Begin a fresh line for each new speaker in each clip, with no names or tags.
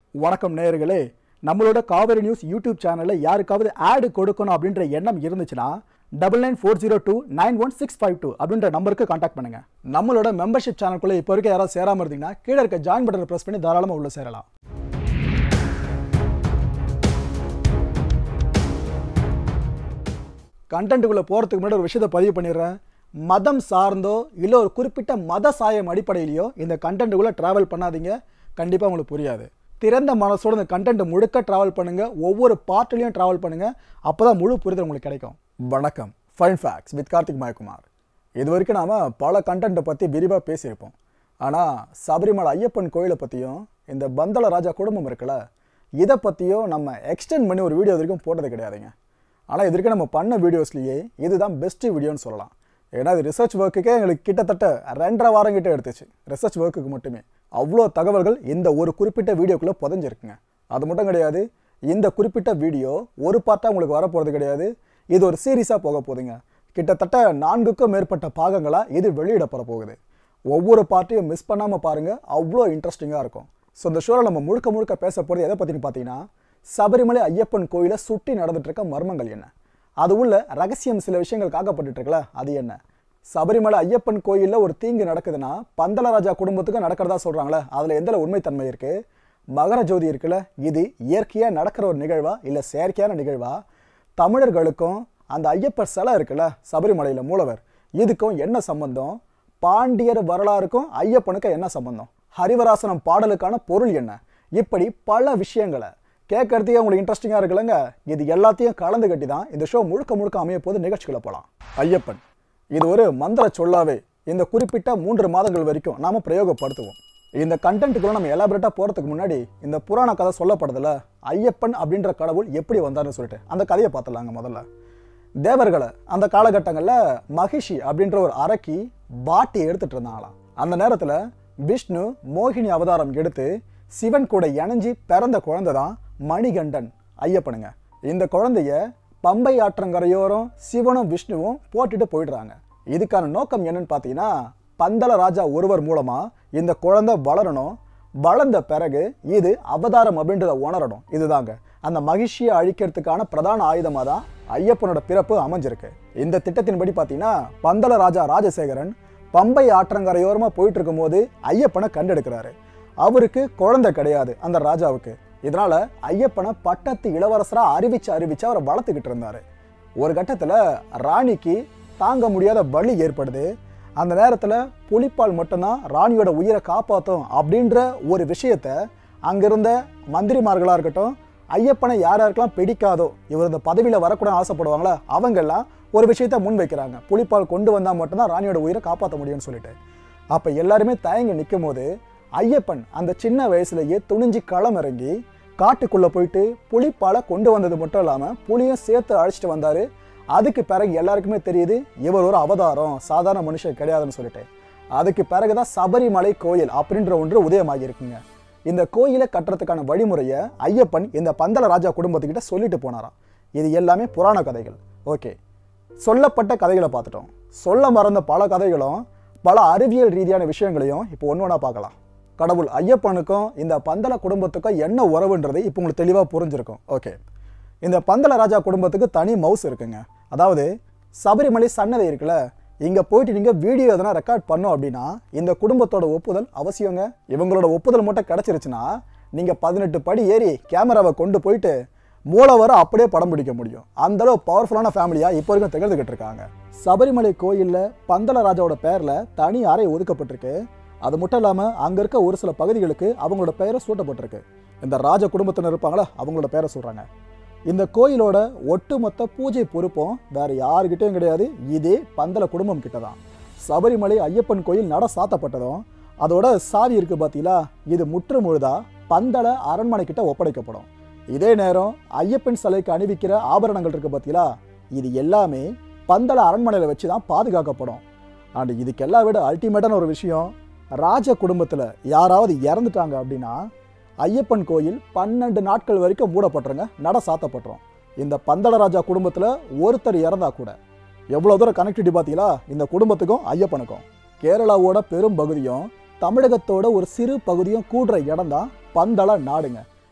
வணக்கம் நேயர்களே நம்மளோட காவேரி நியூஸ் யூடியூப் சேனலில் யாருக்காவது ஆடு கொடுக்கணும் அப்படின்ற எண்ணம் இருந்துச்சுன்னா double nine four zero two nine one six five two அப்படின்ற நம்பருக்கு காண்டாக்ட் பண்ணுங்க நம்மளோட மெம்பர்ஷிப் சேனலுக்குள்ள இப்போ வரைக்கும் யாராவது சேராமல் இருந்தீங்கன்னா கீழே இருக்க ஜாயின் பட்டனை ப்ரெஸ் பண்ணி தாராளமாக உள்ள சேரலாம் கண்டென்ட்டுக்குள்ளே போகிறதுக்கு முன்னாடி ஒரு விஷயத்தை பதிவு பண்ணிடுறேன் மதம் சார்ந்தோ இல்லை ஒரு குறிப்பிட்ட மத சாயம் அடிப்படையிலையோ இந்த கண்டென்ட்டுக்குள்ளே ட்ராவல் பண்ணாதீங்க கண்டிப்பாக உங்களுக்கு புரியாது திறந்த மனசோட இந்த கண்டென்ட் முழுக்க ட்ராவல் பண்ணுங்கள் ஒவ்வொரு பார்ட்லையும் ட்ராவல் பண்ணுங்கள் அப்போ தான் முழு புரிதல் உங்களுக்கு கிடைக்கும் வணக்கம் fine facts with Karthik Mayakumar இது வரைக்கும் நாம் பல கண்டென்ட்டை பற்றி விரிவாக பேசியிருப்போம் ஆனால் சபரிமலை ஐயப்பன் கோயிலை பற்றியும் இந்த பந்தல ராஜா குடும்பம் இருக்குல்ல இதை பற்றியும் நம்ம எக்ஸ்டெண்ட் பண்ணி ஒரு வீடியோ இது வரைக்கும் போட்டது கிடையாதுங்க ஆனால் இது வரைக்கும் நம்ம பண்ண வீடியோஸ்லேயே இதுதான் பெஸ்ட்டு வீடியோன்னு சொல்லலாம் ஏன்னா இது ரிசர்ச் ஒர்க்குக்கே எங்களுக்கு கிட்டத்தட்ட ரெண்டரை வாரம் கிட்ட எடுத்துச்சு ரிசர்ச் ஒர்க்குக்கு மட்டுமே அவ்வளோ தகவல்கள் இந்த ஒரு குறிப்பிட்ட வீடியோக்குள்ளே புதஞ்சிருக்குங்க அது மட்டும் கிடையாது இந்த குறிப்பிட்ட வீடியோ ஒரு பார்ட்டாக உங்களுக்கு வரப்போகிறது கிடையாது இது ஒரு சீரீஸாக போக போகுதுங்க கிட்டத்தட்ட நான்குக்கும் மேற்பட்ட பாகங்களாக இது வெளியிடப்பட போகுது ஒவ்வொரு பார்ட்டையும் மிஸ் பண்ணாமல் பாருங்கள் அவ்வளோ இன்ட்ரெஸ்டிங்காக இருக்கும் ஸோ இந்த ஷோவில் நம்ம முழுக்க முழுக்க பேச போகிறது எதை பற்றினு பார்த்தீங்கன்னா சபரிமலை ஐயப்பன் கோயிலை சுற்றி நடந்துட்டு இருக்க மர்மங்கள் என்ன அது உள்ள ரகசியம் சில விஷயங்கள் காக்கப்பட்டுட்டு இருக்குல்ல அது என்ன சபரிமலை ஐயப்பன் கோயிலில் ஒரு தீங்கு நடக்குதுன்னா பந்தலராஜா குடும்பத்துக்கு நடக்கிறதா சொல்கிறாங்களே அதில் எந்த உண்மைத்தன்மை இருக்குது மகர ஜோதி இருக்குல்ல இது இயற்கையாக நடக்கிற ஒரு நிகழ்வா இல்லை செயற்கையான நிகழ்வா தமிழர்களுக்கும் அந்த ஐயப்பர் சிலை இருக்குல்ல சபரிமலையில் மூலவர் இதுக்கும் என்ன சம்பந்தம் பாண்டியர் வரலாறுக்கும் ஐயப்பனுக்கும் என்ன சம்பந்தம் ஹரிவராசனம் பாடலுக்கான பொருள் என்ன இப்படி பல விஷயங்களை கேட்கறதுக்கே உங்களுக்கு இன்ட்ரெஸ்டிங்காக இருக்குல்லங்க இது எல்லாத்தையும் கலந்து கட்டி தான் இந்த ஷோ முழுக்க முழுக்க அமைய போது நிகழ்ச்சிகளை போகலாம் ஐயப்பன் இது ஒரு மந்திர சொல்லாவே இந்த குறிப்பிட்ட மூன்று மாதங்கள் வரைக்கும் நாம பிரயோகப்படுத்துவோம் இந்த கண்டென்ட்டுக்குள்ள நம்ம எலாபரேட்டாக போகிறதுக்கு முன்னாடி இந்த புராண கதை சொல்லப்படுதுல ஐயப்பன் அப்படின்ற கடவுள் எப்படி வந்தார்னு சொல்லிட்டு அந்த கதையை பார்த்துலாங்க முதல்ல தேவர்களை அந்த காலகட்டங்களில் மகிஷி அப்படின்ற ஒரு அரக்கி பாட்டி எடுத்துட்டு இருந்தாங்களாம் அந்த நேரத்தில் விஷ்ணு மோகினி அவதாரம் எடுத்து சிவன் கூட இணைஞ்சி பிறந்த குழந்தை தான் மணிகண்டன் ஐயப்பனுங்க இந்த குழந்தைய பம்பை ஆற்றங்கரையோரம் சிவனும் விஷ்ணுவும் போட்டுட்டு போயிடுறாங்க இதுக்கான நோக்கம் என்னன்னு பார்த்தீங்கன்னா பந்தல ராஜா ஒருவர் மூலமா இந்த குழந்தை வளரணும் வளர்ந்த பிறகு இது அவதாரம் அப்படின்றத உணரணும் இதுதாங்க அந்த மகிழ்ச்சியை அழிக்கிறதுக்கான பிரதான ஆயுதமாக தான் ஐயப்பனோட பிறப்பு அமைஞ்சிருக்கு இந்த திட்டத்தின்படி பார்த்தீங்கன்னா பந்தல ராஜா ராஜசேகரன் பம்பை ஆற்றங்கரையோரமாக போயிட்டு இருக்கும்போது ஐயப்பனை கண்டெடுக்கிறாரு அவருக்கு குழந்தை கிடையாது அந்த ராஜாவுக்கு இதனால ஐயப்பனை பட்டத்து இளவரசரா அறிவிச்சு அறிவிச்சு அவரை வளர்த்துக்கிட்டு இருந்தாரு ஒரு கட்டத்தில் ராணிக்கு தாங்க முடியாத வலி ஏற்படுது அந்த நேரத்தில் புலிப்பால் மட்டும்தான் ராணியோட உயிரை காப்பாற்றும் அப்படின்ற ஒரு விஷயத்த அங்கிருந்த மந்திரிமார்களாக இருக்கட்டும் ஐயப்பனை யார் யாருக்கெல்லாம் பிடிக்காதோ இவர் இந்த பதவியில் வரக்கூடாது ஆசைப்படுவாங்களா அவங்கெல்லாம் ஒரு விஷயத்த முன் வைக்கிறாங்க புலிப்பால் கொண்டு வந்தால் மட்டும்தான் ராணியோட உயிரை காப்பாற்ற முடியும்னு சொல்லிட்டு அப்போ எல்லாருமே தயங்கி நிற்கும் போது ஐயப்பன் அந்த சின்ன வயசுலயே துணிஞ்சு களம் இறங்கி காட்டுக்குள்ளே போயிட்டு புலிப்பாலை கொண்டு வந்தது மட்டும் இல்லாமல் புலியும் சேர்த்து அழைச்சிட்டு வந்தார் அதுக்கு பிறகு எல்லாருக்குமே தெரியுது இவர் ஒரு அவதாரம் சாதாரண மனுஷன் கிடையாதுன்னு சொல்லிட்டு அதுக்கு பிறகுதான் சபரிமலை கோயில் அப்படின்ற ஒன்று உதயமாகி இருக்குங்க இந்த கோயிலை கட்டுறதுக்கான வழிமுறையை ஐயப்பன் இந்த பந்தல ராஜா குடும்பத்துக்கிட்ட சொல்லிட்டு போனாராம் இது எல்லாமே புராண கதைகள் ஓகே சொல்லப்பட்ட கதைகளை பார்த்துட்டோம் சொல்ல மறந்த பல கதைகளும் பல அறிவியல் ரீதியான விஷயங்களையும் இப்போ ஒன்று ஒன்றா பார்க்கலாம் கடவுள் ஐயப்பனுக்கும் இந்த பந்தல குடும்பத்துக்கும் என்ன உறவுன்றது இப்போ உங்களுக்கு தெளிவாக புரிஞ்சிருக்கும் ஓகே இந்த பந்தல ராஜா குடும்பத்துக்கு தனி மவுஸ் இருக்குங்க அதாவது சபரிமலை சன்னதி இருக்குல்ல இங்கே போயிட்டு நீங்கள் வீடியோ எதனா ரெக்கார்ட் பண்ணோம் அப்படின்னா இந்த குடும்பத்தோட ஒப்புதல் அவசியங்க இவங்களோட ஒப்புதல் மட்டும் கிடச்சிருச்சுன்னா நீங்கள் பதினெட்டு படி ஏறி கேமராவை கொண்டு போயிட்டு மூலவரை அப்படியே படம் பிடிக்க முடியும் அந்த அளவு பவர்ஃபுல்லான ஃபேமிலியாக இப்போ வரைக்கும் திகழ்ந்துக்கிட்டு இருக்காங்க சபரிமலை கோயிலில் பந்தல ராஜாவோட பேரில் தனி அறை ஒதுக்கப்பட்டிருக்கு அது மட்டும் இல்லாமல் அங்கே இருக்க ஒரு சில பகுதிகளுக்கு அவங்களோட பெயரை சூட்டப்பட்டிருக்கு இந்த ராஜ குடும்பத்தினர் இருப்பாங்களா அவங்களோட பேரை சொல்கிறாங்க இந்த கோயிலோட ஒட்டுமொத்த பூஜை பொறுப்பும் வேற யாருக்கிட்டையும் கிடையாது இதே பந்தல குடும்பம் கிட்ட தான் சபரிமலை ஐயப்பன் கோயில் நட சாத்தப்பட்டதும் அதோட சாவி இருக்கு பார்த்தீங்களா இது முற்று முழுதா பந்தல அரண்மனை கிட்ட ஒப்படைக்கப்படும் இதே நேரம் ஐயப்பன் சிலைக்கு அணிவிக்கிற ஆபரணங்கள் இருக்கு பார்த்தீங்களா இது எல்லாமே பந்தல அரண்மனையில் வச்சு தான் பாதுகாக்கப்படும் அண்ட் இதுக்கெல்லாம் விட அல்டிமேட்டான ஒரு விஷயம் ராஜ குடும்பத்தில் யாராவது இறந்துட்டாங்க அப்படின்னா ஐயப்பன் கோயில் பன்னெண்டு நாட்கள் வரைக்கும் மூடப்பட்டுருங்க நட சாத்தப்பட்டுரும் இந்த பந்தளராஜா குடும்பத்தில் ஒருத்தர் இறந்தா கூட எவ்வளோ தூரம் கனெக்டிவிட்டி பார்த்தீங்களா இந்த குடும்பத்துக்கும் ஐயப்பனுக்கும் கேரளாவோட பெரும் பகுதியும் தமிழகத்தோட ஒரு சிறு பகுதியும் கூடுற இடம் தான் பந்தள நாடுங்க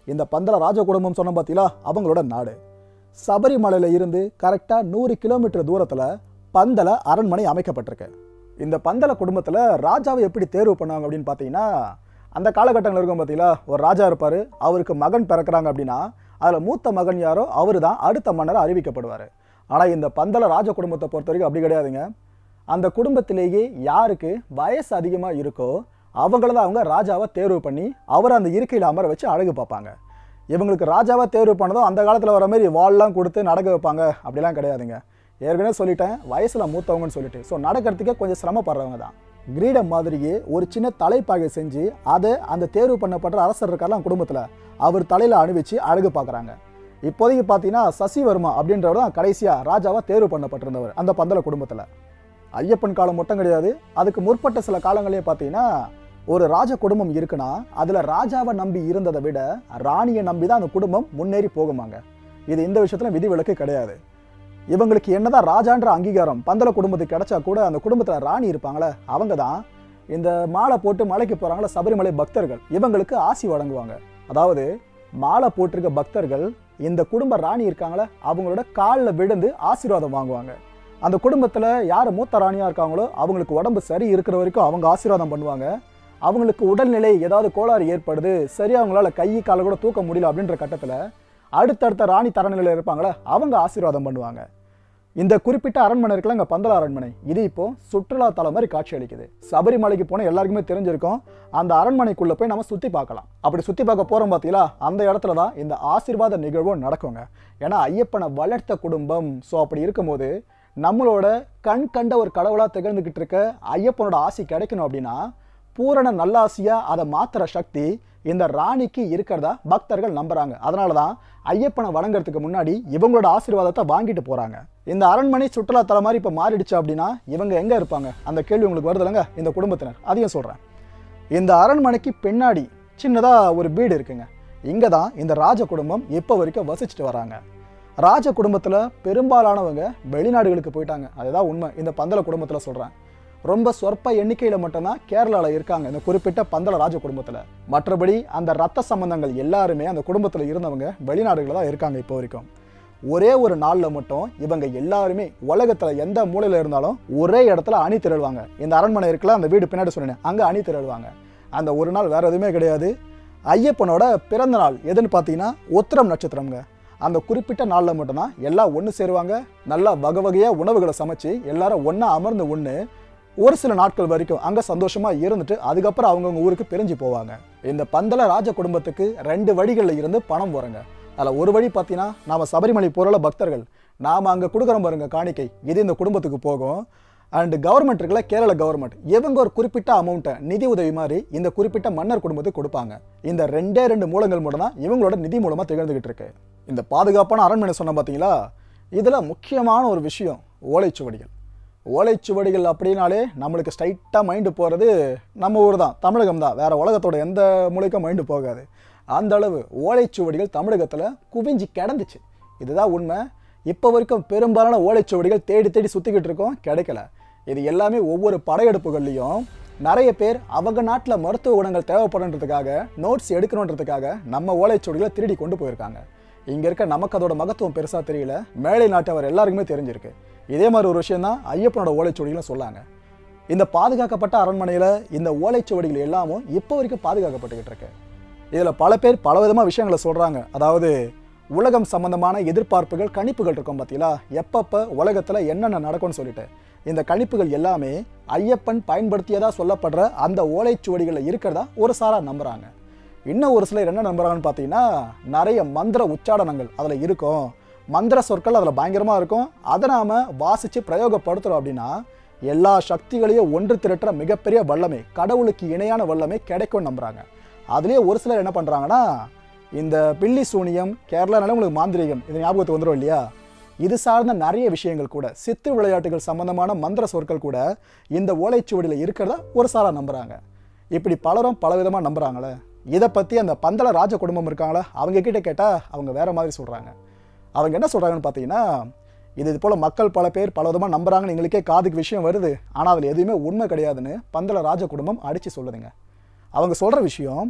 இந்த பந்தல ராஜ குடும்பம் சொன்ன பார்த்தீங்களா அவங்களோட நாடு சபரிமலையில் இருந்து கரெக்டாக நூறு கிலோமீட்டர் தூரத்தில் பந்தல அரண்மனை அமைக்கப்பட்டிருக்கு இந்த பந்தல குடும்பத்தில் ராஜாவை எப்படி தேர்வு பண்ணாங்க அப்படின்னு பார்த்தீங்கன்னா அந்த காலகட்டங்கள் இருக்கும் பார்த்தீங்களா ஒரு ராஜா இருப்பார் அவருக்கு மகன் பிறக்கிறாங்க அப்படின்னா அதில் மூத்த மகன் யாரோ அவர் தான் அடுத்த மன்னர் அறிவிக்கப்படுவார் ஆனால் இந்த பந்தல ராஜ குடும்பத்தை பொறுத்த வரைக்கும் அப்படி கிடையாதுங்க அந்த குடும்பத்திலேயே யாருக்கு வயசு அதிகமாக இருக்கோ அவங்கள தான் அவங்க ராஜாவை தேர்வு பண்ணி அவரை அந்த இருக்கையில் அமர வச்சு அழகு பார்ப்பாங்க இவங்களுக்கு ராஜாவை தேர்வு பண்ணதும் அந்த காலத்தில் வர மாதிரி வால்லாம் கொடுத்து நடக்க வைப்பாங்க அப்படிலாம் கிடையாதுங்க ஏற்கனவே சொல்லிட்டேன் வயசில் மூத்தவங்கன்னு சொல்லிட்டு ஸோ நடக்கிறதுக்கே கொஞ்சம் சிரமப்படுறவங்க தான் கிரீடம் மாதிரியே ஒரு சின்ன தலைப்பாகை செஞ்சு அதை அந்த தேர்வு பண்ணப்பட்ட அரசர் இருக்கார்லாம் குடும்பத்தில் அவர் தலையில் அணிவிச்சு அழகு பார்க்குறாங்க இப்போதைக்கு பார்த்தீங்கன்னா சசிவர்மா அப்படின்றவர் தான் கடைசியாக ராஜாவாக தேர்வு பண்ணப்பட்டிருந்தவர் அந்த பந்தல குடும்பத்தில் ஐயப்பன் காலம் மட்டும் கிடையாது அதுக்கு முற்பட்ட சில காலங்களே பார்த்தீங்கன்னா ஒரு ராஜ குடும்பம் இருக்குன்னா அதில் ராஜாவை நம்பி இருந்ததை விட ராணியை நம்பி தான் அந்த குடும்பம் முன்னேறி போகுமாங்க இது இந்த விஷயத்துல விதிவிலக்கு கிடையாது இவங்களுக்கு என்னதான் ராஜான்ற அங்கீகாரம் பந்தல குடும்பத்துக்கு கிடைச்சா கூட அந்த குடும்பத்தில் ராணி இருப்பாங்களே அவங்க தான் இந்த மாலை போட்டு மலைக்கு போகிறாங்களே சபரிமலை பக்தர்கள் இவங்களுக்கு ஆசி வழங்குவாங்க அதாவது மாலை போட்டிருக்க பக்தர்கள் இந்த குடும்ப ராணி இருக்காங்களே அவங்களோட காலில் விழுந்து ஆசீர்வாதம் வாங்குவாங்க அந்த குடும்பத்தில் யார் மூத்த ராணியாக இருக்காங்களோ அவங்களுக்கு உடம்பு சரி இருக்கிற வரைக்கும் அவங்க ஆசீர்வாதம் பண்ணுவாங்க அவங்களுக்கு உடல்நிலை ஏதாவது கோளாறு ஏற்படுது சரியா அவங்களால கை காலை கூட தூக்க முடியல அப்படின்ற கட்டத்தில் அடுத்தடுத்த ராணி தரநிலையில் இருப்பாங்களே அவங்க ஆசீர்வாதம் பண்ணுவாங்க இந்த குறிப்பிட்ட அரண்மனை இருக்குல்ல இங்கே பந்தல அரண்மனை இது இப்போ சுற்றுலா தலம் மாதிரி காட்சி அளிக்குது சபரிமலைக்கு போனால் எல்லாருக்குமே தெரிஞ்சிருக்கும் அந்த அரண்மனைக்குள்ளே போய் நம்ம சுற்றி பார்க்கலாம் அப்படி சுற்றி பார்க்க போகிறோம் பார்த்தீங்களா அந்த இடத்துல தான் இந்த ஆசீர்வாத நிகழ்வும் நடக்குங்க ஏன்னா ஐயப்பனை வளர்த்த குடும்பம் ஸோ அப்படி இருக்கும்போது நம்மளோட கண் கண்ட ஒரு கடவுளாக திகழ்ந்துக்கிட்டு இருக்க ஐயப்பனோட ஆசி கிடைக்கணும் அப்படின்னா பூரண நல்லாசியா அதை மாத்துற சக்தி இந்த ராணிக்கு இருக்கிறதா பக்தர்கள் நம்புறாங்க அதனால தான் ஐயப்பனை வணங்குறதுக்கு முன்னாடி இவங்களோட ஆசீர்வாதத்தை வாங்கிட்டு போறாங்க இந்த அரண்மனை சுற்றுலா தலம் மாதிரி இப்போ மாறிடுச்சு அப்படின்னா இவங்க எங்க இருப்பாங்க அந்த கேள்வி உங்களுக்கு வருதுலங்க இந்த குடும்பத்தினர் அதையும் சொல்றேன் இந்த அரண்மனைக்கு பின்னாடி சின்னதா ஒரு வீடு இருக்குங்க இங்க தான் இந்த ராஜ குடும்பம் இப்போ வரைக்கும் வசிச்சுட்டு வராங்க ராஜ குடும்பத்தில் பெரும்பாலானவங்க வெளிநாடுகளுக்கு போயிட்டாங்க அதுதான் உண்மை இந்த பந்தல குடும்பத்தில் சொல்கிறேன் ரொம்ப சொற்ப எண்ணிக்கையில் மட்டும்தான் கேரளாவில் இருக்காங்க இந்த குறிப்பிட்ட பந்தல ராஜ குடும்பத்தில் மற்றபடி அந்த ரத்த சம்பந்தங்கள் எல்லாருமே அந்த குடும்பத்தில் இருந்தவங்க வெளிநாடுகளில் தான் இருக்காங்க இப்போ வரைக்கும் ஒரே ஒரு நாளில் மட்டும் இவங்க எல்லாருமே உலகத்தில் எந்த மூலையில் இருந்தாலும் ஒரே இடத்துல அணி திரளுவாங்க இந்த அரண்மனை இருக்குல்ல அந்த வீடு பின்னாடி சொன்னேன் அங்கே அணி திரளுவாங்க அந்த ஒரு நாள் வேற எதுவுமே கிடையாது ஐயப்பனோட பிறந்த நாள் எதுன்னு பார்த்தீங்கன்னா உத்திரம் நட்சத்திரம்ங்க அந்த குறிப்பிட்ட நாளில் மட்டும்தான் எல்லாம் ஒன்று சேருவாங்க நல்லா வகை வகையாக உணவுகளை சமைச்சு எல்லாரும் ஒன்றா அமர்ந்து ஒன்று ஒரு சில நாட்கள் வரைக்கும் அங்கே சந்தோஷமாக இருந்துட்டு அதுக்கப்புறம் அவங்கவுங்க ஊருக்கு பிரிஞ்சு போவாங்க இந்த பந்தல ராஜ குடும்பத்துக்கு ரெண்டு வழிகளில் இருந்து பணம் போகிறாங்க அதில் ஒரு வழி பார்த்தீங்கன்னா நாம் சபரிமலை போகிற பக்தர்கள் நாம் அங்கே கொடுக்குறோம் பாருங்க காணிக்கை இது இந்த குடும்பத்துக்கு போகும் அண்ட் கவர்மெண்ட் இருக்குல்ல கேரள கவர்மெண்ட் இவங்க ஒரு குறிப்பிட்ட அமௌண்ட்டை நிதி உதவி மாதிரி இந்த குறிப்பிட்ட மன்னர் குடும்பத்துக்கு கொடுப்பாங்க இந்த ரெண்டே ரெண்டு மூலங்கள் மட்டும் தான் இவங்களோட நிதி மூலமாக திகழ்ந்துகிட்டு இருக்கு இந்த பாதுகாப்பான அரண்மனை சொன்ன பார்த்தீங்களா இதில் முக்கியமான ஒரு விஷயம் ஓலைச்சுவடிகள் ஓலைச்சுவடிகள் அப்படின்னாலே நம்மளுக்கு ஸ்ட்ரைட்டாக மைண்டு போகிறது நம்ம ஊர் தான் தமிழகம் தான் வேறு உலகத்தோட எந்த மூலைக்கும் மைண்டு போகாது அந்த அளவு ஓலைச்சுவடிகள் தமிழகத்தில் குவிஞ்சு கிடந்துச்சு இதுதான் உண்மை இப்போ வரைக்கும் பெரும்பாலான ஓலைச்சுவடிகள் தேடி தேடி சுற்றிக்கிட்டு இருக்கோம் கிடைக்கல இது எல்லாமே ஒவ்வொரு படையெடுப்புகள்லையும் நிறைய பேர் அவங்க நாட்டில் மருத்துவ குணங்கள் தேவைப்படுன்றதுக்காக நோட்ஸ் எடுக்கணுன்றதுக்காக நம்ம ஓலைச்சுவடிகளை திருடி கொண்டு போயிருக்காங்க இங்கே இருக்க நமக்கு அதோட மகத்துவம் பெருசாக தெரியல மேலை நாட்டவர் எல்லாருக்குமே தெரிஞ்சிருக்கு இதே மாதிரி ஒரு விஷயம் தான் ஐயப்பனோட ஓலைச்சுவடிகளும் சொல்லாங்க இந்த பாதுகாக்கப்பட்ட அரண்மனையில் இந்த ஓலைச்சுவடிகள் எல்லாமும் இப்போ வரைக்கும் பாதுகாக்கப்பட்டுக்கிட்டு இருக்கு இதில் பல பேர் பல விதமாக விஷயங்களை சொல்கிறாங்க அதாவது உலகம் சம்பந்தமான எதிர்பார்ப்புகள் கணிப்புகள் இருக்கும் பார்த்தீங்களா எப்பப்போ உலகத்தில் என்னென்ன நடக்கும்னு சொல்லிட்டு இந்த கணிப்புகள் எல்லாமே ஐயப்பன் பயன்படுத்தியதாக சொல்லப்படுற அந்த ஓலைச்சுவடிகளில் இருக்கிறதா ஒரு சாரார் நம்புகிறாங்க இன்னும் ஒரு சிலர் என்ன நம்புறாங்கன்னு பார்த்தீங்கன்னா நிறைய மந்திர உச்சாடனங்கள் அதில் இருக்கும் மந்திர சொற்கள் அதில் பயங்கரமாக இருக்கும் அதை நாம் வாசித்து பிரயோகப்படுத்துகிறோம் அப்படின்னா எல்லா சக்திகளையும் ஒன்று திரட்டுற மிகப்பெரிய வல்லமை கடவுளுக்கு இணையான வல்லமை கிடைக்கும்னு நம்புகிறாங்க அதுலேயே ஒரு சிலர் என்ன பண்ணுறாங்கன்னா இந்த பில்லி சூனியம் கேரளானால உங்களுக்கு மாந்திரீகம் இது ஞாபகத்துக்கு வந்துடும் இல்லையா இது சார்ந்த நிறைய விஷயங்கள் கூட சித்து விளையாட்டுகள் சம்பந்தமான மந்திர சொற்கள் கூட இந்த ஓலைச்சுவடியில் இருக்கிறதா ஒரு சாரா நம்புகிறாங்க இப்படி பலரும் பலவிதமாக நம்புகிறாங்களே இதை பற்றி அந்த பந்தல ராஜ குடும்பம் இருக்காங்களே அவங்க கிட்ட கேட்டால் அவங்க வேற மாதிரி சொல்கிறாங்க அவங்க என்ன சொல்கிறாங்கன்னு பார்த்தீங்கன்னா இது இது போல் மக்கள் பல பேர் பல விதமாக நம்புறாங்கன்னு எங்களுக்கே காதுக்கு விஷயம் வருது ஆனால் அதில் எதுவுமே உண்மை கிடையாதுன்னு பந்தல ராஜ குடும்பம் அடித்து சொல்லுதுங்க அவங்க சொல்கிற விஷயம்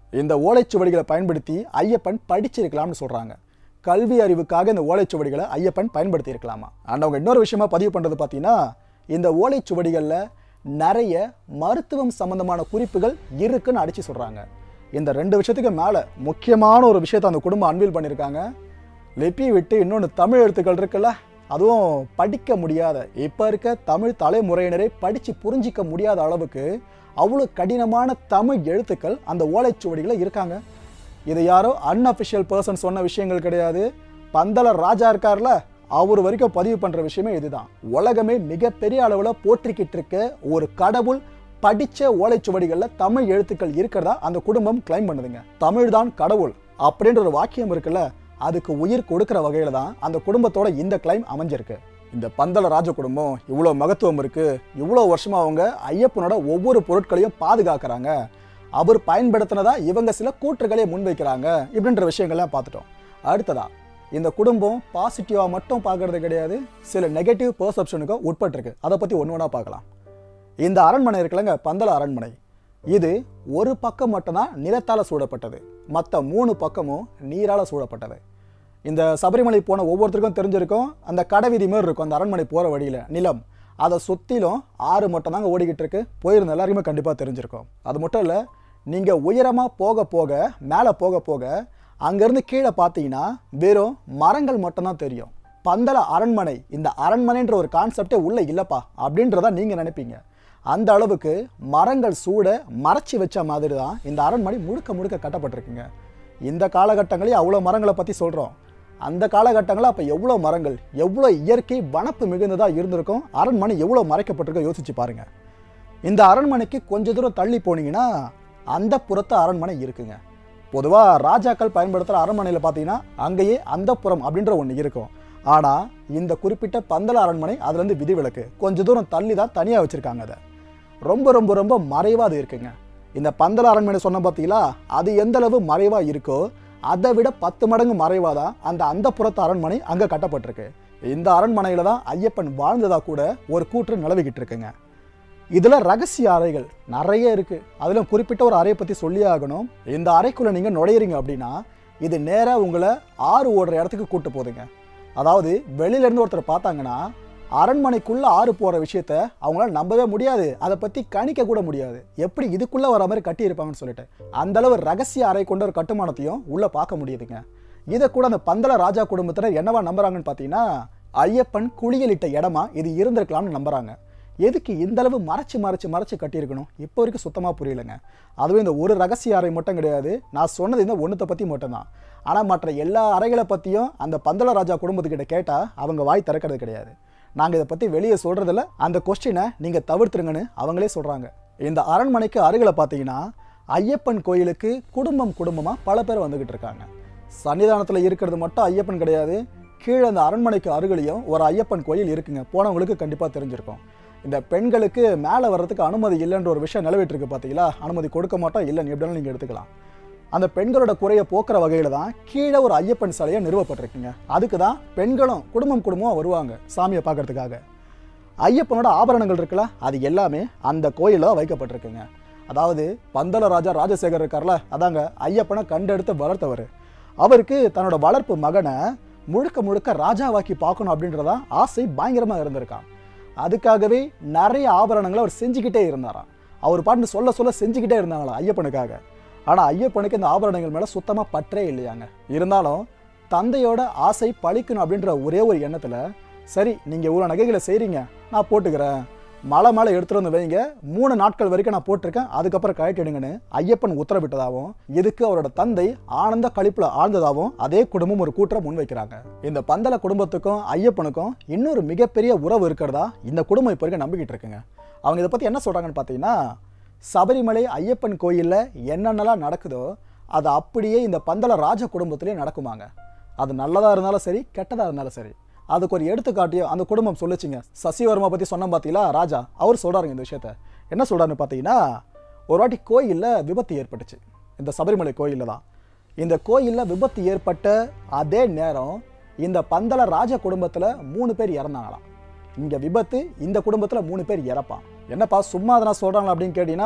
இந்த ஓலைச்சுவடிகளை பயன்படுத்தி ஐயப்பன் படிச்சிருக்கலாம்னு சொல்கிறாங்க கல்வி அறிவுக்காக இந்த ஓலைச்சுவடிகளை ஐயப்பன் பயன்படுத்தி இருக்கலாமா அண்ட் அவங்க இன்னொரு விஷயமா பதிவு பண்ணுறது பார்த்தீங்கன்னா இந்த ஓலைச்சுவடிகளில் நிறைய மருத்துவம் சம்பந்தமான குறிப்புகள் இருக்குன்னு அடிச்சு சொல்கிறாங்க இந்த ரெண்டு விஷயத்துக்கு மேலே முக்கியமான ஒரு விஷயத்தை அந்த குடும்பம் அன்வீல் பண்ணியிருக்காங்க லிபி விட்டு இன்னொன்று தமிழ் எழுத்துக்கள் இருக்குல்ல அதுவும் படிக்க முடியாத இப்போ இருக்க தமிழ் தலைமுறையினரை படித்து புரிஞ்சிக்க முடியாத அளவுக்கு அவ்வளோ கடினமான தமிழ் எழுத்துக்கள் அந்த ஓலைச்சுவடிகளில் இருக்காங்க இது யாரோ அன்அஃபிஷியல் பர்சன் சொன்ன விஷயங்கள் கிடையாது பந்தல ராஜா இருக்கார்ல அவர் வரைக்கும் பதிவு பண்ற விஷயமே இதுதான் உலகமே மிகப்பெரிய அளவுல போற்றிக்கிட்டு இருக்க ஒரு கடவுள் படிச்ச ஓலைச்சுவடிகள்ல தமிழ் எழுத்துக்கள் இருக்கிறதா அந்த குடும்பம் கிளைம் பண்ணுதுங்க தமிழ் தான் கடவுள் அப்படின்ற ஒரு வாக்கியம் இருக்குல்ல அதுக்கு உயிர் கொடுக்கிற வகையில தான் அந்த குடும்பத்தோட இந்த கிளைம் அமைஞ்சிருக்கு இந்த பந்தல ராஜ குடும்பம் இவ்வளோ மகத்துவம் இருக்கு இவ்வளோ வருஷமா அவங்க ஐயப்பனோட ஒவ்வொரு பொருட்களையும் பாதுகாக்கிறாங்க அவர் பயன்படுத்தினதா இவங்க சில கூற்றுகளை முன்வைக்கிறாங்க இப்படின்ற விஷயங்கள்லாம் பார்த்துட்டோம் அடுத்ததா இந்த குடும்பம் பாசிட்டிவாக மட்டும் பார்க்கறது கிடையாது சில நெகட்டிவ் பெர்செப்ஷனுக்கும் உட்பட்டிருக்கு அதை பற்றி ஒன்று ஒன்றா பார்க்கலாம் இந்த அரண்மனை இருக்குல்லங்க பந்தல அரண்மனை இது ஒரு பக்கம் மட்டும்தான் நிலத்தால் சூழப்பட்டது மற்ற மூணு பக்கமும் நீரால் சூழப்பட்டது இந்த சபரிமலை போன ஒவ்வொருத்தருக்கும் தெரிஞ்சிருக்கும் அந்த கடைவீதி மாதிரி இருக்கும் அந்த அரண்மனை போகிற வழியில் நிலம் அதை சுற்றிலும் ஆறு மட்டும் தாங்க ஓடிக்கிட்டு இருக்கு போயிருந்த எல்லாருக்குமே கண்டிப்பாக தெரிஞ்சிருக்கும் அது மட்டும் இல்லை நீங்கள் உயரமாக போக போக மேலே போக போக அங்கேருந்து கீழே பார்த்தீங்கன்னா வெறும் மரங்கள் மட்டும்தான் தெரியும் பந்தல அரண்மனை இந்த அரண்மனைன்ற ஒரு கான்செப்டே உள்ளே இல்லைப்பா அப்படின்றத நீங்கள் நினைப்பீங்க அந்த அளவுக்கு மரங்கள் சூட மறைச்சி வச்ச மாதிரி தான் இந்த அரண்மனை முழுக்க முழுக்க கட்டப்பட்டிருக்குங்க இந்த காலகட்டங்களே அவ்வளோ மரங்களை பற்றி சொல்கிறோம் அந்த காலகட்டங்களில் அப்போ எவ்வளோ மரங்கள் எவ்வளோ இயற்கை வனப்பு மிகுந்ததாக இருந்திருக்கும் அரண்மனை எவ்வளோ மறைக்கப்பட்டிருக்கோ யோசிச்சு பாருங்க இந்த அரண்மனைக்கு கொஞ்ச தூரம் தள்ளி போனீங்கன்னா அந்த புறத்து அரண்மனை இருக்குங்க பொதுவாக ராஜாக்கள் பயன்படுத்துகிற அரண்மனையில் பார்த்தீங்கன்னா அங்கேயே அந்த புறம் அப்படின்ற ஒன்று இருக்கும் ஆனால் இந்த குறிப்பிட்ட பந்தல அரண்மனை அதுலேருந்து விதிவிலக்கு கொஞ்ச தூரம் தள்ளி தான் தனியாக வச்சுருக்காங்க அதை ரொம்ப ரொம்ப ரொம்ப மறைவாக அது இருக்குங்க இந்த பந்தல அரண்மனை சொன்ன பார்த்தீங்களா அது எந்த அளவு மறைவாக இருக்கோ அதை விட பத்து மடங்கு மறைவாக தான் அந்த அந்த புறத்து அரண்மனை அங்கே கட்டப்பட்டிருக்கு இந்த அரண்மனையில் தான் ஐயப்பன் வாழ்ந்ததா கூட ஒரு கூற்று நிலவிக்கிட்டு இருக்குங்க இதில் ரகசிய அறைகள் நிறைய இருக்குது அதில் குறிப்பிட்ட ஒரு அறையை பற்றி சொல்லியே ஆகணும் இந்த அறைக்குள்ளே நீங்கள் நுழையிறீங்க அப்படின்னா இது நேராக உங்களை ஆறு ஓடுற இடத்துக்கு கூட்டு போகுதுங்க அதாவது வெளியிலேருந்து ஒருத்தர் பார்த்தாங்கன்னா அரண்மனைக்குள்ளே ஆறு போகிற விஷயத்த அவங்களால நம்பவே முடியாது அதை பற்றி கணிக்க கூட முடியாது எப்படி இதுக்குள்ளே வர மாதிரி கட்டியிருப்பாங்கன்னு சொல்லிட்டு அந்த அளவு ரகசிய அறை கொண்ட ஒரு கட்டுமானத்தையும் உள்ளே பார்க்க முடியுதுங்க இதை கூட அந்த பந்தல ராஜா குடும்பத்தினர் என்னவா நம்புறாங்கன்னு பார்த்தீங்கன்னா ஐயப்பன் குளியலிட்ட இடமா இது இருந்திருக்கலாம்னு நம்புறாங்க எதுக்கு இந்த அளவு மறைச்சு மறைச்சு மறைச்சு கட்டியிருக்கணும் இப்போ வரைக்கும் சுத்தமாக புரியலைங்க அதுவும் இந்த ஒரு ரகசிய அறை மட்டும் கிடையாது நான் சொன்னது இந்த ஒன்றத்தை பற்றி மட்டும்தான் ஆனால் மற்ற எல்லா அறைகளை பற்றியும் அந்த பந்தல ராஜா குடும்பத்துக்கிட்ட கேட்டால் அவங்க வாய் திறக்கிறது கிடையாது நாங்கள் இதை பற்றி வெளியே சொல்கிறதில்ல அந்த கொஸ்டினை நீங்கள் தவிர்த்துருங்கன்னு அவங்களே சொல்கிறாங்க இந்த அரண்மனைக்கு அருகில் பார்த்தீங்கன்னா ஐயப்பன் கோயிலுக்கு குடும்பம் குடும்பமாக பல பேர் வந்துக்கிட்டு இருக்காங்க சன்னிதானத்தில் இருக்கிறது மட்டும் ஐயப்பன் கிடையாது கீழே அந்த அரண்மனைக்கு அருகிலையும் ஒரு ஐயப்பன் கோயில் இருக்குங்க போனவங்களுக்கு கண்டிப்பாக தெரிஞ்சிருக்கும் இந்த பெண்களுக்கு மேலே வர்றதுக்கு அனுமதி இல்லைன்ற ஒரு விஷயம் நிலவிட்டு இருக்கு பார்த்தீங்களா அனுமதி கொடுக்க மாட்டோம் இல்லைன்னு எப்படினாலும் நீங்கள் எடுத்துக்கலாம் அந்த பெண்களோட குறையை போக்குற வகையில் தான் கீழே ஒரு ஐயப்பன் சிலையை நிறுவப்பட்டிருக்குங்க அதுக்கு தான் பெண்களும் குடும்பம் குடும்பமாக வருவாங்க சாமியை பார்க்கறதுக்காக ஐயப்பனோட ஆபரணங்கள் இருக்குல்ல அது எல்லாமே அந்த கோயிலில் வைக்கப்பட்டிருக்குங்க அதாவது பந்தல ராஜா ராஜசேகர் இருக்கார்ல அதாங்க ஐயப்பனை கண்டெடுத்து வளர்த்தவர் அவருக்கு தன்னோட வளர்ப்பு மகனை முழுக்க முழுக்க ராஜாவாக்கி பார்க்கணும் அப்படின்றதான் ஆசை பயங்கரமாக இருந்திருக்கான் அதுக்காகவே நிறைய ஆபரணங்களை அவர் செஞ்சுக்கிட்டே இருந்தாராம் அவர் பாட்டு சொல்ல சொல்ல செஞ்சுக்கிட்டே இருந்தாங்களா ஐயப்பனுக்காக ஆனால் ஐயப்பனுக்கு இந்த ஆபரணங்கள் மேலே சுத்தமாக பற்றே இல்லையாங்க இருந்தாலும் தந்தையோட ஆசை பழிக்கணும் அப்படின்ற ஒரே ஒரு எண்ணத்தில் சரி நீங்கள் இவ்வளோ நகைகளை செய்கிறீங்க நான் போட்டுக்கிறேன் மலை மேலே எடுத்துகிட்டு வந்து வைங்க மூணு நாட்கள் வரைக்கும் நான் போட்டிருக்கேன் அதுக்கப்புறம் கழட்டிடுங்கன்னு ஐயப்பன் உத்தரவிட்டதாகவும் இதுக்கு அவரோட தந்தை ஆனந்த கழிப்பில் ஆழ்ந்ததாகவும் அதே குடும்பம் ஒரு கூற்றை முன்வைக்கிறாங்க இந்த பந்தல குடும்பத்துக்கும் ஐயப்பனுக்கும் இன்னொரு மிகப்பெரிய உறவு இருக்கிறதா இந்த குடும்பம் இப்போ வரைக்கும் நம்பிக்கிட்டு இருக்குங்க அவங்க இதை பற்றி என்ன சொல்கிறாங்கன்னு பார்த்தீங்கன்னா சபரிமலை ஐயப்பன் கோயிலில் என்னென்னலாம் நடக்குதோ அது அப்படியே இந்த பந்தல ராஜ குடும்பத்திலே நடக்குமாங்க அது நல்லதாக இருந்தாலும் சரி கெட்டதாக இருந்தாலும் சரி அதுக்கு ஒரு எடுத்துக்காட்டியும் அந்த குடும்பம் சொல்லுச்சுங்க சசிவர்மா பற்றி சொன்ன பார்த்தீங்களா ராஜா அவர் சொல்கிறாருங்க இந்த விஷயத்த என்ன சொல்கிறாருன்னு பார்த்தீங்கன்னா ஒரு வாட்டி கோயிலில் விபத்து ஏற்பட்டுச்சு இந்த சபரிமலை கோயிலில் தான் இந்த கோயிலில் விபத்து ஏற்பட்ட அதே நேரம் இந்த பந்தல ராஜ குடும்பத்தில் மூணு பேர் இறந்தாங்களாம் இங்கே விபத்து இந்த குடும்பத்தில் மூணு பேர் இறப்பான் என்னப்பா சும்மா அதை நான் சொல்கிறாங்களா அப்படின்னு கேட்டிங்கன்னா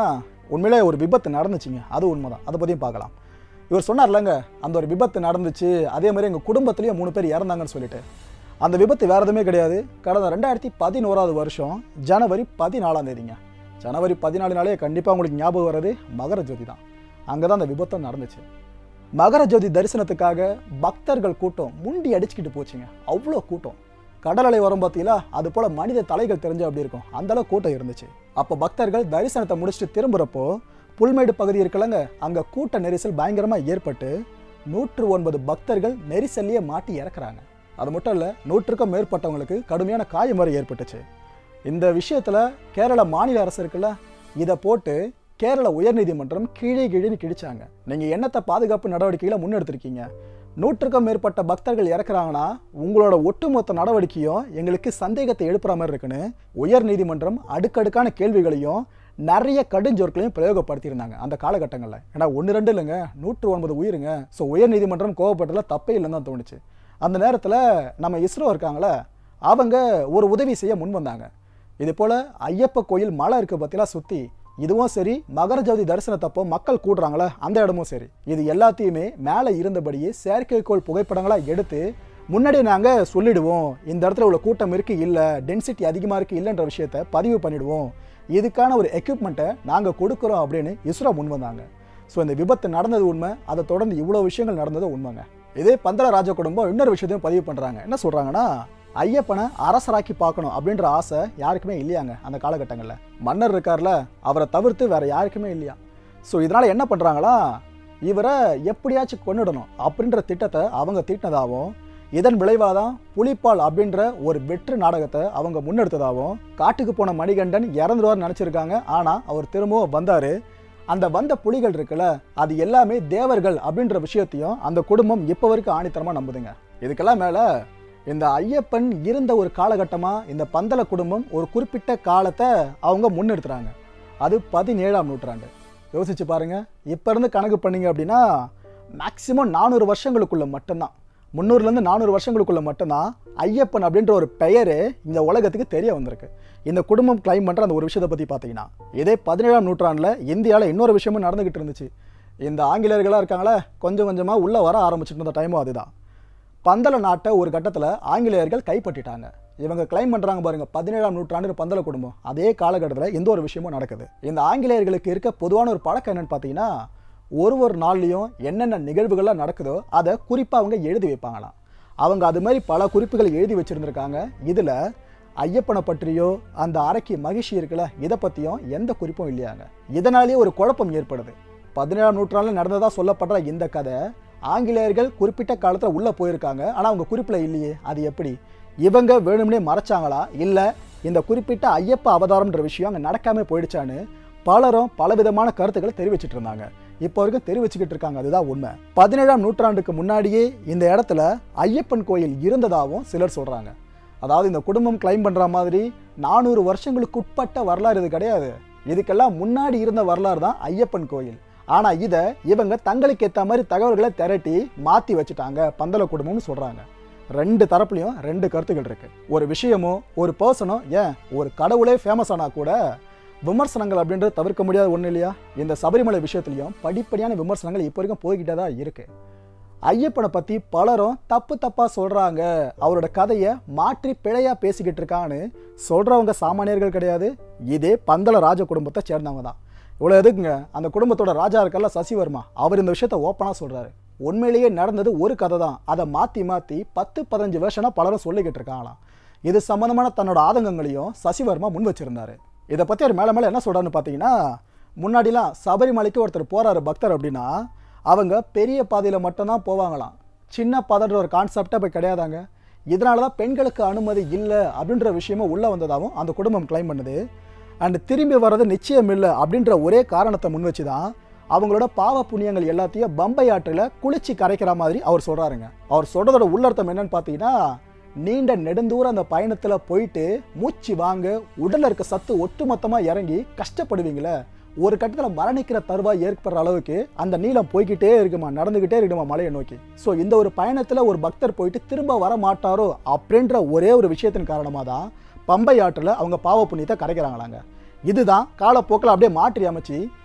உண்மையிலே ஒரு விபத்து நடந்துச்சுங்க அது உண்மைதான் அதை பற்றியும் பார்க்கலாம் இவர் சொன்னார்லங்க அந்த ஒரு விபத்து நடந்துச்சு அதே மாதிரி எங்கள் குடும்பத்துலேயும் மூணு பேர் இறந்தாங்கன்னு சொல்லிட்டு அந்த விபத்து வேறு எதுவுமே கிடையாது கடந்த ரெண்டாயிரத்தி பதினோராவது வருஷம் ஜனவரி பதினாலாம் தேதிங்க ஜனவரி பதினாலுனாலே கண்டிப்பாக உங்களுக்கு ஞாபகம் வர்றது மகர ஜோதி தான் அங்கே தான் அந்த விபத்தும் நடந்துச்சு மகர ஜோதி தரிசனத்துக்காக பக்தர்கள் கூட்டம் முண்டி அடிச்சுக்கிட்டு போச்சுங்க அவ்வளோ கூட்டம் கடல் அலை வரும் பார்த்தீங்களா அது போல மனித தலைகள் தெரிஞ்சு அப்படி இருக்கும் அந்த அளவு கூட்டம் இருந்துச்சு அப்போ பக்தர்கள் தரிசனத்தை முடிச்சுட்டு திரும்புகிறப்போ புல்மேடு பகுதி இருக்குல்லங்க அங்கே கூட்ட நெரிசல் பயங்கரமாக ஏற்பட்டு நூற்று ஒன்பது பக்தர்கள் நெரிசல்லையே மாட்டி இறக்குறாங்க அது மட்டும் இல்லை நூற்றுக்கும் மேற்பட்டவங்களுக்கு கடுமையான காயம் வரை ஏற்பட்டுச்சு இந்த விஷயத்தில் கேரள மாநில அரசு இருக்குல்ல இதை போட்டு கேரள உயர்நீதிமன்றம் கீழே கீழே கிழிச்சாங்க நீங்கள் என்னத்தை பாதுகாப்பு நடவடிக்கைகளை முன்னெடுத்திருக்கீங்க நூற்றுக்கும் மேற்பட்ட பக்தர்கள் இறக்குறாங்கன்னா உங்களோட ஒட்டுமொத்த நடவடிக்கையும் எங்களுக்கு சந்தேகத்தை எழுப்புற மாதிரி இருக்குன்னு உயர் நீதிமன்றம் அடுக்கடுக்கான கேள்விகளையும் நிறைய கடுஞ்சொற்களையும் பிரயோகப்படுத்தியிருந்தாங்க அந்த காலகட்டங்களில் ஏன்னா ஒன்று ரெண்டு இல்லைங்க நூற்று ஒன்பது உயிருங்க ஸோ உயர் நீதிமன்றம் கோவப்பட்டதில் தப்பே இல்லைன்னு தான் தோணுச்சு அந்த நேரத்தில் நம்ம இஸ்ரோ இருக்காங்களே அவங்க ஒரு உதவி செய்ய முன் வந்தாங்க இது போல் ஐயப்ப கோயில் மலை இருக்கு பார்த்தீங்களா சுற்றி இதுவும் சரி மகர ஜோதி தரிசனத்தப்போ மக்கள் கூடுறாங்களே அந்த இடமும் சரி இது எல்லாத்தையுமே மேலே இருந்தபடியே செயற்கைக்கோள் புகைப்படங்களாக எடுத்து முன்னாடியே நாங்கள் சொல்லிடுவோம் இந்த இடத்துல உள்ள கூட்டம் இருக்கு இல்லை டென்சிட்டி அதிகமாக இருக்கு இல்லைன்ற விஷயத்த பதிவு பண்ணிடுவோம் இதுக்கான ஒரு எக்யூப்மெண்ட்டை நாங்கள் கொடுக்குறோம் அப்படின்னு இஸ்ரோ முன் வந்தாங்க ஸோ இந்த விபத்து நடந்தது உண்மை அதை தொடர்ந்து இவ்வளோ விஷயங்கள் நடந்தது உண்மைங்க இதே பந்தல ராஜ குடும்பம் இன்னொரு விஷயத்தையும் பதிவு பண்ணுறாங்க என்ன சொல்கிறாங்கன்னா ஐயப்பனை அரசராக்கி பார்க்கணும் அப்படின்ற ஆசை யாருக்குமே இல்லையாங்க அந்த காலகட்டங்களில் மன்னர் இருக்கார்ல அவரை தவிர்த்து வேற யாருக்குமே இல்லையா ஸோ இதனால் என்ன பண்ணுறாங்களா இவரை எப்படியாச்சும் கொன்னுடணும் அப்படின்ற திட்டத்தை அவங்க தீட்டினதாகவும் இதன் விளைவாக தான் புலிப்பால் அப்படின்ற ஒரு வெற்று நாடகத்தை அவங்க முன்னெடுத்ததாகவும் காட்டுக்கு போன மணிகண்டன் இறந்துருவார்னு நினச்சிருக்காங்க ஆனால் அவர் திரும்பவும் வந்தார் அந்த வந்த புலிகள் இருக்குல்ல அது எல்லாமே தேவர்கள் அப்படின்ற விஷயத்தையும் அந்த குடும்பம் இப்போ வரைக்கும் ஆணித்தரமாக நம்புதுங்க இதுக்கெல்லாம் மேலே இந்த ஐயப்பன் இருந்த ஒரு காலகட்டமாக இந்த பந்தல குடும்பம் ஒரு குறிப்பிட்ட காலத்தை அவங்க முன்னெடுத்துறாங்க அது பதினேழாம் நூற்றாண்டு யோசிச்சு பாருங்க இப்போ இருந்து கணக்கு பண்ணீங்க அப்படின்னா மேக்சிமம் நானூறு வருஷங்களுக்குள்ள மட்டும்தான் முந்நூறுலேருந்து நானூறு வருஷங்களுக்குள்ள மட்டும்தான் ஐயப்பன் அப்படின்ற ஒரு பெயரு இந்த உலகத்துக்கு தெரிய வந்திருக்கு இந்த குடும்பம் கிளைம் பண்ணுற அந்த ஒரு விஷயத்தை பற்றி பார்த்தீங்கன்னா இதே பதினேழாம் நூற்றாண்டில் இந்தியாவில் இன்னொரு விஷயமும் நடந்துக்கிட்டு இருந்துச்சு இந்த ஆங்கிலேயர்களாக இருக்காங்களே கொஞ்சம் கொஞ்சமாக உள்ளே வர ஆரம்பிச்சுட்டு இருந்த டைமும் அதுதான் பந்தல நாட்டை ஒரு கட்டத்தில் ஆங்கிலேயர்கள் கைப்பற்றிட்டாங்க இவங்க கிளைம் பண்ணுறாங்க பாருங்க பதினேழாம் நூற்றாண்டு பந்தல குடும்பம் அதே காலகட்டத்தில் எந்த ஒரு விஷயமும் நடக்குது இந்த ஆங்கிலேயர்களுக்கு இருக்க பொதுவான ஒரு பழக்கம் என்னன்னு பார்த்தீங்கன்னா ஒரு ஒரு நாள்லையும் என்னென்ன நிகழ்வுகள்லாம் நடக்குதோ அதை குறிப்பாக அவங்க எழுதி வைப்பாங்களாம் அவங்க அது மாதிரி பல குறிப்புகளை எழுதி வச்சுருந்துருக்காங்க இதில் ஐயப்பனை பற்றியோ அந்த அரக்கி மகிழ்ச்சி இருக்குல்ல இதை பற்றியும் எந்த குறிப்பும் இல்லையாங்க இதனாலேயே ஒரு குழப்பம் ஏற்படுது பதினேழாம் நூற்றாண்டில் நடந்ததாக சொல்லப்படுற இந்த கதை ஆங்கிலேயர்கள் குறிப்பிட்ட காலத்தில் உள்ளே போயிருக்காங்க ஆனால் அவங்க குறிப்பில் இல்லையே அது எப்படி இவங்க வேணும்னே மறைச்சாங்களா இல்லை இந்த குறிப்பிட்ட ஐயப்ப அவதாரம்ன்ற விஷயம் அங்கே நடக்காம போயிடுச்சான்னு பலரும் பலவிதமான கருத்துக்களை தெரிவிச்சிட்டு இருந்தாங்க இப்போ வரைக்கும் தெரிவிச்சுக்கிட்டு இருக்காங்க அதுதான் உண்மை பதினேழாம் நூற்றாண்டுக்கு முன்னாடியே இந்த இடத்துல ஐயப்பன் கோயில் இருந்ததாகவும் சிலர் சொல்கிறாங்க அதாவது இந்த குடும்பம் கிளைம் பண்ணுற மாதிரி நானூறு வருஷங்களுக்கு உட்பட்ட வரலாறு இது கிடையாது இதுக்கெல்லாம் முன்னாடி இருந்த வரலாறு தான் ஐயப்பன் கோயில் ஆனால் இதை இவங்க தங்களுக்கு ஏற்ற மாதிரி தகவல்களை திரட்டி மாற்றி வச்சுட்டாங்க பந்தல குடும்பம்னு சொல்கிறாங்க ரெண்டு தரப்புலையும் ரெண்டு கருத்துக்கள் இருக்கு ஒரு விஷயமோ ஒரு பர்சனோ ஏன் ஒரு கடவுளே ஃபேமஸ் ஆனால் கூட விமர்சனங்கள் அப்படின்றது தவிர்க்க முடியாத ஒன்றும் இல்லையா இந்த சபரிமலை விஷயத்துலையும் படிப்படியான விமர்சனங்கள் இப்போ வரைக்கும் போய்கிட்டே தான் இருக்கு ஐயப்பனை பற்றி பலரும் தப்பு தப்பாக சொல்கிறாங்க அவரோட கதையை மாற்றி பிழையாக பேசிக்கிட்டு இருக்கான்னு சொல்கிறவங்க சாமானியர்கள் கிடையாது இதே பந்தல ராஜ குடும்பத்தை சேர்ந்தவங்க தான் இவ்வளோ எதுக்குங்க அந்த குடும்பத்தோட ராஜா இருக்கல்ல சசிவர்மா அவர் இந்த விஷயத்த ஓப்பனாக சொல்கிறாரு உண்மையிலேயே நடந்தது ஒரு கதை தான் அதை மாற்றி மாற்றி பத்து பதினஞ்சு வருஷனா பலரும் சொல்லிக்கிட்டு இருக்காங்களாம் இது சம்மந்தமான தன்னோட ஆதங்கங்களையும் சசிவர்மா முன் வச்சிருந்தாரு இதை பற்றி அவர் மேலே மேலே என்ன சொல்கிறான்னு பார்த்தீங்கன்னா முன்னாடிலாம் சபரிமலைக்கு ஒருத்தர் போகிறாரு பக்தர் அப்படின்னா அவங்க பெரிய பாதையில் மட்டும்தான் போவாங்களாம் சின்ன பாதைன்ற ஒரு கான்செப்டே இப்போ கிடையாதாங்க இதனால தான் பெண்களுக்கு அனுமதி இல்லை அப்படின்ற விஷயமும் உள்ளே வந்ததாகவும் அந்த குடும்பம் கிளைம் பண்ணுது அண்ட் திரும்பி வர்றது நிச்சயம் இல்லை அப்படின்ற ஒரே காரணத்தை முன் வச்சு தான் அவங்களோட பாவ புண்ணியங்கள் எல்லாத்தையும் பம்பை ஆற்றில் குளிச்சு கரைக்கிற மாதிரி அவர் சொல்கிறாருங்க அவர் சொல்கிறதோட உள்ளர்த்தம் என்னன்னு பார்த்தீங்கன்னா நீண்ட நெடுந்தூரம் அந்த பயணத்தில் போயிட்டு மூச்சு வாங்க உடலில் இருக்க சத்து ஒட்டுமொத்தமாக இறங்கி கஷ்டப்படுவீங்களே ஒரு கட்டத்தில் மரணிக்கிற தருவாய் ஏற்படுற அளவுக்கு அந்த நீளம் போய்கிட்டே இருக்குமா நடந்துகிட்டே இருக்குமா மலையை நோக்கி ஸோ இந்த ஒரு பயணத்தில் ஒரு பக்தர் போயிட்டு திரும்ப வர மாட்டாரோ அப்படின்ற ஒரே ஒரு விஷயத்தின் காரணமாக தான் பம்பை ஆற்றில் அவங்க பாவ புண்ணியத்தை கரைக்கிறாங்களாங்க இதுதான் காலப்போக்கில் அப்படியே மாற்றி அமைச்சு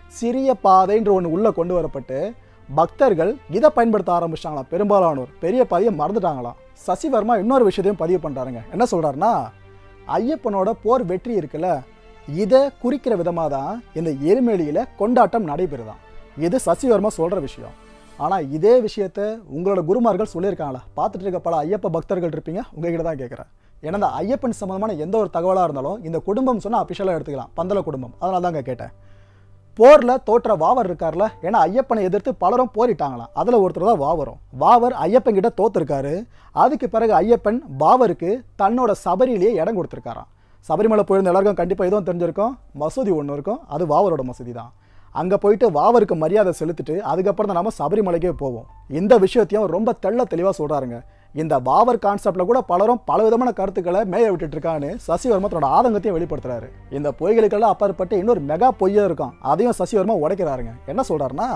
சிறிய பாதைன்ற ஒன்று உள்ளே கொண்டு வரப்பட்டு பக்தர்கள் இதை பயன்படுத்த ஆரம்பிச்சிட்டாங்களாம் பெரும்பாலானோர் பெரிய பாதையை மறந்துட்டாங்களாம் சசிவர்மா இன்னொரு விஷயத்தையும் பதிவு பண்ணுறாருங்க என்ன சொல்கிறாருன்னா ஐயப்பனோட போர் வெற்றி இருக்குல்ல இதை குறிக்கிற விதமாக தான் இந்த எருமேலியில் கொண்டாட்டம் நடைபெறுதாம் இது சசிவர்மா சொல்கிற விஷயம் ஆனால் இதே விஷயத்த உங்களோட குருமார்கள் சொல்லியிருக்காங்களா பார்த்துட்டு இருக்க பல ஐயப்ப பக்தர்கள் இருப்பீங்க உங்ககிட்ட தான் கேட்குறேன் ஏன்னா இந்த ஐயப்பன் சம்மந்தமான எந்த ஒரு தகவலாக இருந்தாலும் இந்த குடும்பம் சொன்னால் அஃபிஷியலாக எடுத்துக்கலாம் பந்தல குடும்பம் அதனால தாங்க கேட்டேன் போரில் தோற்ற வாவர் இருக்கார்ல ஏன்னா ஐயப்பனை எதிர்த்து பலரும் போரிட்டாங்களாம் அதில் ஒருத்தர் தான் வாவரும் வாவர் ஐயப்பன் கிட்ட தோத்துருக்காரு அதுக்கு பிறகு ஐயப்பன் பாவருக்கு தன்னோட சபரியிலேயே இடம் கொடுத்துருக்காராம் சபரிமலை போயிருந்த எல்லாருக்கும் கண்டிப்பாக எதுவும் தெரிஞ்சிருக்கும் மசூதி ஒன்று இருக்கும் அது வாவரோட மசூதி தான் அங்கே போயிட்டு வாவருக்கு மரியாதை செலுத்திட்டு அதுக்கப்புறம் தான் நம்ம சபரிமலைக்கே போவோம் இந்த விஷயத்தையும் ரொம்ப தெள்ள தெளிவாக சொல்கிறாருங்க இந்த வாவர் கான்செப்டில் கூட பலரும் பல விதமான கருத்துக்களை மேய விட்டுட்டு இருக்கான்னு சசிவர்மா தன்னோட ஆதங்கத்தையும் வெளிப்படுத்துறாரு இந்த பொய்களுக்கெல்லாம் அப்பாற்பட்டு இன்னொரு மெகா பொய்யா இருக்கும் அதையும் சசிவர்மா உடைக்கிறாருங்க என்ன சொல்றாருன்னா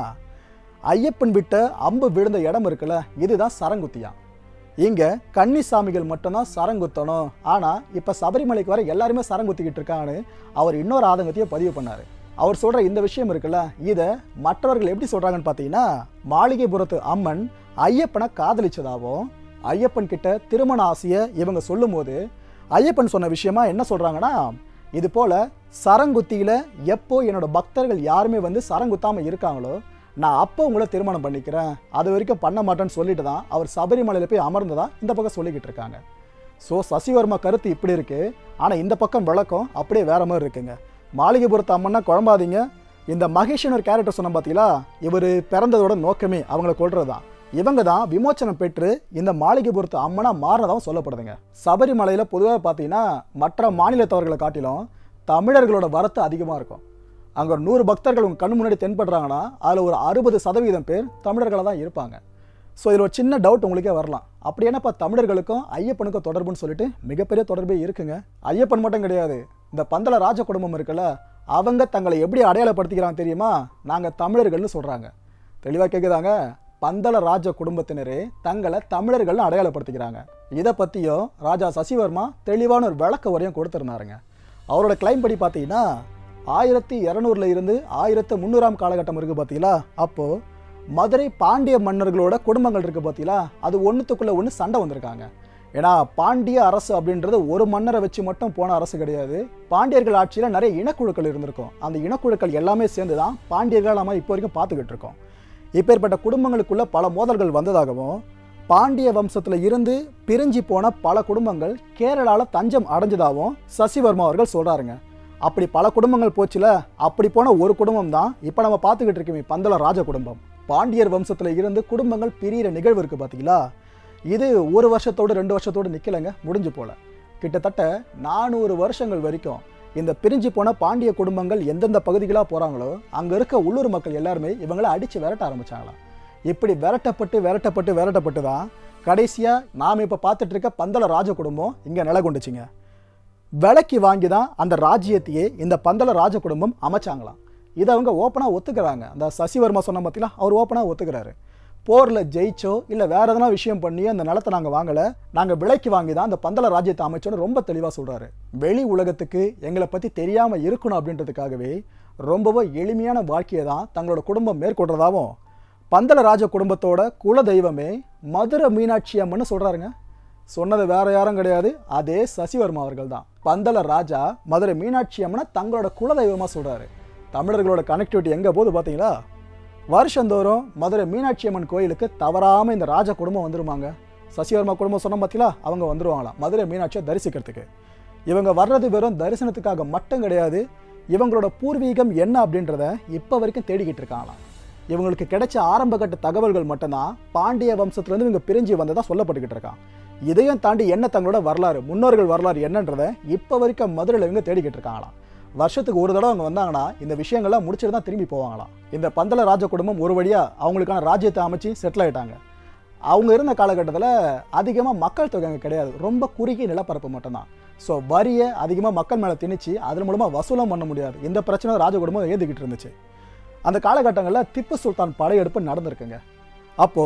ஐயப்பன் விட்ட அம்பு விழுந்த இடம் இருக்குல்ல இதுதான் சரங்குத்தியா இங்க கன்னிசாமிகள் மட்டும்தான் சரங்குத்தணும் ஆனா இப்ப சபரிமலைக்கு வர எல்லாருமே சரங்குத்திக்கிட்டு இருக்கான்னு அவர் இன்னொரு ஆதங்கத்தையும் பதிவு பண்ணாரு அவர் சொல்ற இந்த விஷயம் இருக்குல்ல இதை மற்றவர்கள் எப்படி சொல்றாங்கன்னு பார்த்தீங்கன்னா மாளிகைபுரத்து அம்மன் ஐயப்பனை காதலிச்சதாகவும் ஐயப்பன் கிட்ட திருமண ஆசையை இவங்க சொல்லும்போது ஐயப்பன் சொன்ன விஷயமா என்ன சொல்றாங்கன்னா இது போல சரங்குத்தியில எப்போ என்னோட பக்தர்கள் யாருமே வந்து சரங்குத்தாம இருக்காங்களோ நான் அப்போ உங்களை திருமணம் பண்ணிக்கிறேன் அது வரைக்கும் பண்ண மாட்டேன்னு சொல்லிட்டு தான் அவர் சபரிமலையில் போய் அமர்ந்ததா இந்த பக்கம் சொல்லிக்கிட்டு இருக்காங்க ஸோ சசிவர்மா கருத்து இப்படி இருக்கு ஆனால் இந்த பக்கம் விளக்கம் அப்படியே வேற மாதிரி இருக்குங்க மாளிகைபுரத்து அம்மன்னா குழம்பாதீங்க இந்த மகேஷன் ஒரு கேரக்டர் சொன்ன பார்த்தீங்களா இவர் பிறந்ததோட நோக்கமே அவங்கள கொள்றது தான் இவங்க தான் விமோச்சனம் பெற்று இந்த மாளிகைபுரத்து அம்மனா மாறினதாகவும் சொல்லப்படுதுங்க சபரிமலையில் பொதுவாக பார்த்தீங்கன்னா மற்ற மாநிலத்தவர்களை காட்டிலும் தமிழர்களோட வரத்து அதிகமாக இருக்கும் அங்கே ஒரு நூறு பக்தர்கள் உங்கள் கண் முன்னாடி தென்படுறாங்கன்னா அதில் ஒரு அறுபது சதவீதம் பேர் தமிழர்களாக தான் இருப்பாங்க ஸோ இதில் ஒரு சின்ன டவுட் உங்களுக்கே வரலாம் அப்படி என்னப்பா தமிழர்களுக்கும் ஐயப்பனுக்கும் தொடர்புன்னு சொல்லிட்டு மிகப்பெரிய தொடர்பே இருக்குங்க ஐயப்பன் மட்டும் கிடையாது இந்த பந்தல ராஜ குடும்பம் இருக்குல்ல அவங்க தங்களை எப்படி அடையாளப்படுத்திக்கிறாங்க தெரியுமா நாங்கள் தமிழர்கள்னு சொல்கிறாங்க தெளிவாக கேட்குதாங்க பந்தல ராஜ குடும்பத்தினரே தங்களை தமிழர்கள்னு அடையாளப்படுத்திக்கிறாங்க இதை பற்றியும் ராஜா சசிவர்மா தெளிவான ஒரு விளக்க உரையும் கொடுத்துருந்தாருங்க அவரோட கிளைம் படி பார்த்தீங்கன்னா ஆயிரத்தி இரநூறுல இருந்து ஆயிரத்து முந்நூறாம் காலகட்டம் இருக்குது பார்த்தீங்களா அப்போது மதுரை பாண்டிய மன்னர்களோட குடும்பங்கள் இருக்குது பார்த்தீங்களா அது ஒன்றுத்துக்குள்ளே ஒன்று சண்டை வந்திருக்காங்க ஏன்னா பாண்டிய அரசு அப்படின்றது ஒரு மன்னரை வச்சு மட்டும் போன அரசு கிடையாது பாண்டியர்கள் ஆட்சியில் நிறைய இனக்குழுக்கள் இருந்திருக்கும் அந்த இனக்குழுக்கள் எல்லாமே சேர்ந்து தான் பாண்டியர்கள் நம்ம இப்போ வரைக்கும் பார்த்துக்கிட்டு இருக்கோம் இப்பேற்பட்ட குடும்பங்களுக்குள்ள பல மோதல்கள் வந்ததாகவும் பாண்டிய வம்சத்தில் இருந்து பிரிஞ்சு போன பல குடும்பங்கள் கேரளாவில் தஞ்சம் அடைஞ்சதாகவும் சசிவர்மா அவர்கள் சொல்கிறாருங்க அப்படி பல குடும்பங்கள் போச்சுல அப்படி போன ஒரு குடும்பம் தான் இப்போ நம்ம பார்த்துக்கிட்டு இருக்கோமே பந்தல ராஜ குடும்பம் பாண்டியர் வம்சத்தில் இருந்து குடும்பங்கள் பிரியிற நிகழ்வு இருக்குது பார்த்தீங்களா இது ஒரு வருஷத்தோடு ரெண்டு வருஷத்தோடு நிற்கலைங்க முடிஞ்சு போல கிட்டத்தட்ட நானூறு வருஷங்கள் வரைக்கும் இந்த பிரிஞ்சு போன பாண்டிய குடும்பங்கள் எந்தெந்த பகுதிகளாக போகிறாங்களோ அங்கே இருக்க உள்ளூர் மக்கள் எல்லாருமே இவங்களை அடித்து விரட்ட ஆரம்பிச்சாங்களாம் இப்படி விரட்டப்பட்டு விரட்டப்பட்டு விரட்டப்பட்டு தான் கடைசியாக நாம் இப்போ பார்த்துட்டு இருக்க பந்தல ராஜ குடும்பம் இங்கே நிலை கொண்டுச்சுங்க விலைக்கு வாங்கி தான் அந்த ராஜ்யத்தையே இந்த பந்தல ராஜ குடும்பம் அமைச்சாங்களாம் இதை அவங்க ஓப்பனாக ஒத்துக்கிறாங்க அந்த சசிவர்மா சொன்ன பார்த்தீங்களா அவர் ஓப்பனாக ஒத்துக்கிறாரு போரில் ஜெயிச்சோ இல்லை வேற எதனா விஷயம் பண்ணி அந்த நிலத்தை நாங்கள் வாங்கலை நாங்கள் விலைக்கு வாங்கி தான் அந்த பந்தல ராஜ்யத்தை அமைச்சோன்னு ரொம்ப தெளிவாக சொல்கிறாரு வெளி உலகத்துக்கு எங்களை பற்றி தெரியாமல் இருக்கணும் அப்படின்றதுக்காகவே ரொம்பவும் எளிமையான வாழ்க்கையை தான் தங்களோட குடும்பம் மேற்கொள்றதாவும் பந்தல ராஜ குடும்பத்தோட குல தெய்வமே மதுரை மீனாட்சி அம்மன்னு சொல்கிறாருங்க சொன்னது வேற யாரும் கிடையாது அதே சசிவர்மா அவர்கள் தான் பந்தல ராஜா மதுரை மீனாட்சி அம்மனை தங்களோட குலதெய்வமாக சொல்கிறாரு தமிழர்களோட கனெக்டிவிட்டி எங்கே போகுது பார்த்தீங்களா வருஷந்தோறும் மதுரை மீனாட்சி அம்மன் கோயிலுக்கு தவறாமல் இந்த ராஜ குடும்பம் வந்துருமாங்க சசிவர்மா குடும்பம் சொன்ன பார்த்தீங்களா அவங்க வந்துருவாங்களாம் மதுரை மீனாட்சியை தரிசிக்கிறதுக்கு இவங்க வர்றது வெறும் தரிசனத்துக்காக மட்டும் கிடையாது இவங்களோட பூர்வீகம் என்ன அப்படின்றத இப்போ வரைக்கும் தேடிக்கிட்டு இருக்காங்களாம் இவங்களுக்கு கிடைச்ச ஆரம்பகட்ட தகவல்கள் மட்டும்தான் பாண்டிய வம்சத்துலேருந்து இவங்க பிரிஞ்சு வந்ததா சொல்லப்பட்டுக்கிட்டு இருக்கான் இதையும் தாண்டி என்ன தங்களோட வரலாறு முன்னோர்கள் வரலாறு என்னன்றதை இப்போ வரைக்கும் மதுரையில் இவங்க தேடிக்கிட்டு இருக்காங்களாம் வருஷத்துக்கு ஒரு தடவை அவங்க வந்தாங்கன்னா இந்த விஷயங்கள்லாம் முடிச்சுட்டு தான் திரும்பி போவாங்களாம் இந்த பந்தல ராஜ குடும்பம் ஒரு வழியாக அவங்களுக்கான ராஜ்யத்தை அமைச்சு செட்டில் ஆயிட்டாங்க அவங்க இருந்த காலகட்டத்தில் அதிகமாக மக்கள் தொகை அங்கே கிடையாது ரொம்ப குறுகிய நிலப்பரப்பு மட்டும்தான் ஸோ வரியை அதிகமாக மக்கள் மேலே திணிச்சு அதன் மூலமாக வசூலம் பண்ண முடியாது இந்த பிரச்சனை ராஜ குடும்பம் ஏந்திக்கிட்டு இருந்துச்சு அந்த காலகட்டங்களில் திப்பு சுல்தான் படையெடுப்பு நடந்திருக்குங்க அப்போது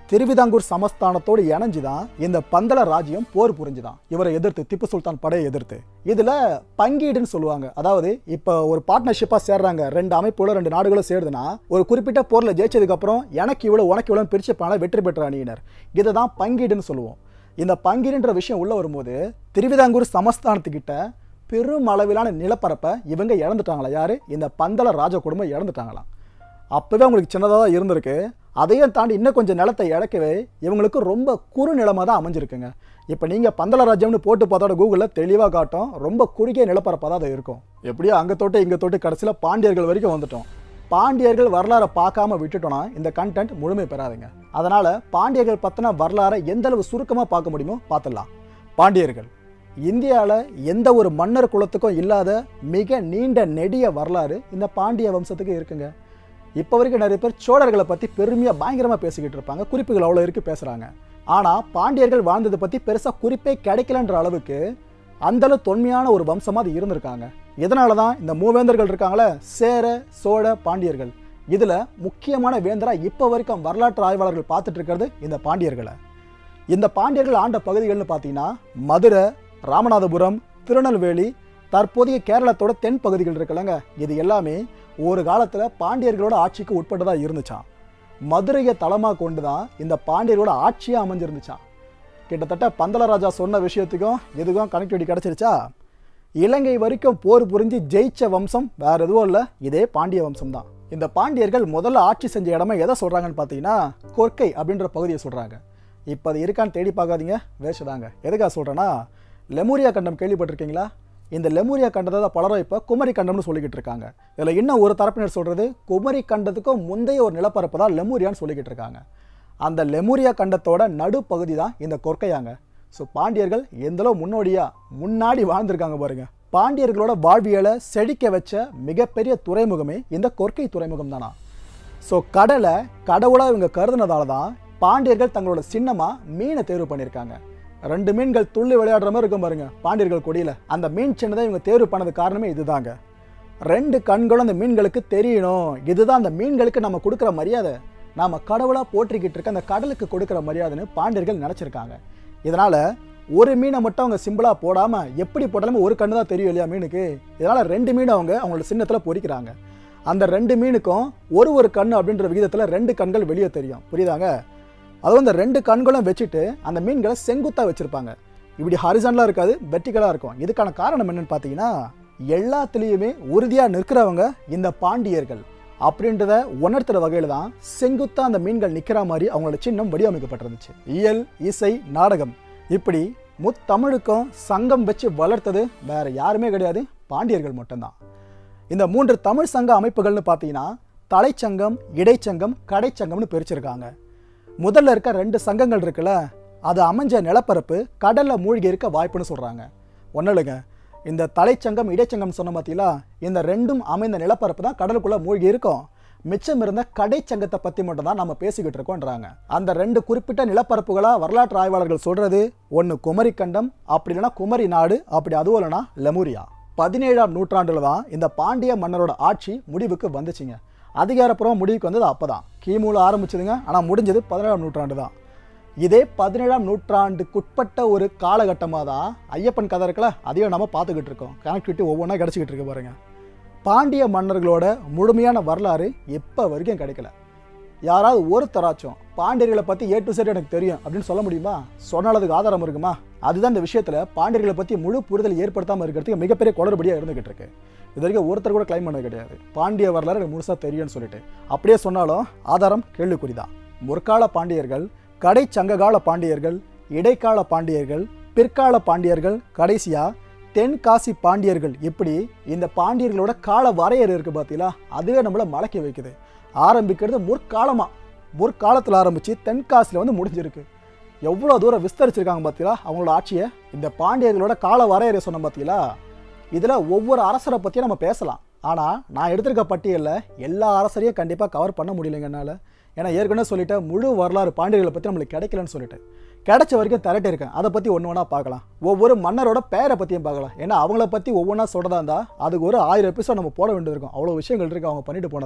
திருவிதாங்கூர் சமஸ்தானத்தோடு இணைஞ்சு தான் இந்த பந்தள ராஜ்யம் போர் புரிஞ்சுதான் இவரை எதிர்த்து திப்பு சுல்தான் படையை எதிர்த்து இதுல பங்கீடுன்னு சொல்லுவாங்க அதாவது இப்போ ஒரு பார்ட்னர்ஷிப்பா சேர்றாங்க ரெண்டு அமைப்புகளும் ரெண்டு நாடுகளும் சேருதுன்னா ஒரு குறிப்பிட்ட போர்ல ஜெயிச்சதுக்கு அப்புறம் எனக்கு இவ்வளவு உனக்கு இவ்வளவு பிரிச்சுப்பான வெற்றி பெற்ற அணியினர் இதை தான் பங்கீடுன்னு சொல்லுவோம் இந்த பங்கீடுன்ற விஷயம் உள்ள வரும்போது திருவிதாங்கூர் சமஸ்தானத்துக்கிட்ட பெரும் அளவிலான நிலப்பரப்பை இவங்க இழந்துட்டாங்களா யாரு இந்த பந்தள ராஜ குடும்பம் இழந்துட்டாங்களாம் அப்போவே அவங்களுக்கு சின்னதாக தான் இருந்திருக்கு அதையும் தாண்டி இன்னும் கொஞ்சம் நிலத்தை இழக்கவே இவங்களுக்கு ரொம்ப குறு நிலமாக தான் அமைஞ்சிருக்குங்க இப்போ நீங்கள் பந்தள ராஜ்யம்னு போட்டு பார்த்தோட கூகுளில் தெளிவாக காட்டும் ரொம்ப குறுகிய நிலப்பரப்பாக தான் அது இருக்கும் எப்படியோ அங்கே தொட்டு இங்கே தொட்டு கடைசியில் பாண்டியர்கள் வரைக்கும் வந்துட்டோம் பாண்டியர்கள் வரலாறை பார்க்காம விட்டுட்டோம்னா இந்த கண்டென்ட் முழுமை பெறாதுங்க அதனால் பாண்டியர்கள் பற்றின வரலாறை எந்த அளவு சுருக்கமாக பார்க்க முடியுமோ பார்த்துடலாம் பாண்டியர்கள் இந்தியாவில் எந்த ஒரு மன்னர் குலத்துக்கும் இல்லாத மிக நீண்ட நெடிய வரலாறு இந்த பாண்டிய வம்சத்துக்கு இருக்குங்க இப்போ வரைக்கும் நிறைய பேர் சோழர்களை பற்றி பெருமையாக பயங்கரமாக பேசிக்கிட்டு இருப்பாங்க குறிப்புகள் அவ்வளோ இருக்கு பேசுகிறாங்க ஆனால் பாண்டியர்கள் வாழ்ந்ததை பற்றி பெருசாக குறிப்பே கிடைக்கலன்ற அளவுக்கு அந்தளவு தொன்மையான ஒரு வம்சமாக அது இருந்திருக்காங்க இதனால தான் இந்த மூவேந்தர்கள் இருக்காங்களே சேர சோழ பாண்டியர்கள் இதில் முக்கியமான வேந்தராக இப்போ வரைக்கும் வரலாற்று ஆய்வாளர்கள் பார்த்துட்டு இருக்கிறது இந்த பாண்டியர்களை இந்த பாண்டியர்கள் ஆண்ட பகுதிகள்னு பார்த்தீங்கன்னா மதுரை ராமநாதபுரம் திருநெல்வேலி தற்போதைய கேரளத்தோட தென் பகுதிகள் இருக்குல்லங்க இது எல்லாமே ஒரு காலத்தில் பாண்டியர்களோட ஆட்சிக்கு உட்பட்டதாக இருந்துச்சாம் மதுரையை தளமாக கொண்டு தான் இந்த பாண்டியர்களோட ஆட்சியாக அமைஞ்சிருந்துச்சாம் கிட்டத்தட்ட பந்தலராஜா சொன்ன விஷயத்துக்கும் இதுக்கும் கனெக்டிவிட்டி கிடச்சிருச்சா இலங்கை வரைக்கும் போர் புரிஞ்சு ஜெயிச்ச வம்சம் வேற எதுவும் இல்லை இதே பாண்டிய வம்சம் தான் இந்த பாண்டியர்கள் முதல்ல ஆட்சி செஞ்ச இடமா எதை சொல்கிறாங்கன்னு பார்த்தீங்கன்னா கொர்க்கை அப்படின்ற பகுதியை சொல்கிறாங்க இப்போ அது இருக்கான்னு தேடி பார்க்காதீங்க வேஸ்டாங்க எதுக்காக சொல்கிறேன்னா லெமூரியா கண்டம் கேள்விப்பட்டிருக்கீங்களா இந்த லெமூரியா கண்டத்தை தான் பலரும் இப்போ குமரி கண்டம்னு சொல்லிக்கிட்டு இருக்காங்க இதில் இன்னும் ஒரு தரப்பினர் சொல்கிறது குமரி கண்டத்துக்கும் முந்தைய ஒரு நிலப்பரப்பு தான் லெமூரியான்னு சொல்லிக்கிட்டு இருக்காங்க அந்த லெமூரியா கண்டத்தோட நடுப்பகுதி தான் இந்த கொர்க்கையாங்க ஸோ பாண்டியர்கள் எந்தளவு முன்னோடியா முன்னாடி வாழ்ந்திருக்காங்க பாருங்க பாண்டியர்களோட வாழ்வியலை செழிக்க வச்ச மிகப்பெரிய துறைமுகமே இந்த கொர்க்கை துறைமுகம் தானா ஸோ கடலை கடவுளாக இவங்க கருதுனதால தான் பாண்டியர்கள் தங்களோட சின்னமாக மீனை தேர்வு பண்ணியிருக்காங்க ரெண்டு மீன்கள் துள்ளி விளையாடுற மாதிரி இருக்கும் பாருங்க பாண்டியர்கள் கொடியில் அந்த மீன் சின்னதை இவங்க தேர்வு பண்ணது காரணமே இதுதாங்க ரெண்டு கண்களும் அந்த மீன்களுக்கு தெரியணும் இதுதான் அந்த மீன்களுக்கு நம்ம கொடுக்குற மரியாதை நாம கடவுளாக போற்றிக்கிட்டு இருக்க அந்த கடலுக்கு கொடுக்குற மரியாதைன்னு பாண்டியர்கள் நினச்சிருக்காங்க இதனால் ஒரு மீனை மட்டும் அவங்க சிம்பிளாக போடாமல் எப்படி போட்டாலுமே ஒரு கண்ணு தான் தெரியும் இல்லையா மீனுக்கு இதனால் ரெண்டு மீனை அவங்க அவங்களோட சின்னத்தில் பொறிக்கிறாங்க அந்த ரெண்டு மீனுக்கும் ஒரு ஒரு கண் அப்படின்ற விகிதத்தில் ரெண்டு கண்கள் வெளியே தெரியும் புரியுதாங்க அதுவும் இந்த ரெண்டு கண்களும் வச்சுட்டு அந்த மீன்களை செங்குத்தாக வச்சுருப்பாங்க இப்படி ஹரிசானலாக இருக்காது வெர்டிக்கலாக இருக்கும் இதுக்கான காரணம் என்னன்னு பார்த்தீங்கன்னா எல்லாத்துலேயுமே உறுதியாக நிற்கிறவங்க இந்த பாண்டியர்கள் அப்படின்றத உணர்த்துற வகையில் தான் செங்குத்தா அந்த மீன்கள் நிற்கிற மாதிரி அவங்களோட சின்னம் வடிவமைக்கப்பட்டிருந்துச்சு இயல் இசை நாடகம் இப்படி முத்தமிழுக்கும் சங்கம் வச்சு வளர்த்தது வேற யாருமே கிடையாது பாண்டியர்கள் மட்டும்தான் இந்த மூன்று தமிழ் சங்க அமைப்புகள்னு பார்த்தீங்கன்னா தலைச்சங்கம் இடைச்சங்கம் கடைச்சங்கம்னு பிரிச்சிருக்காங்க முதல்ல இருக்க ரெண்டு சங்கங்கள் இருக்குல்ல அது அமைஞ்ச நிலப்பரப்பு கடலில் மூழ்கி இருக்க வாய்ப்புன்னு சொல்கிறாங்க ஒன்றும் இல்லைங்க இந்த தலைச்சங்கம் இடைச்சங்கம் சொன்ன பார்த்தீங்களா இந்த ரெண்டும் அமைந்த நிலப்பரப்பு தான் கடலுக்குள்ளே மூழ்கி இருக்கும் மிச்சம் இருந்த கடைச்சங்கத்தை பற்றி மட்டும் தான் நம்ம பேசிக்கிட்டு இருக்கோன்றாங்க அந்த ரெண்டு குறிப்பிட்ட நிலப்பரப்புகளாக வரலாற்று ஆய்வாளர்கள் சொல்கிறது ஒன்று குமரி கண்டம் அப்படி இல்லைன்னா குமரி நாடு அப்படி அதுவும் இல்லைன்னா லெமூரியா பதினேழாம் நூற்றாண்டில் தான் இந்த பாண்டிய மன்னரோட ஆட்சி முடிவுக்கு வந்துச்சுங்க அதிகாரப்பூர்வம் முடிவுக்கு வந்தது அப்போ தான் கிமுல ஆரம்பிச்சதுங்க ஆனால் முடிஞ்சது பதினேழாம் நூற்றாண்டு தான் இதே பதினேழாம் நூற்றாண்டுக்குட்பட்ட ஒரு காலகட்டமாக தான் ஐயப்பன் கதை இருக்கல அதையும் நம்ம பார்த்துக்கிட்டு இருக்கோம் கனெக்டிவிட்டி ஒவ்வொன்றா கிடச்சிக்கிட்டு இருக்கு பாருங்க பாண்டிய மன்னர்களோட முழுமையான வரலாறு இப்போ வரைக்கும் கிடைக்கல யாராவது ஒருத்தராச்சும் பாண்டியர்களை பற்றி ஏ டு செட் எனக்கு தெரியும் அப்படின்னு சொல்ல முடியுமா சொன்னாலதுக்கு ஆதாரம் இருக்குமா அதுதான் இந்த விஷயத்தில் பாண்டியர்களை பற்றி முழு புரிதல் ஏற்படுத்தாமல் இருக்கிறதுக்கு மிகப்பெரிய குளறுபடியாக இருந்துகிட்டு இருக்கு இது வரைக்கும் ஒருத்தர் கூட கிளைம் பண்ணது கிடையாது பாண்டிய வரலாறு எனக்கு முழுசாக தெரியும்னு சொல்லிட்டு அப்படியே சொன்னாலும் ஆதாரம் கேள்விக்குறிதான் முற்கால பாண்டியர்கள் கடை சங்ககால பாண்டியர்கள் இடைக்கால பாண்டியர்கள் பிற்கால பாண்டியர்கள் கடைசியா தென்காசி பாண்டியர்கள் இப்படி இந்த பாண்டியர்களோட கால வரையறை இருக்கு பார்த்தீங்களா அதுவே நம்மளை மலக்கி வைக்குது ஆரம்பிக்கிறது முற்காலமாக முற்காலத்தில் ஆரம்பித்து தென்காசியில் வந்து முடிஞ்சிருக்கு எவ்வளோ தூரம் விஸ்தரிச்சிருக்காங்க பார்த்தீங்களா அவங்களோட ஆட்சியை இந்த பாண்டியர்களோட கால வரையறை சொன்ன பார்த்தீங்களா இதில் ஒவ்வொரு அரசரை பற்றியும் நம்ம பேசலாம் ஆனால் நான் எடுத்திருக்க பட்டியலில் எல்லா அரசரையும் கண்டிப்பாக கவர் பண்ண முடியலைங்க என்னால் ஏன்னா ஏற்கனவே சொல்லிட்டேன் முழு வரலாறு பாண்டியர்களை பற்றி நம்மளுக்கு கிடைக்கலன்னு சொல்லிட்டு கிடைச்ச வரைக்கும் திரட்டி இருக்கேன் அதை பற்றி ஒன்று ஒன்றா பார்க்கலாம் ஒவ்வொரு மன்னரோட பேரை பற்றியும் பார்க்கலாம் ஏன்னா அவங்கள பற்றி ஒவ்வொன்றா சொல்கிறதா இருந்தால் அதுக்கு ஒரு ஆயிரம் எபிசோட் நம்ம போட வேண்டியது இருக்கும் அவ்வளோ விஷயங்கள் இருக்குது அவங்க பண்ணிட்டு போனதெல்லாம்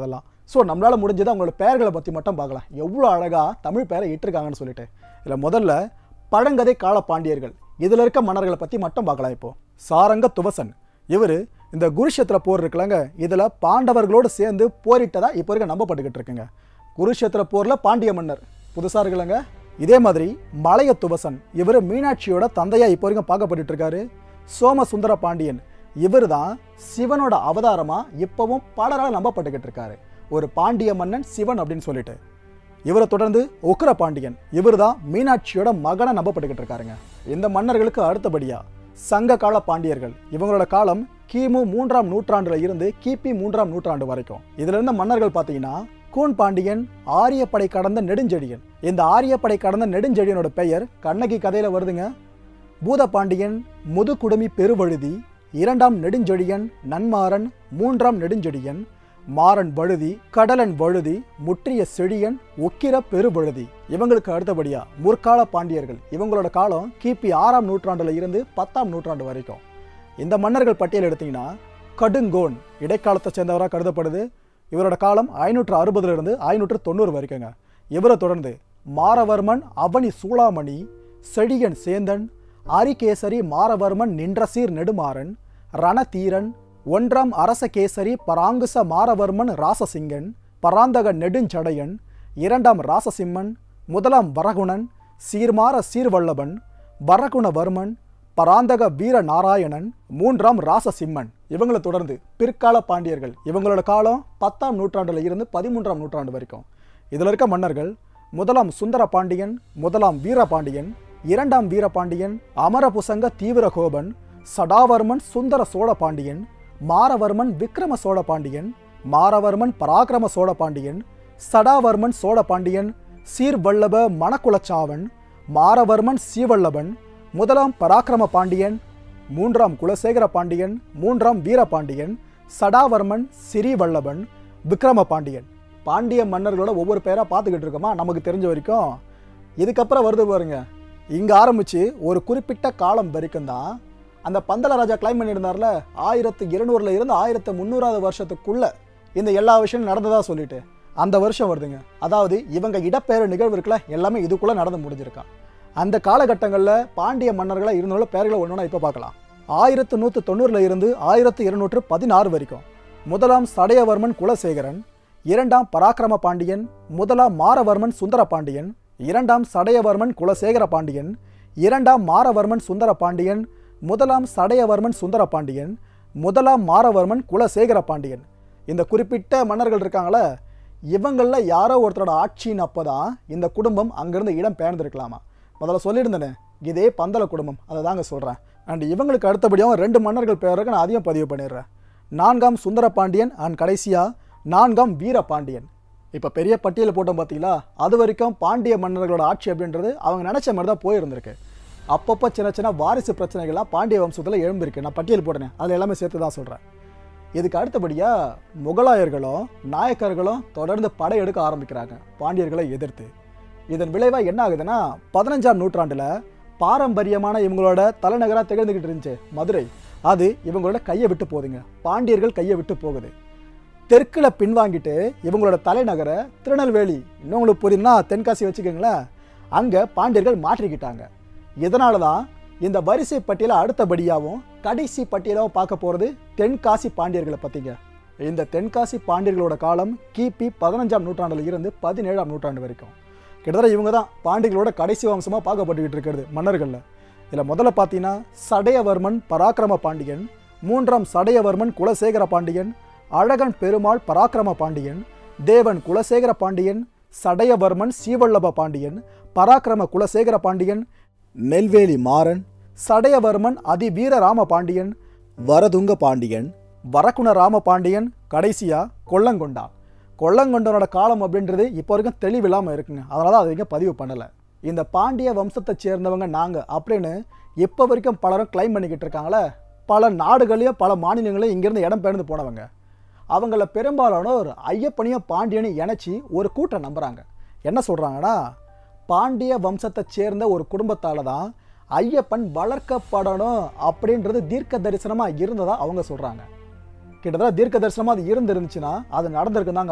ஸோ நம்மளால் முடிஞ்சது அவங்களோட பெயர்களை பற்றி மட்டும் பார்க்கலாம் எவ்வளோ அழகாக தமிழ் பெயரை இட்டிருக்காங்கன்னு சொல்லிட்டு இதில் முதல்ல பழங்கதை கால பாண்டியர்கள் இதில் இருக்க மன்னர்களை பற்றி மட்டும் பார்க்கலாம் இப்போ சாரங்க துவசன் இவர் இந்த குருஷேத்திர போர் இருக்குல்லங்க இதில் பாண்டவர்களோடு சேர்ந்து போரிட்டதா இப்போ வரைக்கும் நம்பப்பட்டுக்கிட்டு இருக்குங்க குருஷேத்திர போரில் பாண்டிய மன்னர் புதுசாக இருக்குல்லங்க இதே மாதிரி மலைய துவசன் இவர் மீனாட்சியோட தந்தையா இப்போ வரைக்கும் பார்க்கப்பட்டுட்டு இருக்காரு சோமசுந்தர பாண்டியன் இவர் தான் சிவனோட அவதாரமா இப்பவும் பலரால் நம்பப்பட்டுக்கிட்டு இருக்காரு ஒரு பாண்டிய மன்னன் சிவன் அப்படின்னு சொல்லிட்டு இவரை தொடர்ந்து உக்ர பாண்டியன் இவர் தான் மீனாட்சியோட மகனை நம்பப்பட்டுக்கிட்டு இருக்காருங்க இந்த மன்னர்களுக்கு அடுத்தபடியா சங்க கால பாண்டியர்கள் இவங்களோட காலம் கிமு மூன்றாம் நூற்றாண்டுல இருந்து கிபி மூன்றாம் நூற்றாண்டு வரைக்கும் இதுல இருந்த மன்னர்கள் பார்த்தீங்கன்னா கூன் பாண்டியன் ஆரியப்படை கடந்த நெடுஞ்செழியன் இந்த ஆரியப்படை கடந்த நெடுஞ்செழியனோட பெயர் கண்ணகி கதையில வருதுங்க பூதபாண்டியன் முதுகுடுமி பெருவழுதி இரண்டாம் நெடுஞ்செழியன் நன்மாறன் மூன்றாம் நெடுஞ்செழியன் மாறன் வழுதி கடலன் வழுதி முற்றிய செழியன் உக்கிர பெருவழுதி இவங்களுக்கு அடுத்தபடியா முற்கால பாண்டியர்கள் இவங்களோட காலம் கிபி ஆறாம் நூற்றாண்டுல இருந்து பத்தாம் நூற்றாண்டு வரைக்கும் இந்த மன்னர்கள் பட்டியல் எடுத்தீங்கன்னா கடுங்கோன் இடைக்காலத்தை சேர்ந்தவராக கருதப்படுது இவரோட காலம் ஐநூற்று அறுபதுல இருந்து ஐநூற்று தொண்ணூறு வரைக்குங்க இவரை தொடர்ந்து மாரவர்மன் அவனி சூளாமணி செழியன் சேந்தன் ஆரிகேசரி மாரவர்மன் நின்றசீர் நெடுமாறன் ரணதீரன் ஒன்றாம் அரசகேசரி பராங்குச மாரவர்மன் ராசசிங்கன் பராந்தக நெடுஞ்சடையன் இரண்டாம் ராசசிம்மன் முதலாம் வரகுணன் சீர்மார சீர்வல்லபன் வரகுணவர்மன் பராந்தக வீர நாராயணன் மூன்றாம் ராசசிம்மன் இவங்களை தொடர்ந்து பிற்கால பாண்டியர்கள் இவங்களோட காலம் பத்தாம் நூற்றாண்டுல இருந்து பதிமூன்றாம் நூற்றாண்டு வரைக்கும் இதில் இருக்க மன்னர்கள் முதலாம் சுந்தர பாண்டியன் முதலாம் வீரபாண்டியன் இரண்டாம் வீரபாண்டியன் அமரபுசங்க தீவிரகோபன் சடாவர்மன் சுந்தர சோழ பாண்டியன் மாரவர்மன் விக்ரம சோழ பாண்டியன் மாரவர்மன் பராக்கிரம சோழ பாண்டியன் சடாவர்மன் சோழ பாண்டியன் சீர்வல்லப மணக்குலச்சாவன் மாரவர்மன் சீவல்லபன் முதலாம் பராக்கிரம பாண்டியன் மூன்றாம் குலசேகர பாண்டியன் மூன்றாம் வீரபாண்டியன் சடாவர்மன் சிறிவல்லபன் விக்ரம பாண்டியன் பாண்டிய மன்னர்களோட ஒவ்வொரு பேரா பார்த்துக்கிட்டு இருக்கோமா நமக்கு தெரிஞ்ச வரைக்கும் இதுக்கப்புறம் வருது பாருங்க இங்க ஆரம்பிச்சு ஒரு குறிப்பிட்ட காலம் வரைக்கும் தான் அந்த பந்தல ராஜா கிளைம் பண்ணியிருந்தார்ல ஆயிரத்து இருநூறுல இருந்து ஆயிரத்து முந்நூறாவது வருஷத்துக்குள்ள இந்த எல்லா விஷயம் நடந்ததா சொல்லிட்டு அந்த வருஷம் வருதுங்க அதாவது இவங்க இடப்பெயர் நிகழ்வு இருக்குல்ல எல்லாமே இதுக்குள்ள நடந்து முடிஞ்சிருக்கான் அந்த காலகட்டங்களில் பாண்டிய மன்னர்களாக இருந்துள்ள பெயர்களை ஒன்றா இப்போ பார்க்கலாம் ஆயிரத்து நூற்று தொண்ணூறில் இருந்து ஆயிரத்து இருநூற்று பதினாறு வரைக்கும் முதலாம் சடையவர்மன் குலசேகரன் இரண்டாம் பராக்கிரம பாண்டியன் முதலாம் மாரவர்மன் சுந்தர பாண்டியன் இரண்டாம் சடையவர்மன் குலசேகர பாண்டியன் இரண்டாம் மாரவர்மன் சுந்தர பாண்டியன் முதலாம் சடையவர்மன் சுந்தர பாண்டியன் முதலாம் மாரவர்மன் குலசேகர பாண்டியன் இந்த குறிப்பிட்ட மன்னர்கள் இருக்காங்களே இவங்களில் யாரோ ஒருத்தரோட ஆட்சின்னு அப்போ தான் இந்த குடும்பம் அங்கேருந்து இடம் பெயர்ந்திருக்கலாமா முதல்ல சொல்லியிருந்தேனே இதே பந்தல குடும்பம் அதை தாங்க சொல்கிறேன் அண்ட் இவங்களுக்கு அடுத்தபடியாக ரெண்டு மன்னர்கள் பேர் இருக்கு நான் அதையும் பதிவு பண்ணிடுறேன் நான்காம் சுந்தர பாண்டியன் அண்ட் கடைசியாக நான்காம் வீர பாண்டியன் இப்போ பெரிய பட்டியல் போட்டோம் பார்த்தீங்களா அது வரைக்கும் பாண்டிய மன்னர்களோட ஆட்சி அப்படின்றது அவங்க நினச்ச மாதிரி தான் போயிருந்திருக்கு அப்பப்போ சின்ன சின்ன வாரிசு பிரச்சனைகள்லாம் பாண்டிய வம்சத்தில் எழும்பிருக்கு நான் பட்டியல் போட்டேன் அதில் எல்லாமே சேர்த்து தான் சொல்கிறேன் இதுக்கு அடுத்தபடியாக முகலாயர்களும் நாயக்கர்களும் தொடர்ந்து படையெடுக்க ஆரம்பிக்கிறாங்க பாண்டியர்களை எதிர்த்து இதன் விளைவாக என்ன ஆகுதுன்னா பதினஞ்சாம் நூற்றாண்டில் பாரம்பரியமான இவங்களோட தலைநகராக திகழ்ந்துக்கிட்டு இருந்துச்சு மதுரை அது இவங்களோட கையை விட்டு போகுதுங்க பாண்டியர்கள் கையை விட்டு போகுது தெற்கில் பின்வாங்கிட்டு இவங்களோட தலைநகரை திருநெல்வேலி இன்னும் உங்களுக்கு புரியுதுன்னா தென்காசி வச்சுக்கோங்களேன் அங்கே பாண்டியர்கள் மாற்றிக்கிட்டாங்க இதனால தான் இந்த வரிசை பட்டியலை அடுத்தபடியாகவும் கடைசி பட்டியலாகவும் பார்க்க போகிறது தென்காசி பாண்டியர்களை பற்றிங்க இந்த தென்காசி பாண்டியர்களோட காலம் கிபி பதினஞ்சாம் நூற்றாண்டுல இருந்து பதினேழாம் நூற்றாண்டு வரைக்கும் கிட்டத்தட்ட இவங்க தான் பாண்டியர்களோட கடைசி வம்சமாக பார்க்கப்பட்டுக்கிட்டு இருக்கிறது மன்னர்களில் இதில் முதல்ல பார்த்தீங்கன்னா சடையவர்மன் பராக்கிரம பாண்டியன் மூன்றாம் சடையவர்மன் குலசேகர பாண்டியன் அழகன் பெருமாள் பராக்கிரம பாண்டியன் தேவன் குலசேகர பாண்டியன் சடையவர்மன் சீவல்லப பாண்டியன் பராக்கிரம குலசேகர பாண்டியன் நெல்வேலி மாறன் சடையவர்மன் அதிவீர ராம பாண்டியன் வரதுங்க பாண்டியன் வரகுண ராம பாண்டியன் கடைசியா கொல்லங்கொண்டான் கொல்லங்கொண்டனோட காலம் அப்படின்றது இப்போ வரைக்கும் தெளிவில்லாமல் இருக்குங்க அதனால தான் அதை இங்கே பதிவு பண்ணலை இந்த பாண்டிய வம்சத்தை சேர்ந்தவங்க நாங்கள் அப்படின்னு இப்போ வரைக்கும் பலரும் கிளைம் பண்ணிக்கிட்டு இருக்காங்களே பல நாடுகளையும் பல மாநிலங்களையும் இங்கேருந்து இடம் பெயர்ந்து போனவங்க அவங்கள பெரும்பாலானோர் ஐயப்பனையும் பாண்டியனையும் இணைச்சி ஒரு கூட்டம் நம்புகிறாங்க என்ன சொல்கிறாங்கன்னா பாண்டிய வம்சத்தை சேர்ந்த ஒரு குடும்பத்தால் தான் ஐயப்பன் வளர்க்கப்படணும் அப்படின்றது தீர்க்க தரிசனமாக இருந்ததா அவங்க சொல்கிறாங்க கிட்டத்தட்ட தீர்க்க தரிசனமாக அது இருந்திருந்துச்சுன்னா அது நடந்திருக்குன்னு தாங்க அர்த்தம்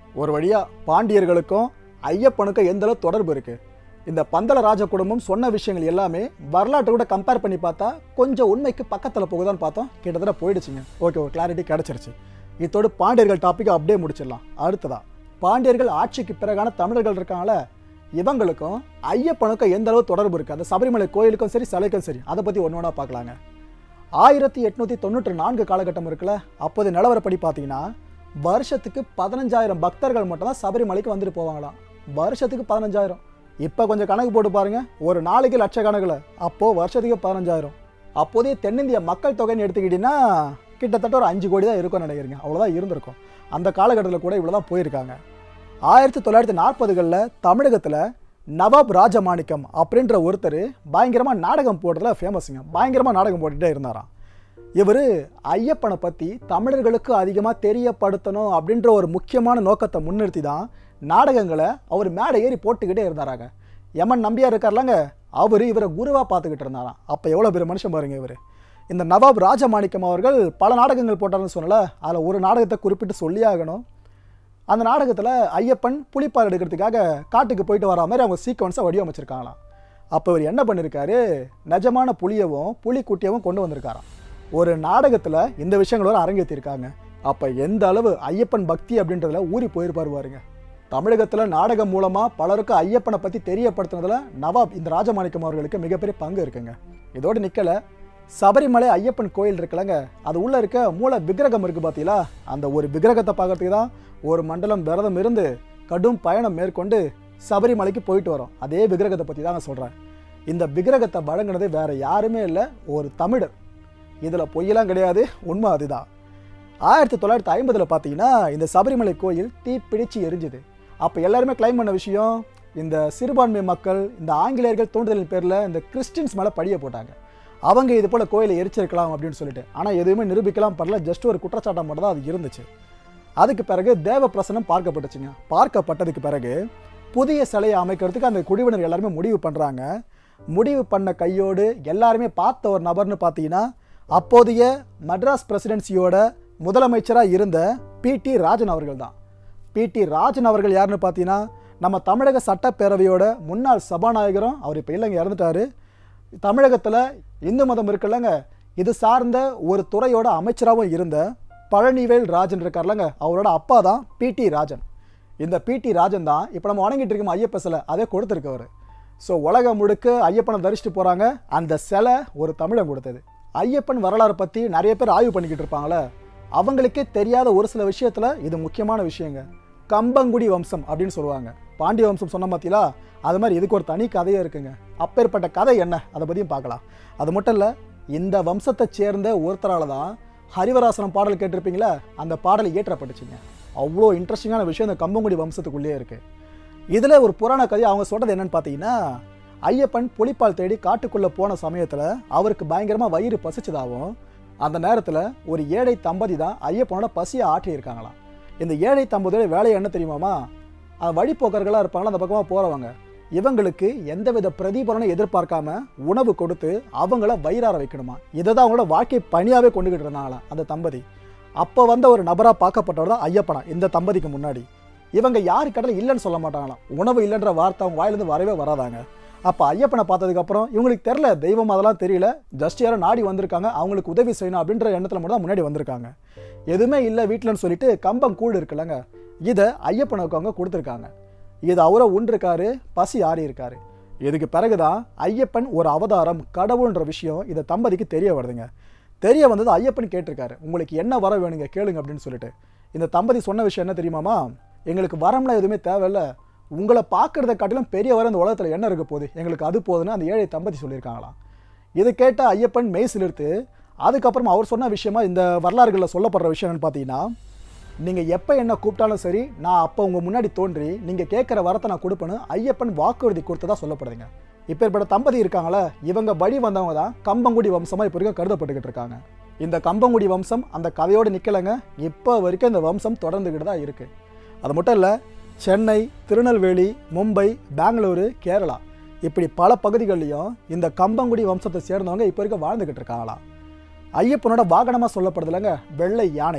ஒரு வழியாக பாண்டியர்களுக்கும் ஐயப்பனுக்கும் எந்த அளவு தொடர்பு இருக்குது இந்த பந்தல ராஜ குடும்பம் சொன்ன விஷயங்கள் எல்லாமே வரலாற்றை கூட கம்பேர் பண்ணி பார்த்தா கொஞ்சம் உண்மைக்கு பக்கத்தில் போகுதான்னு பார்த்தோம் கிட்டத்தட்ட போயிடுச்சுங்க ஓகே ஒரு கிளாரிட்டி கிடச்சிருச்சு இதோடு பாண்டியர்கள் டாப்பிக்கை அப்படியே முடிச்சிடலாம் அடுத்ததா பாண்டியர்கள் ஆட்சிக்கு பிறகான தமிழர்கள் இருக்காங்கள இவங்களுக்கும் ஐயப்பனுக்கும் எந்த அளவு தொடர்பு இருக்குது அந்த சபரிமலை கோயிலுக்கும் சரி சிலைக்கும் சரி அதை பற்றி ஒன்று ஒன்றா பார்க்கலாங்க ஆயிரத்தி எட்நூற்றி தொண்ணூற்றி நான்கு காலகட்டம் இருக்குல்ல அப்போது நிலவரப்படி பார்த்தீங்கன்னா வருஷத்துக்கு பதினஞ்சாயிரம் பக்தர்கள் மட்டும் தான் சபரிமலைக்கு வந்துட்டு போவாங்களாம் வருஷத்துக்கு பதினஞ்சாயிரம் இப்போ கொஞ்சம் கணக்கு போட்டு பாருங்க ஒரு நாளைக்கு லட்சக்கணக்கில் அப்போது வருஷத்துக்கு பதினஞ்சாயிரம் அப்போதைய தென்னிந்திய மக்கள் தொகைன்னு எடுத்துக்கிட்டிங்கன்னா கிட்டத்தட்ட ஒரு அஞ்சு கோடி தான் இருக்கும்னு நினைக்கிறீங்க அவ்வளோதான் இருந்திருக்கும் அந்த காலகட்டத்தில் கூட இவ்வளோ தான் போயிருக்காங்க ஆயிரத்தி தொள்ளாயிரத்தி நாற்பதுகளில் தமிழகத்தில் நவாப் ராஜமாணிக்கம் அப்படின்ற ஒருத்தர் பயங்கரமாக நாடகம் போடுறதுல ஃபேமஸுங்க பயங்கரமாக நாடகம் போட்டுகிட்டே இருந்தாராம் இவர் ஐயப்பனை பற்றி தமிழர்களுக்கு அதிகமாக தெரியப்படுத்தணும் அப்படின்ற ஒரு முக்கியமான நோக்கத்தை முன்னிறுத்தி தான் நாடகங்களை அவர் மேடை ஏறி போட்டுக்கிட்டே இருந்தாராங்க எமன் நம்பியார் இருக்கார்லங்க அவர் இவரை குருவாக பார்த்துக்கிட்டு இருந்தாராம் அப்போ எவ்வளோ பெரிய மனுஷன் பாருங்க இவர் இந்த நவாப் ராஜமாணிக்கம் அவர்கள் பல நாடகங்கள் போட்டார்னு சொன்னல அதில் ஒரு நாடகத்தை குறிப்பிட்டு சொல்லி ஆகணும் அந்த நாடகத்தில் ஐயப்பன் புலிப்பால் எடுக்கிறதுக்காக காட்டுக்கு போயிட்டு வரா மாதிரி அவங்க சீக்வன்ஸை வடிவமைச்சிருக்காங்களாம் அப்போ இவர் என்ன பண்ணியிருக்காரு நிஜமான புலியவும் புலிக்குட்டியவும் கொண்டு வந்திருக்காராம் ஒரு நாடகத்தில் இந்த விஷயங்களோட அரங்கேற்றிருக்காங்க அப்போ எந்த அளவு ஐயப்பன் பக்தி அப்படின்றதுல ஊறி போயிருப்பாரு பாருங்க தமிழகத்தில் நாடகம் மூலமாக பலருக்கு ஐயப்பனை பற்றி தெரியப்படுத்துனதுல நவாப் இந்த ராஜமாணிக்கம் அவர்களுக்கு மிகப்பெரிய பங்கு இருக்குங்க இதோடு நிற்கலை சபரிமலை ஐயப்பன் கோயில் இருக்குல்லங்க அது உள்ளே இருக்க மூல விக்கிரகம் இருக்குது பார்த்தீங்களா அந்த ஒரு விக்கிரகத்தை பார்க்கறதுக்கு தான் ஒரு மண்டலம் விரதம் இருந்து கடும் பயணம் மேற்கொண்டு சபரிமலைக்கு போயிட்டு வரோம் அதே விக்கிரகத்தை பற்றி தான் நான் சொல்கிறேன் இந்த விக்கிரகத்தை வழங்கினது வேற யாருமே இல்லை ஒரு தமிழர் இதில் பொய்யெல்லாம் கிடையாது உண்மை அதுதான் ஆயிரத்தி தொள்ளாயிரத்தி ஐம்பதில் பார்த்தீங்கன்னா இந்த சபரிமலை கோயில் தீ பிடிச்சு எரிஞ்சுது அப்போ எல்லாருமே கிளைம் பண்ண விஷயம் இந்த சிறுபான்மை மக்கள் இந்த ஆங்கிலேயர்கள் தூண்டுதலின் பேரில் இந்த கிறிஸ்டின்ஸ் மேலே படிய போட்டாங்க அவங்க இது போல் கோயிலை எரிச்சிருக்கலாம் அப்படின்னு சொல்லிட்டு ஆனால் எதுவுமே நிரூபிக்கலாம் படல ஜஸ்ட் ஒரு குற்றச்சாட்டம் மட்டும் தான் அது இருந்துச்சு அதுக்கு பிறகு தேவ பிரசனம் பார்க்கப்பட்டுச்சுங்க பார்க்கப்பட்டதுக்கு பிறகு புதிய சிலையை அமைக்கிறதுக்கு அந்த குடிவினர் எல்லாருமே முடிவு பண்ணுறாங்க முடிவு பண்ண கையோடு எல்லாருமே பார்த்த ஒரு நபர்னு பார்த்தீங்கன்னா அப்போதைய மட்ராஸ் பிரசிடென்சியோட முதலமைச்சராக இருந்த பிடி ராஜன் அவர்கள் தான் பிடி ராஜன் அவர்கள் யாருன்னு பார்த்தீங்கன்னா நம்ம தமிழக சட்டப்பேரவையோட முன்னாள் சபாநாயகரும் அவர் இப்போ இல்லைங்க இறந்துட்டாரு தமிழகத்தில் இந்து மதம் இருக்குல்லங்க இது சார்ந்த ஒரு துறையோட அமைச்சராகவும் இருந்த பழனிவேல் ராஜன் இருக்கார்லங்க அவரோட அப்பா தான் பிடி ராஜன் இந்த பிடி ராஜன் தான் இப்போ நம்ம வணங்கிட்டு இருக்கோம் ஐயப்ப சிலை அதே கொடுத்துருக்கவர் ஸோ உலகம் முழுக்க ஐயப்பனை தரிசிட்டு போகிறாங்க அந்த சிலை ஒரு தமிழன் கொடுத்தது ஐயப்பன் வரலாறு பற்றி நிறைய பேர் ஆய்வு பண்ணிக்கிட்டு இருப்பாங்களே அவங்களுக்கே தெரியாத ஒரு சில விஷயத்தில் இது முக்கியமான விஷயங்க கம்பங்குடி வம்சம் அப்படின்னு சொல்லுவாங்க பாண்டிய வம்சம் சொன்ன பார்த்தீங்களா அது மாதிரி இதுக்கு ஒரு தனி கதையே இருக்குங்க அப்பேற்பட்ட கதை என்ன அதை பற்றியும் பார்க்கலாம் அது மட்டும் இல்லை இந்த வம்சத்தை சேர்ந்த ஒருத்தரால் தான் ஹரிவராசனம் பாடல் கேட்டிருப்பீங்களா அந்த பாடல் இயற்றப்பட்டுச்சுங்க அவ்வளோ இன்ட்ரெஸ்டிங்கான விஷயம் இந்த கம்பங்குடி வம்சத்துக்குள்ளேயே இருக்குது இதில் ஒரு புராண கதை அவங்க சொல்கிறது என்னன்னு பார்த்தீங்கன்னா ஐயப்பன் புலிப்பால் தேடி காட்டுக்குள்ளே போன சமயத்தில் அவருக்கு பயங்கரமாக வயிறு பசிச்சதாகவும் அந்த நேரத்தில் ஒரு ஏழை தம்பதி தான் ஐயப்பனோட பசியை ஆற்றியிருக்காங்களாம் இந்த ஏழை தம்பதியோட வேலை என்ன தெரியுமாமா அந்த வழிப்போக்கர்களாக இருப்பாங்களா அந்த பக்கமாக போகிறவங்க இவங்களுக்கு எந்தவித பிரதிபலனும் எதிர்பார்க்காம உணவு கொடுத்து அவங்கள வயிறார வைக்கணுமா இதை தான் அவங்களோட வாழ்க்கை பணியாகவே கொண்டுகிட்டு இருந்தாங்களாம் அந்த தம்பதி அப்போ வந்த ஒரு நபராக பார்க்கப்பட்டவர் தான் ஐயப்பனா இந்த தம்பதிக்கு முன்னாடி இவங்க யாரு கடல இல்லைன்னு சொல்ல மாட்டாங்களாம் உணவு இல்லைன்ற வார்த்தை அவங்க வாயிலிருந்து வரவே வராதாங்க அப்போ ஐயப்பனை பார்த்ததுக்கப்புறம் இவங்களுக்கு தெரில தெய்வம் அதெல்லாம் தெரியல ஜஸ்ட் யாரோ நாடி வந்திருக்காங்க அவங்களுக்கு உதவி செய்யணும் அப்படின்ற எண்ணத்தில் மட்டும் தான் முன்னாடி வந்திருக்காங்க எதுவுமே இல்லை வீட்டிலன்னு சொல்லிட்டு கம்பம் கூடு இருக்குல்லங்க இதை ஐயப்பனுக்கு அவங்க கொடுத்துருக்காங்க இது அவரை உண்டிருக்காரு பசி ஆறி இருக்காரு இதுக்கு பிறகுதான் ஐயப்பன் ஒரு அவதாரம் கடவுள்ன்ற விஷயம் இந்த தம்பதிக்கு தெரிய வருதுங்க தெரிய வந்தது ஐயப்பன் கேட்டிருக்காரு உங்களுக்கு என்ன வர வேணுங்க கேளுங்க அப்படின்னு சொல்லிட்டு இந்த தம்பதி சொன்ன விஷயம் என்ன தெரியுமாமா எங்களுக்கு வரம்லாம் எதுவுமே தேவையில்ல உங்களை பார்க்கறத காட்டிலும் பெரிய வர இந்த உலகத்தில் என்ன இருக்க போகுது எங்களுக்கு அது போதுன்னு அந்த ஏழை தம்பதி சொல்லியிருக்காங்களாம் இது கேட்ட ஐயப்பன் மெய் சிலிர்த்து அதுக்கப்புறமா அவர் சொன்ன விஷயமா இந்த வரலாறுகளில் சொல்லப்படுற விஷயம் என்னன்னு பார்த்தீங்கன்னா நீங்கள் எப்போ என்ன கூப்பிட்டாலும் சரி நான் அப்போ உங்கள் முன்னாடி தோன்றி நீங்கள் கேட்குற வரத்தை நான் கொடுப்பேன்னு ஐயப்பன் வாக்குறுதி கொடுத்ததா சொல்லப்படுதுங்க இப்பேற்பட்ட தம்பதி இருக்காங்களே இவங்க வழி வந்தவங்க தான் கம்பங்குடி வம்சமாக இப்போ வரைக்கும் கருதப்பட்டுக்கிட்டு இருக்காங்க இந்த கம்பங்குடி வம்சம் அந்த கதையோடு நிற்கலைங்க இப்போ வரைக்கும் இந்த வம்சம் தொடர்ந்துக்கிட்டு தான் இருக்குது அது மட்டும் இல்லை சென்னை திருநெல்வேலி மும்பை பெங்களூரு கேரளா இப்படி பல பகுதிகள்லையும் இந்த கம்பங்குடி வம்சத்தை சேர்ந்தவங்க இப்போ வரைக்கும் வாழ்ந்துக்கிட்டு இருக்காங்களாம் ஐயப்பனோட வாகனமாக சொல்லப்படுதுலங்க வெள்ளை யானை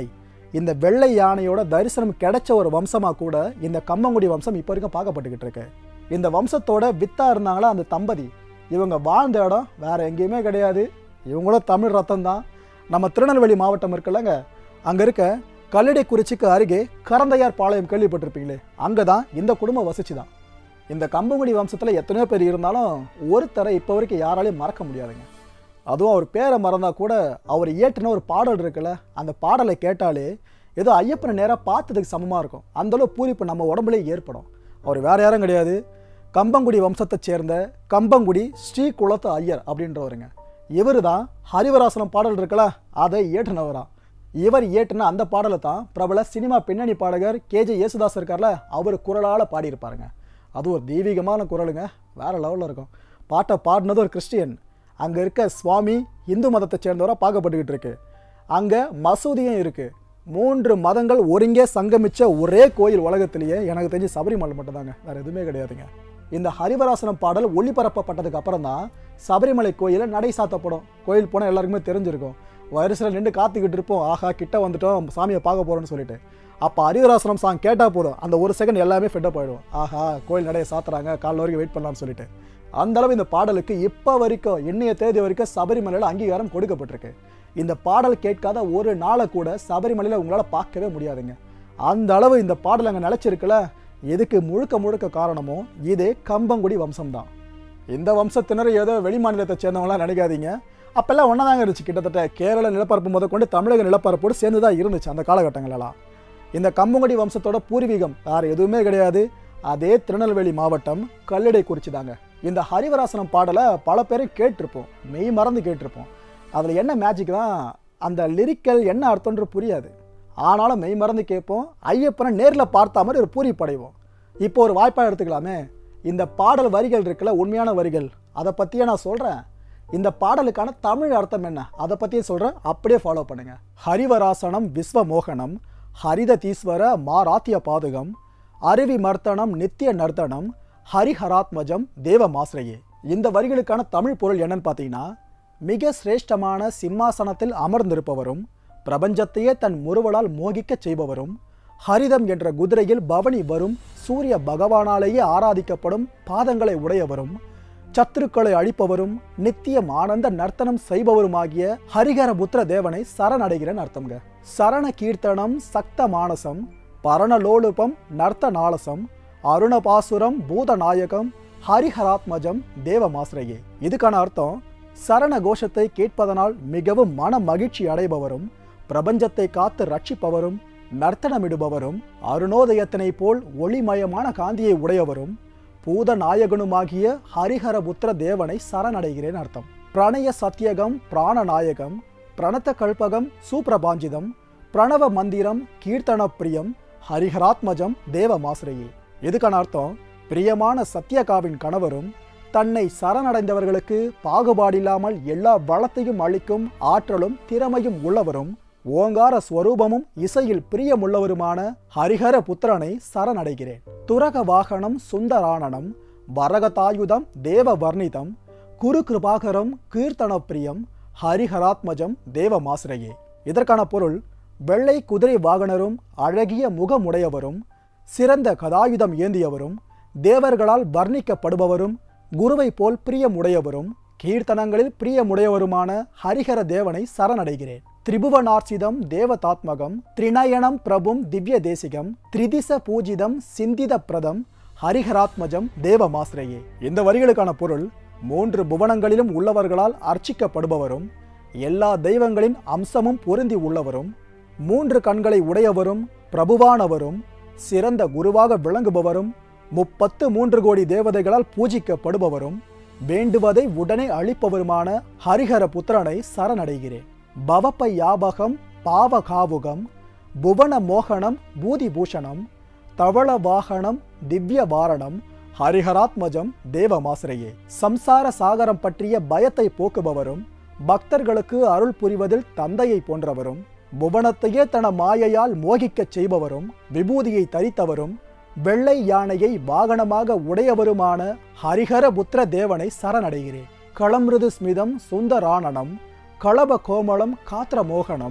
இந்த வெள்ளை யானையோட தரிசனம் கிடைச்ச ஒரு வம்சமாக கூட இந்த கம்மங்குடி வம்சம் இப்போ வரைக்கும் பார்க்கப்பட்டுக்கிட்டு இருக்கு இந்த வம்சத்தோட வித்தா இருந்தாங்களா அந்த தம்பதி இவங்க வாழ்ந்த இடம் வேற எங்கேயுமே கிடையாது இவங்களும் தமிழ் ரத்தம் தான் நம்ம திருநெல்வேலி மாவட்டம் இருக்குல்லங்க அங்கே இருக்க கல்லடைக்குறிச்சிக்கு அருகே கரந்தையார் பாளையம் கேள்விப்பட்டிருப்பீங்களே அங்கே தான் இந்த குடும்பம் வசிச்சு தான் இந்த கம்பங்குடி வம்சத்தில் எத்தனையோ பேர் இருந்தாலும் ஒருத்தரை இப்போ வரைக்கும் யாராலையும் மறக்க முடியாதுங்க அதுவும் அவர் பேரை மறந்தா கூட அவர் இயற்றின ஒரு பாடல் இருக்குல்ல அந்த பாடலை கேட்டாலே ஏதோ ஐயப்பனை நேராக பார்த்ததுக்கு சமமாக இருக்கும் அந்தளவு பூரிப்பு நம்ம உடம்புலேயே ஏற்படும் அவர் வேற யாரும் கிடையாது கம்பங்குடி வம்சத்தைச் சேர்ந்த கம்பங்குடி ஸ்ரீ குலத்து ஐயர் அப்படின்றவருங்க இவர் தான் ஹரிவராசனம் பாடல் இருக்குல்ல அதை இயற்றினவராம் இவர் இயற்றின அந்த பாடலை தான் பிரபல சினிமா பின்னணி பாடகர் கேஜே யேசுதாஸ் இருக்கார்ல அவர் குரலால் பாடியிருப்பாருங்க அது ஒரு தெய்வீகமான குரலுங்க வேற லெவலில் இருக்கும் பாட்டை பாடினது ஒரு கிறிஸ்டியன் அங்கே இருக்க சுவாமி இந்து மதத்தை சேர்ந்தவராக பார்க்கப்பட்டுக்கிட்டு இருக்கு அங்கே மசூதியும் இருக்கு மூன்று மதங்கள் ஒருங்கே சங்கமிச்ச ஒரே கோயில் உலகத்திலேயே எனக்கு தெரிஞ்சு சபரிமலை மட்டும்தாங்க வேற எதுவுமே கிடையாதுங்க இந்த ஹரிவராசனம் பாடல் ஒளிபரப்பப்பட்டதுக்கு அப்புறம் தான் சபரிமலை கோயிலில் நடை சாத்தப்படும் கோயில் போனால் எல்லாருக்குமே தெரிஞ்சிருக்கும் வரிசையில் நின்று காத்துக்கிட்டு இருப்போம் ஆஹா கிட்ட வந்துட்டோம் சாமியை பார்க்க போகிறோம்னு சொல்லிட்டு அப்போ ஹரிவராசனம் சாங் கேட்டால் போதும் அந்த ஒரு செகண்ட் எல்லாமே ஃபிட்டப் ஆகிடும் ஆஹா கோயில் நடையை சாத்துறாங்க காலைல வரைக்கும் வெயிட் பண்ணலாம்னு சொல்லிட்டு அந்த அளவு இந்த பாடலுக்கு இப்போ வரைக்கும் இன்னைய தேதி வரைக்கும் சபரிமலையில் அங்கீகாரம் கொடுக்கப்பட்டிருக்கு இந்த பாடல் கேட்காத ஒரு நாளை கூட சபரிமலையில் உங்களால் பார்க்கவே முடியாதுங்க அந்த அளவு இந்த பாடல் அங்கே நிலச்சிருக்குல்ல இதுக்கு முழுக்க முழுக்க காரணமும் இதே கம்பங்குடி வம்சம்தான் இந்த வம்சத்தினர் ஏதோ வெளி மாநிலத்தை சேர்ந்தவங்களாம் நினைக்காதீங்க அப்பெல்லாம் ஒன்றா தாங்க இருந்துச்சு கிட்டத்தட்ட கேரள நிலப்பரப்பு முதல் கொண்டு தமிழக நிலப்பரப்போடு சேர்ந்து தான் இருந்துச்சு அந்த காலகட்டங்களெல்லாம் இந்த கம்பங்குடி வம்சத்தோட பூர்வீகம் வேறு எதுவுமே கிடையாது அதே திருநெல்வேலி மாவட்டம் கல்லடைக்குறிச்சி தாங்க இந்த ஹரிவராசனம் பாடலை பல பேரும் கேட்டிருப்போம் மெய் மறந்து கேட்டிருப்போம் அதில் என்ன மேஜிக் தான் அந்த லிரிக்கல் என்ன அர்த்தம்ன்ற புரியாது ஆனாலும் மெய் மறந்து கேட்போம் ஐயப்பனை நேரில் பார்த்த மாதிரி ஒரு பூரிப்படைவோம் இப்போ ஒரு வாய்ப்பாக எடுத்துக்கலாமே இந்த பாடல் வரிகள் இருக்குல்ல உண்மையான வரிகள் அதை பற்றியே நான் சொல்கிறேன் இந்த பாடலுக்கான தமிழ் அர்த்தம் என்ன அதை பற்றியே சொல்கிறேன் அப்படியே ஃபாலோ பண்ணுங்க ஹரிவராசனம் விஸ்வமோகனம் ஹரிததீஸ்வர மாராத்திய பாதுகம் அருவி மர்த்தனம் நித்திய நர்த்தனம் ஹரிஹராத்மஜம் தேவமாசிரையே இந்த வரிகளுக்கான தமிழ் பொருள் என்னன்னு பார்த்தீங்கன்னா மிக சிரேஷ்டமான சிம்மாசனத்தில் அமர்ந்திருப்பவரும் பிரபஞ்சத்தையே தன் முறுவலால் மோகிக்கச் செய்பவரும் ஹரிதம் என்ற குதிரையில் பவனி வரும் சூரிய பகவானாலேயே ஆராதிக்கப்படும் பாதங்களை உடையவரும் சத்துருக்களை அழிப்பவரும் நித்தியம் ஆனந்த நர்த்தனம் செய்பவருமாகிய ஹரிகரபுத்திர தேவனை சரணடைகிறேன் அர்த்தம்ங்க சரண கீர்த்தனம் சக்த மானசம் பரணலோலுபம் நர்த்த நாளசம் அருணபாசுரம் பூதநாயகம் ஹரிஹராத்மஜம் தேவமாசிரையே இதுக்கான அர்த்தம் சரண கோஷத்தை கேட்பதனால் மிகவும் மன மகிழ்ச்சி அடைபவரும் பிரபஞ்சத்தை காத்து ரட்சிப்பவரும் நர்த்தனமிடுபவரும் அருணோதயத்தினை போல் ஒளிமயமான காந்தியை உடையவரும் பூதநாயகனுமாகிய ஹரிஹரபுத்திர தேவனை சரணடைகிறேன் அர்த்தம் பிரணய சத்தியகம் பிராணநாயகம் பிரணத்த கல்பகம் சூப்ரபாஞ்சிதம் பிரணவ மந்திரம் கீர்த்தன பிரியம் ஹரிஹராத்மஜம் தேவமாசிரையே இதுக்கான அர்த்தம் பிரியமான சத்யகாவின் கணவரும் தன்னை சரணடைந்தவர்களுக்கு பாகுபாடில்லாமல் எல்லா வளத்தையும் அளிக்கும் ஆற்றலும் திறமையும் உள்ளவரும் ஓங்கார ஸ்வரூபமும் இசையில் பிரியமுள்ளவருமான ஹரிஹர புத்திரனை சரணடைகிறேன் துரக வாகனம் சுந்தரானனம் வரகதாயுதம் தேவ வர்ணிதம் குரு கிருபாகரம் கீர்த்தன பிரியம் ஹரிஹராத்மஜம் தேவமாசிரையே இதற்கான பொருள் வெள்ளை குதிரை வாகனரும் அழகிய முகமுடையவரும் சிறந்த கதாயுதம் ஏந்தியவரும் தேவர்களால் வர்ணிக்கப்படுபவரும் குருவை போல் பிரியமுடையவரும் கீர்த்தனங்களில் பிரியமுடையவருமான ஹரிஹர தேவனை சரணடைகிறேன் திரிபுவனார்ச்சிதம் தேவதாத்மகம் திரிநயனம் பிரபும் திவ்ய தேசிகம் திரிதிச பூஜிதம் சிந்தித பிரதம் ஹரிஹராத்மஜம் தேவமாசிரையே இந்த வரிகளுக்கான பொருள் மூன்று புவனங்களிலும் உள்ளவர்களால் அர்ச்சிக்கப்படுபவரும் எல்லா தெய்வங்களின் அம்சமும் பொருந்தி உள்ளவரும் மூன்று கண்களை உடையவரும் பிரபுவானவரும் சிறந்த குருவாக விளங்குபவரும் முப்பத்து மூன்று கோடி தேவதைகளால் பூஜிக்கப்படுபவரும் வேண்டுவதை உடனே அளிப்பவருமான ஹரிஹர புத்திரனை சரணடைகிறேன் பவப்ப யாபகம் பாவகாவுகம் புவன மோகனம் பூதி பூஷணம் தவள வாகனம் திவ்ய வாரணம் ஹரிஹராத்மஜம் தேவமாசிரையே சம்சார சாகரம் பற்றிய பயத்தை போக்குபவரும் பக்தர்களுக்கு அருள் புரிவதில் தந்தையை போன்றவரும் புவனத்தையே தன மாயையால் மோகிக்கச் செய்பவரும் விபூதியை தரித்தவரும் வெள்ளை யானையை வாகனமாக உடையவருமான ஹரிஹர புத்திர தேவனை சரணடைகிறேன் களமிருது ஸ்மிதம் சுந்தரானனம் களப கோமளம் காத்திர மோகனம்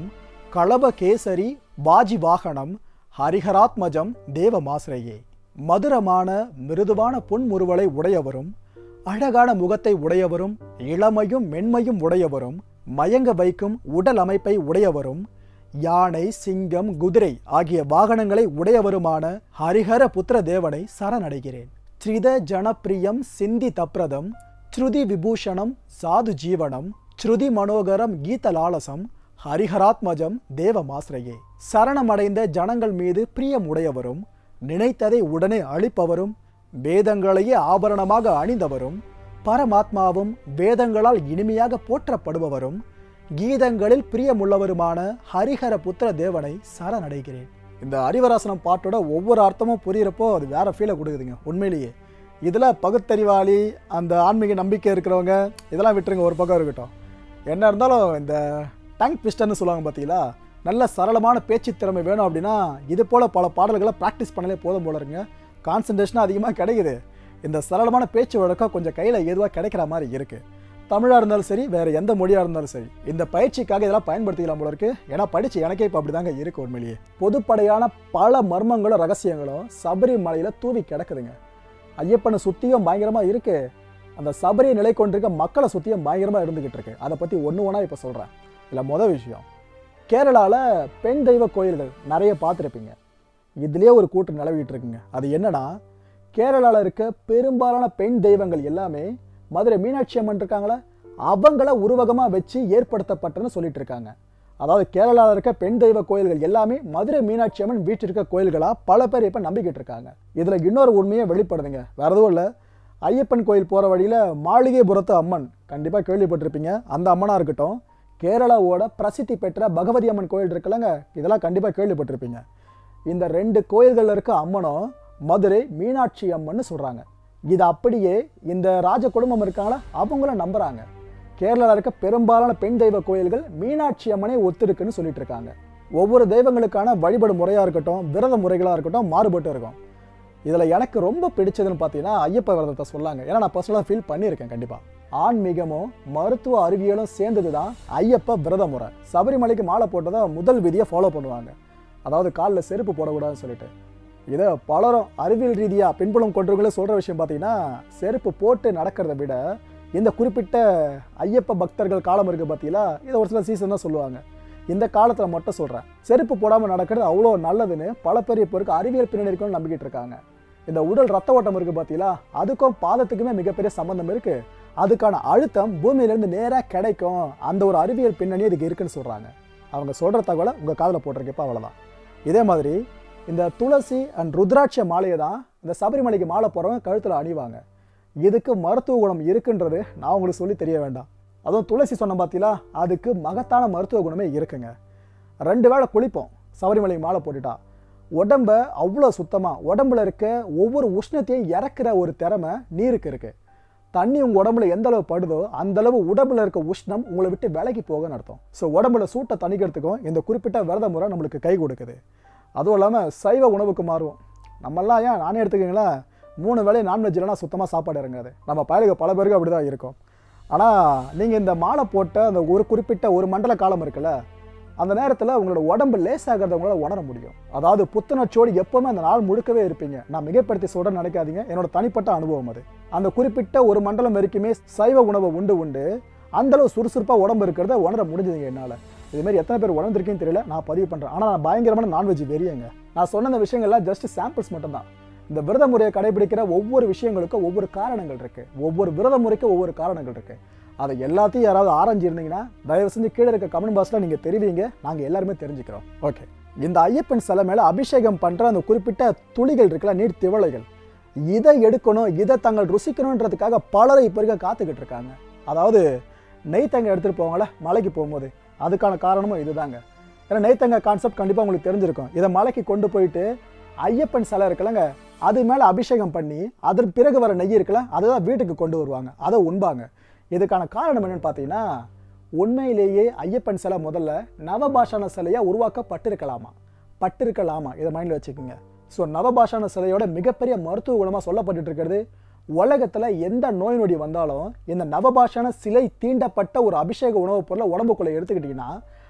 களபகேசரி வாஜி வாகனம் ஹரிஹராத்மஜம் தேவமாசிரையே மதுரமான மிருதுவான புன்முறுவலை உடையவரும் அழகான முகத்தை உடையவரும் இளமையும் மென்மையும் உடையவரும் மயங்க வைக்கும் உடல் அமைப்பை உடையவரும் யானை சிங்கம் குதிரை ஆகிய வாகனங்களை உடையவருமான ஹரிஹர புத்திர தேவனை சரணடைகிறேன் த்ரித ஜனப்பிரியம் சிந்தி தப்ரதம் ஸ்ருதி விபூஷணம் சாது ஜீவனம் ஸ்ருதி மனோகரம் கீதலாலசம் ஹரிஹராத்மஜம் தேவமாசிரையே சரணமடைந்த ஜனங்கள் மீது பிரியம் உடையவரும் நினைத்ததை உடனே அளிப்பவரும் வேதங்களையே ஆபரணமாக அணிந்தவரும் பரமாத்மாவும் வேதங்களால் இனிமையாக போற்றப்படுபவரும் கீதங்களில் பிரியமுள்ளவருமான ஹரிஹர புத்திர தேவனை சரணடைகிறேன் இந்த ஹரிவராசனம் பாட்டோட ஒவ்வொரு அர்த்தமும் புரியிறப்போ அது வேற ஃபீலை கொடுக்குதுங்க உண்மையிலேயே இதில் பகுத்தறிவாளி அந்த ஆன்மீக நம்பிக்கை இருக்கிறவங்க இதெல்லாம் விட்டுருங்க ஒரு பக்கம் இருக்கட்டும் என்ன இருந்தாலும் இந்த டங் பிஸ்டர்னு சொல்லுவாங்க பார்த்தீங்களா நல்ல சரளமான பேச்சு திறமை வேணும் அப்படின்னா இது போல் பல பாடல்களை ப்ராக்டிஸ் பண்ணலே போதும் போல இருங்க கான்சன்ட்ரேஷன் அதிகமாக கிடைக்குது இந்த சரளமான பேச்சு வழக்கம் கொஞ்சம் கையில் ஏதுவாக கிடைக்கிற மாதிரி இருக்குது தமிழாக இருந்தாலும் சரி வேறு எந்த மொழியாக இருந்தாலும் சரி இந்த பயிற்சிக்காக இதெல்லாம் பயன்படுத்திக்கலாம் போல இருக்கு ஏன்னா படித்து எனக்கே இப்போ அப்படி தாங்க இருக்கு உண்மையிலேயே பொதுப்படையான பல மர்மங்களும் ரகசியங்களும் சபரிமலையில் தூவி கிடக்குதுங்க ஐயப்பனை சுற்றியும் பயங்கரமாக இருக்கு அந்த சபரியை நிலை கொண்டிருக்க மக்களை சுற்றியும் பயங்கரமாக இருந்துகிட்டு இருக்கு அதை பற்றி ஒன்று ஒன்றா இப்போ சொல்கிறேன் இல்லை மொதல் விஷயம் கேரளாவில் பெண் தெய்வ கோயில்கள் நிறைய பார்த்துருப்பீங்க இதுலேயே ஒரு கூட்டம் நிலவிட்டு இருக்குங்க அது என்னன்னா கேரளாவில் இருக்க பெரும்பாலான பெண் தெய்வங்கள் எல்லாமே மதுரை மீனாட்சி அம்மன் இருக்காங்களே அவங்கள உருவகமாக வச்சு ஏற்படுத்தப்பட்டன்னு சொல்லிட்டு இருக்காங்க அதாவது கேரளாவில் இருக்க பெண் தெய்வ கோயில்கள் எல்லாமே மதுரை மீனாட்சி அம்மன் வீட்டில் இருக்க கோயில்களாக பல பேர் இப்போ நம்பிக்கிட்டு இருக்காங்க இதில் இன்னொரு உண்மையை வெளிப்படுதுங்க வேற எதுவும் இல்லை ஐயப்பன் கோயில் போகிற வழியில் மாளிகைபுரத்து அம்மன் கண்டிப்பாக கேள்விப்பட்டிருப்பீங்க அந்த அம்மனாக இருக்கட்டும் கேரளாவோட பிரசித்தி பெற்ற பகவதி அம்மன் கோயில் இருக்குல்லங்க இதெல்லாம் கண்டிப்பாக கேள்விப்பட்டிருப்பீங்க இந்த ரெண்டு கோயில்களில் இருக்க அம்மனும் மதுரை மீனாட்சி அம்மன்னு சொல்கிறாங்க இது அப்படியே இந்த ராஜ குடும்பம் இருக்காங்களா அவங்களும் நம்புகிறாங்க கேரளாவில் இருக்க பெரும்பாலான பெண் தெய்வ கோயில்கள் மீனாட்சி அம்மனை ஒத்துருக்குன்னு சொல்லிட்டு இருக்காங்க ஒவ்வொரு தெய்வங்களுக்கான வழிபாடு முறையாக இருக்கட்டும் விரத முறைகளாக இருக்கட்டும் மாறுபட்டு இருக்கும் இதில் எனக்கு ரொம்ப பிடிச்சதுன்னு பார்த்தீங்கன்னா ஐயப்ப விரதத்தை சொல்லாங்க ஏன்னா நான் பர்சனலாக ஃபீல் பண்ணியிருக்கேன் கண்டிப்பாக ஆன்மீகமும் மருத்துவ அறிவியலும் சேர்ந்தது தான் ஐயப்ப விரத முறை சபரிமலைக்கு மாலை போட்டதை முதல் விதியை ஃபாலோ பண்ணுவாங்க அதாவது காலில் செருப்பு போடக்கூடாதுன்னு சொல்லிட்டு இதை பலரும் அறிவியல் ரீதியாக பின்புலம் கொண்டவர்களே சொல்கிற விஷயம் பார்த்தீங்கன்னா செருப்பு போட்டு நடக்கிறத விட இந்த குறிப்பிட்ட ஐயப்ப பக்தர்கள் காலம் இருக்குது பார்த்தீங்களா இதை ஒரு சில சீசன் தான் சொல்லுவாங்க இந்த காலத்தில் மட்டும் சொல்கிறேன் செருப்பு போடாமல் நடக்கிறது அவ்வளோ நல்லதுன்னு பல பெரிய பேருக்கு அறிவியல் பின்னணி இருக்குன்னு நம்பிக்கிட்டு இருக்காங்க இந்த உடல் ரத்த ஓட்டம் இருக்குது பார்த்தீங்களா அதுக்கும் பாதத்துக்குமே மிகப்பெரிய சம்பந்தம் இருக்குது அதுக்கான அழுத்தம் பூமியிலேருந்து நேராக கிடைக்கும் அந்த ஒரு அறிவியல் பின்னணி இதுக்கு இருக்குன்னு சொல்கிறாங்க அவங்க சொல்கிற தகவலை உங்கள் காதில் போட்டிருக்கப்போ அவ்வளோதான் இதே மாதிரி இந்த துளசி அண்ட் ருத்ராட்ச மாலையை தான் இந்த சபரிமலைக்கு மாலை போகிறவங்க கழுத்தில் அணிவாங்க இதுக்கு மருத்துவ குணம் இருக்குன்றது நான் உங்களுக்கு சொல்லி தெரிய வேண்டாம் அதுவும் துளசி சொன்ன பார்த்தீங்களா அதுக்கு மகத்தான மருத்துவ குணமே இருக்குங்க ரெண்டு வேளை குளிப்போம் சபரிமலைக்கு மாலை போட்டுட்டா உடம்ப அவ்வளோ சுத்தமாக உடம்புல இருக்க ஒவ்வொரு உஷ்ணத்தையும் இறக்குற ஒரு திறமை நீருக்கு இருக்குது தண்ணி உங்கள் உடம்புல எந்த அளவு படுதோ அந்த அளவு உடம்புல இருக்க உஷ்ணம் உங்களை விட்டு விலகி போகன்னு அர்த்தம் ஸோ உடம்புல சூட்டை தணிக்கிறதுக்கும் இந்த குறிப்பிட்ட விரத முறை நம்மளுக்கு கை கொடுக்குது அதுவும் இல்லாமல் சைவ உணவுக்கு மாறுவோம் நம்மெல்லாம் ஏன் நானே எடுத்துக்கங்களேன் மூணு வேளை நான்வெஜ் இல்லைனா சுத்தமாக சாப்பாடு இறங்காது நம்ம பயலுக்கு பல பேருக்கு அப்படி தான் இருக்கும் ஆனால் நீங்கள் இந்த மாலை போட்ட அந்த ஒரு குறிப்பிட்ட ஒரு மண்டல காலம் இருக்குல்ல அந்த நேரத்தில் உங்களோட உடம்பு லேசாகிறத உங்களால் உணர முடியும் அதாவது புத்துணர்ச்சியோடு எப்போவுமே அந்த நாள் முழுக்கவே இருப்பீங்க நான் மிகப்படுத்தி சொல்கிறேன் நினைக்காதீங்க என்னோட தனிப்பட்ட அனுபவம் அது அந்த குறிப்பிட்ட ஒரு மண்டலம் வரைக்குமே சைவ உணவை உண்டு உண்டு அந்தளவு சுறுசுறுப்பாக உடம்பு இருக்கிறத உணர முடிஞ்சதுங்க என்னால் இதுமாரி எத்தனை பேர் உணர்ந்திருக்கேன்னு தெரியல நான் பதிவு பண்ணுறேன் ஆனால் நான் பயங்கரமான நான்வெஜ் வெறியங்க நான் சொன்ன இந்த விஷயங்கள்லாம் ஜஸ்ட் சாம்பிள்ஸ் மட்டும்தான் இந்த விரத முறையை கடைபிடிக்கிற ஒவ்வொரு விஷயங்களுக்கும் ஒவ்வொரு காரணங்கள் இருக்கு ஒவ்வொரு விரத முறைக்கும் ஒவ்வொரு காரணங்கள் இருக்கு அதை எல்லாத்தையும் யாராவது ஆராய்ஞ்சு இருந்தீங்கன்னா தயவு செஞ்சு கீழே இருக்க கமெண்ட் பாக்ஸில் நீங்கள் தெரிவிங்க நாங்கள் எல்லாருமே தெரிஞ்சுக்கிறோம் ஓகே இந்த ஐயப்பன் சிலை மேலே அபிஷேகம் பண்ணுற அந்த குறிப்பிட்ட துளிகள் இருக்குல்ல நீர் திவளைகள் இதை எடுக்கணும் இதை தங்கள் ருசிக்கணுன்றதுக்காக பலரை இப்போ இருக்க காத்துக்கிட்டு இருக்காங்க அதாவது நெய்த்தங்க எடுத்துகிட்டு போவாங்களே மலைக்கு போகும்போது அதுக்கான காரணமும் இதுதாங்க ஏன்னா நெய்த்தங்க கான்செப்ட் கண்டிப்பாக உங்களுக்கு தெரிஞ்சிருக்கும் இதை மலைக்கு கொண்டு போயிட்டு ஐயப்பன் சிலை இருக்குல்லங்க அது மேலே அபிஷேகம் பண்ணி அதன் பிறகு வர நெய் இருக்குல்ல அதை தான் வீட்டுக்கு கொண்டு வருவாங்க அதை உண்பாங்க இதுக்கான காரணம் என்னன்னு பார்த்தீங்கன்னா உண்மையிலேயே ஐயப்பன் சிலை முதல்ல நவபாஷான சிலையாக உருவாக்கப்பட்டிருக்கலாமா பட்டிருக்கலாமா இதை மைண்டில் வச்சுக்கோங்க ஸோ நவபாஷான சிலையோட மிகப்பெரிய மருத்துவ குணமாக சொல்லப்பட்டுட்டு இருக்கிறது உலகத்தில் எந்த நோய் நொடி வந்தாலும் இந்த நவபாஷான சிலை தீண்டப்பட்ட ஒரு அபிஷேக உணவுப் பொருளை உடம்புக்குள்ளே எடுத்துக்கிட்டிங்கன்னா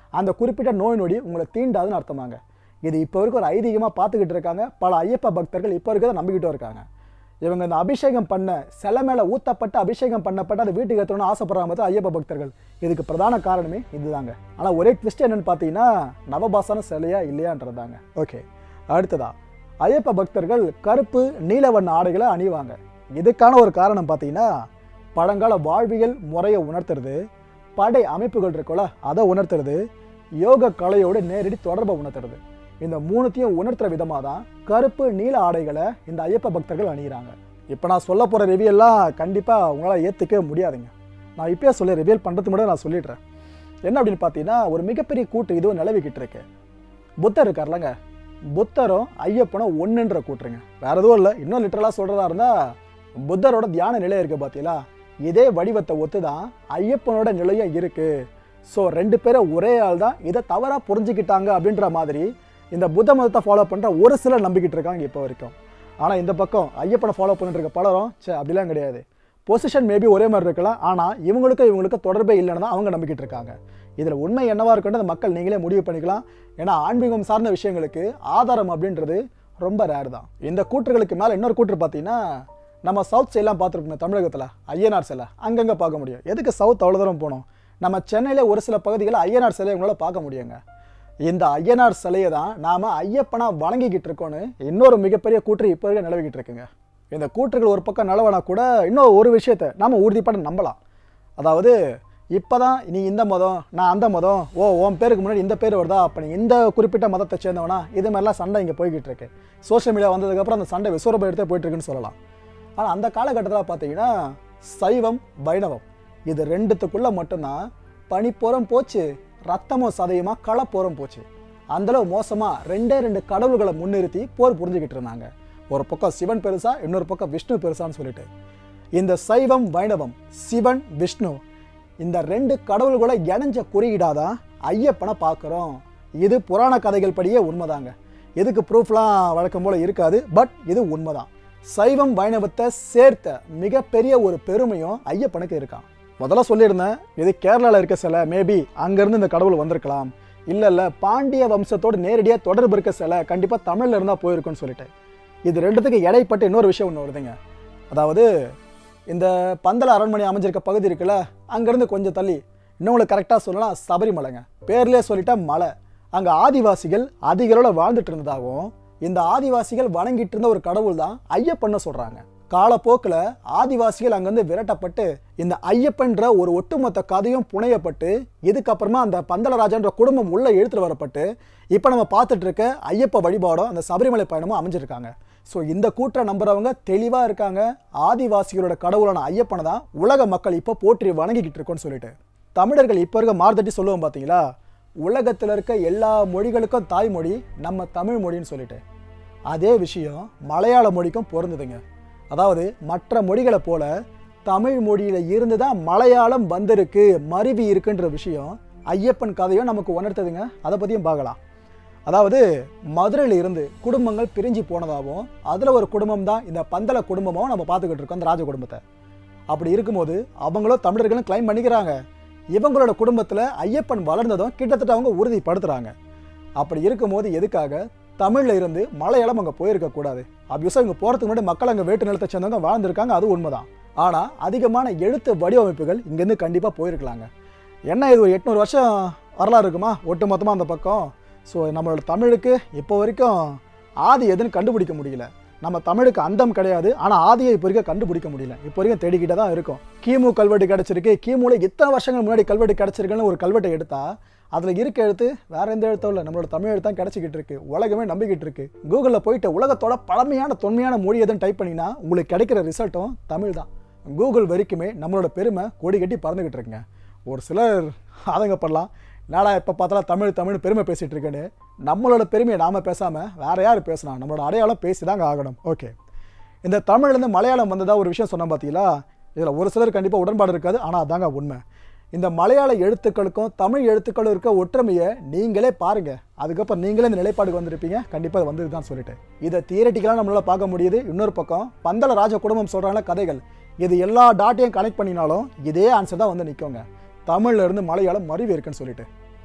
அந்த குறிப்பிட்ட நோய் நொடி உங்களை தீண்டாதுன்னு அர்த்தமாங்க இது இப்போ வரைக்கும் ஒரு ஐதீகமாக பார்த்துக்கிட்டு இருக்காங்க பல ஐயப்ப பக்தர்கள் இப்போ வரைக்கும் அதை நம்பிக்கிட்டும் இருக்காங்க இவங்க இந்த அபிஷேகம் பண்ண சிலை மேலே ஊத்தப்பட்டு அபிஷேகம் பண்ணப்பட்டு அதை வீட்டுக்கு ஏற்றணும்னு ஆசைப்படுறாங்க பார்த்தா ஐயப்ப பக்தர்கள் இதுக்கு பிரதான காரணமே இதுதாங்க ஆனால் ஒரே ட்விஸ்ட் என்னன்னு பார்த்தீங்கன்னா நவபாசான சிலையா இல்லையான்றதாங்க ஓகே அடுத்ததா ஐயப்ப பக்தர்கள் கருப்பு நீல வண்ண ஆடைகளை அணிவாங்க இதுக்கான ஒரு காரணம் பார்த்தீங்கன்னா பழங்கால வாழ்வியல் முறையை உணர்த்துறது படை அமைப்புகள் இருக்குல்ல அதை உணர்த்துறது யோக கலையோட நேரடி தொடர்பை உணர்த்துறது இந்த மூணுத்தையும் உணர்த்துற விதமாக தான் கருப்பு நீல ஆடைகளை இந்த ஐயப்ப பக்தர்கள் அணிகிறாங்க இப்போ நான் சொல்ல போகிற ரிவியெல்லாம் கண்டிப்பாக உங்களால் ஏற்றுக்கவே முடியாதுங்க நான் இப்பயே சொல்ல ரிவியல் பண்ணுறதுக்கு முன்னாடி நான் சொல்லிடுறேன் என்ன அப்படின்னு பார்த்தீங்கன்னா ஒரு மிகப்பெரிய கூட்டு இதுவும் நிலவிக்கிட்டு இருக்கு புத்தர் இருக்கார்லங்க புத்தரும் ஐயப்பனும் ஒன்றுன்ற கூட்டுருங்க வேற எதுவும் இல்லை இன்னும் லிட்டரலாக சொல்கிறதா இருந்தால் புத்தரோட தியான நிலை இருக்கு பார்த்தீங்களா இதே வடிவத்தை ஒத்து தான் ஐயப்பனோட நிலையும் இருக்கு ஸோ ரெண்டு பேரும் ஒரே ஆள் தான் இதை தவறாக புரிஞ்சுக்கிட்டாங்க அப்படின்ற மாதிரி இந்த புத்த மதத்தை ஃபாலோ பண்ணுற ஒரு சிலர் நம்பிக்கிட்டு இருக்காங்க இப்போ வரைக்கும் ஆனால் இந்த பக்கம் ஐயப்பனை ஃபாலோ பண்ணிட்டு இருக்க பலரும் சே அப்படிலாம் கிடையாது பொசிஷன் மேபி ஒரே மாதிரி இருக்கலாம் ஆனால் இவங்களுக்கும் இவங்களுக்கு தொடர்பே இல்லைன்னு தான் அவங்க நம்பிக்கிட்டு இருக்காங்க இதில் உண்மை என்னவா இருக்குன்றது மக்கள் நீங்களே முடிவு பண்ணிக்கலாம் ஏன்னா ஆன்மீகம் சார்ந்த விஷயங்களுக்கு ஆதாரம் அப்படின்றது ரொம்ப ரேர் தான் இந்த கூற்றுகளுக்கு மேலே இன்னொரு கூற்று பார்த்தீங்கன்னா நம்ம சவுத் சைட்லாம் பார்த்துருப்போம் தமிழகத்தில் ஐயனார் சிலை அங்கங்கே பார்க்க முடியும் எதுக்கு சவுத் அவ்வளோ தூரம் போகணும் நம்ம சென்னையில் ஒரு சில பகுதிகளில் ஐயனார் சிலையை உங்களால் பார்க்க முடியுங்க இந்த ஐயனார் சிலையை தான் நாம் ஐயப்பனா வணங்கிக்கிட்டு இருக்கோன்னு இன்னொரு மிகப்பெரிய கூற்று இப்போ இருக்க நிலவிக்கிட்டு இருக்குங்க இந்த கூற்றுகள் ஒரு பக்கம் நிலவனா கூட இன்னும் ஒரு விஷயத்தை நாம் உறுதிப்பட நம்பலாம் அதாவது இப்போ தான் நீ இந்த மதம் நான் அந்த மதம் ஓ உன் பேருக்கு முன்னாடி இந்த பேர் வருதா அப்போ நீ இந்த குறிப்பிட்ட மதத்தை சேர்ந்தவனா இது மாதிரிலாம் சண்டை இங்கே போய்கிட்டு இருக்கு சோஷியல் மீடியா வந்ததுக்கப்புறம் அந்த சண்டை விஸ்வரூபம் எடுத்தே போயிட்டு இருக்குன்னு சொல்லலாம் ஆனால் அந்த காலகட்டத்தில் பார்த்தீங்கன்னா சைவம் வைணவம் இது ரெண்டுத்துக்குள்ளே மட்டும்தான் பனிப்புறம் போச்சு ரத்தமும் சதையுமா களப்போரம் போச்சு அந்தளவு மோசமாக ரெண்டே ரெண்டு கடவுள்களை முன்னிறுத்தி போர் புரிஞ்சுக்கிட்டு இருந்தாங்க ஒரு பக்கம் சிவன் பெருசா இன்னொரு பக்கம் விஷ்ணு பெருசான்னு சொல்லிட்டு இந்த சைவம் வைணவம் சிவன் விஷ்ணு இந்த ரெண்டு கடவுள்களை இணைஞ்ச குறியீடாதான் ஐயப்பனை பார்க்குறோம் இது புராண கதைகள் படியே உண்மைதாங்க எதுக்கு ப்ரூஃப்லாம் வழக்கம் போல இருக்காது பட் இது உண்மைதான் சைவம் வைணவத்தை சேர்த்த மிகப்பெரிய ஒரு பெருமையும் ஐயப்பனுக்கு இருக்கான் முதல்ல சொல்லியிருந்தேன் இது கேரளாவில் இருக்க சிலை மேபி அங்கேருந்து இந்த கடவுள் வந்திருக்கலாம் இல்லை இல்லை பாண்டிய வம்சத்தோடு நேரடியாக தொடர்பு இருக்க சிலை கண்டிப்பாக தமிழில் இருந்தால் போயிருக்குன்னு சொல்லிட்டு இது ரெண்டுத்துக்கு இடைப்பட்டு இன்னொரு விஷயம் ஒன்று வருதுங்க அதாவது இந்த பந்தல அரண்மனை அமைஞ்சிருக்க பகுதி இருக்குல்ல அங்கேருந்து கொஞ்சம் தள்ளி இன்னும் உங்களுக்கு கரெக்டாக சொல்லலாம் சபரிமலைங்க பேர்லேயே சொல்லிட்டா மலை அங்கே ஆதிவாசிகள் அதிகளோட வாழ்ந்துட்டு இருந்ததாகவும் இந்த ஆதிவாசிகள் வணங்கிட்டு இருந்த ஒரு கடவுள் தான் ஐயப்பன்னு சொல்கிறாங்க காலப்போக்கில் ஆதிவாசிகள் அங்கேருந்து விரட்டப்பட்டு இந்த ஐயப்பன்ற ஒரு ஒட்டுமொத்த கதையும் புனையப்பட்டு இதுக்கப்புறமா அந்த பந்தலராஜன்ற குடும்பம் உள்ளே இழுத்துட்டு வரப்பட்டு இப்போ நம்ம பார்த்துட்டு இருக்க ஐயப்ப வழிபாடும் அந்த சபரிமலை பயணமும் அமைஞ்சிருக்காங்க ஸோ இந்த கூற்றை நம்புறவங்க தெளிவாக இருக்காங்க ஆதிவாசிகளோட கடவுளான ஐயப்பனை தான் உலக மக்கள் இப்போ போற்றி வணங்கிக்கிட்டு இருக்கோன்னு சொல்லிட்டு தமிழர்கள் இப்போ இருக்க மார்தட்டி சொல்லுவோம் பார்த்தீங்களா உலகத்தில் இருக்க எல்லா மொழிகளுக்கும் தாய்மொழி நம்ம தமிழ் மொழின்னு சொல்லிட்டு அதே விஷயம் மலையாள மொழிக்கும் பொருந்துதுங்க அதாவது மற்ற மொழிகளை போல தமிழ் மொழியில இருந்து தான் மலையாளம் வந்திருக்கு மருவி இருக்குன்ற விஷயம் ஐயப்பன் கதையும் நமக்கு உணர்த்துதுங்க அதை பற்றியும் பார்க்கலாம் அதாவது மதுரையில் இருந்து குடும்பங்கள் பிரிஞ்சு போனதாகவும் அதில் ஒரு குடும்பம் தான் இந்த பந்தல குடும்பமும் நம்ம பார்த்துக்கிட்டு இருக்கோம் அந்த ராஜ குடும்பத்தை அப்படி இருக்கும்போது அவங்களும் தமிழர்களும் கிளைம் பண்ணிக்கிறாங்க இவங்களோட குடும்பத்தில் ஐயப்பன் வளர்ந்ததும் கிட்டத்தட்ட அவங்க உறுதிப்படுத்துகிறாங்க அப்படி இருக்கும்போது எதுக்காக தமிழில் இருந்து மலையாளம் அங்கே போயிருக்க கூடாது அபியூஸாக இங்கே போகிறதுக்கு முன்னாடி மக்கள் அங்கே வேட்டு நிலத்தை சேர்ந்தவங்க வாழ்ந்திருக்காங்க அது உண்மைதான் ஆனால் அதிகமான எழுத்து வடிவமைப்புகள் இங்கேருந்து கண்டிப்பாக போயிருக்கலாங்க என்ன இது ஒரு எட்நூறு வருஷம் வரலாறு இருக்குமா ஒட்டு மொத்தமாக அந்த பக்கம் ஸோ நம்மளோட தமிழுக்கு இப்போ வரைக்கும் ஆதி எதுன்னு கண்டுபிடிக்க முடியல நம்ம தமிழுக்கு அந்தம் கிடையாது ஆனால் ஆதியை இப்போ வரைக்கும் கண்டுபிடிக்க முடியல இப்போ வரைக்கும் தேடிக்கிட்டே தான் இருக்கும் கிமு கல்வெட்டு கிடச்சிருக்கு கிமுல இத்தனை வருஷங்கள் முன்னாடி கல்வெட்டு கிடச்சிருக்குன்னு ஒரு கல்வெட்டை எடுத்தா அதில் இருக்க எழுத்து வேற எந்த எழுத்தும் இல்லை நம்மளோட தமிழ் எழுத்து தான் கிடச்சிக்கிட்டு இருக்கு உலகமே நம்பிக்கிட்டு இருக்கு கூகுளில் போயிட்டு உலகத்தோட பழமையான தொன்மையான மொழி எதுன்னு டைப் பண்ணினா உங்களுக்கு கிடைக்கிற ரிசல்ட்டும் தமிழ் தான் கூகுள் வரைக்குமே நம்மளோட பெருமை கொடி கட்டி பறந்துக்கிட்டு இருக்குங்க ஒரு சிலர் ஆதங்கப்படலாம் நாடா எப்போ பார்த்தாலும் தமிழ் தமிழ் பெருமை பேசிகிட்டு இருக்கேன்னு நம்மளோட பெருமையை நாம் பேசாமல் வேற யார் பேசலாம் நம்மளோட அடையாளம் பேசி தாங்க ஆகணும் ஓகே இந்த தமிழ்லேருந்து மலையாளம் வந்ததா ஒரு விஷயம் சொன்னோம் பார்த்தீங்களா இதில் ஒரு சிலர் கண்டிப்பாக உடன்பாடு இருக்காது ஆனால் அதாங்க உண்மை இந்த மலையாள எழுத்துக்களுக்கும் தமிழ் எழுத்துக்களும் இருக்க ஒற்றுமையை நீங்களே பாருங்க அதுக்கப்புறம் நீங்களே இந்த நிலைப்பாடுக்கு வந்திருப்பீங்க கண்டிப்பாக வந்தது தான் சொல்லிட்டு இதை தியரட்டிக்கலாக நம்மளால பார்க்க முடியுது இன்னொரு பக்கம் பந்தல ராஜ குடும்பம் சொல்கிறாங்க கதைகள் இது எல்லா டாட்டையும் கனெக்ட் பண்ணினாலும் இதே ஆன்சர் தான் வந்து நிற்குங்க தமிழ்ல இருந்து மலையாளம் மருவி இருக்குன்னு சொல்லிட்டு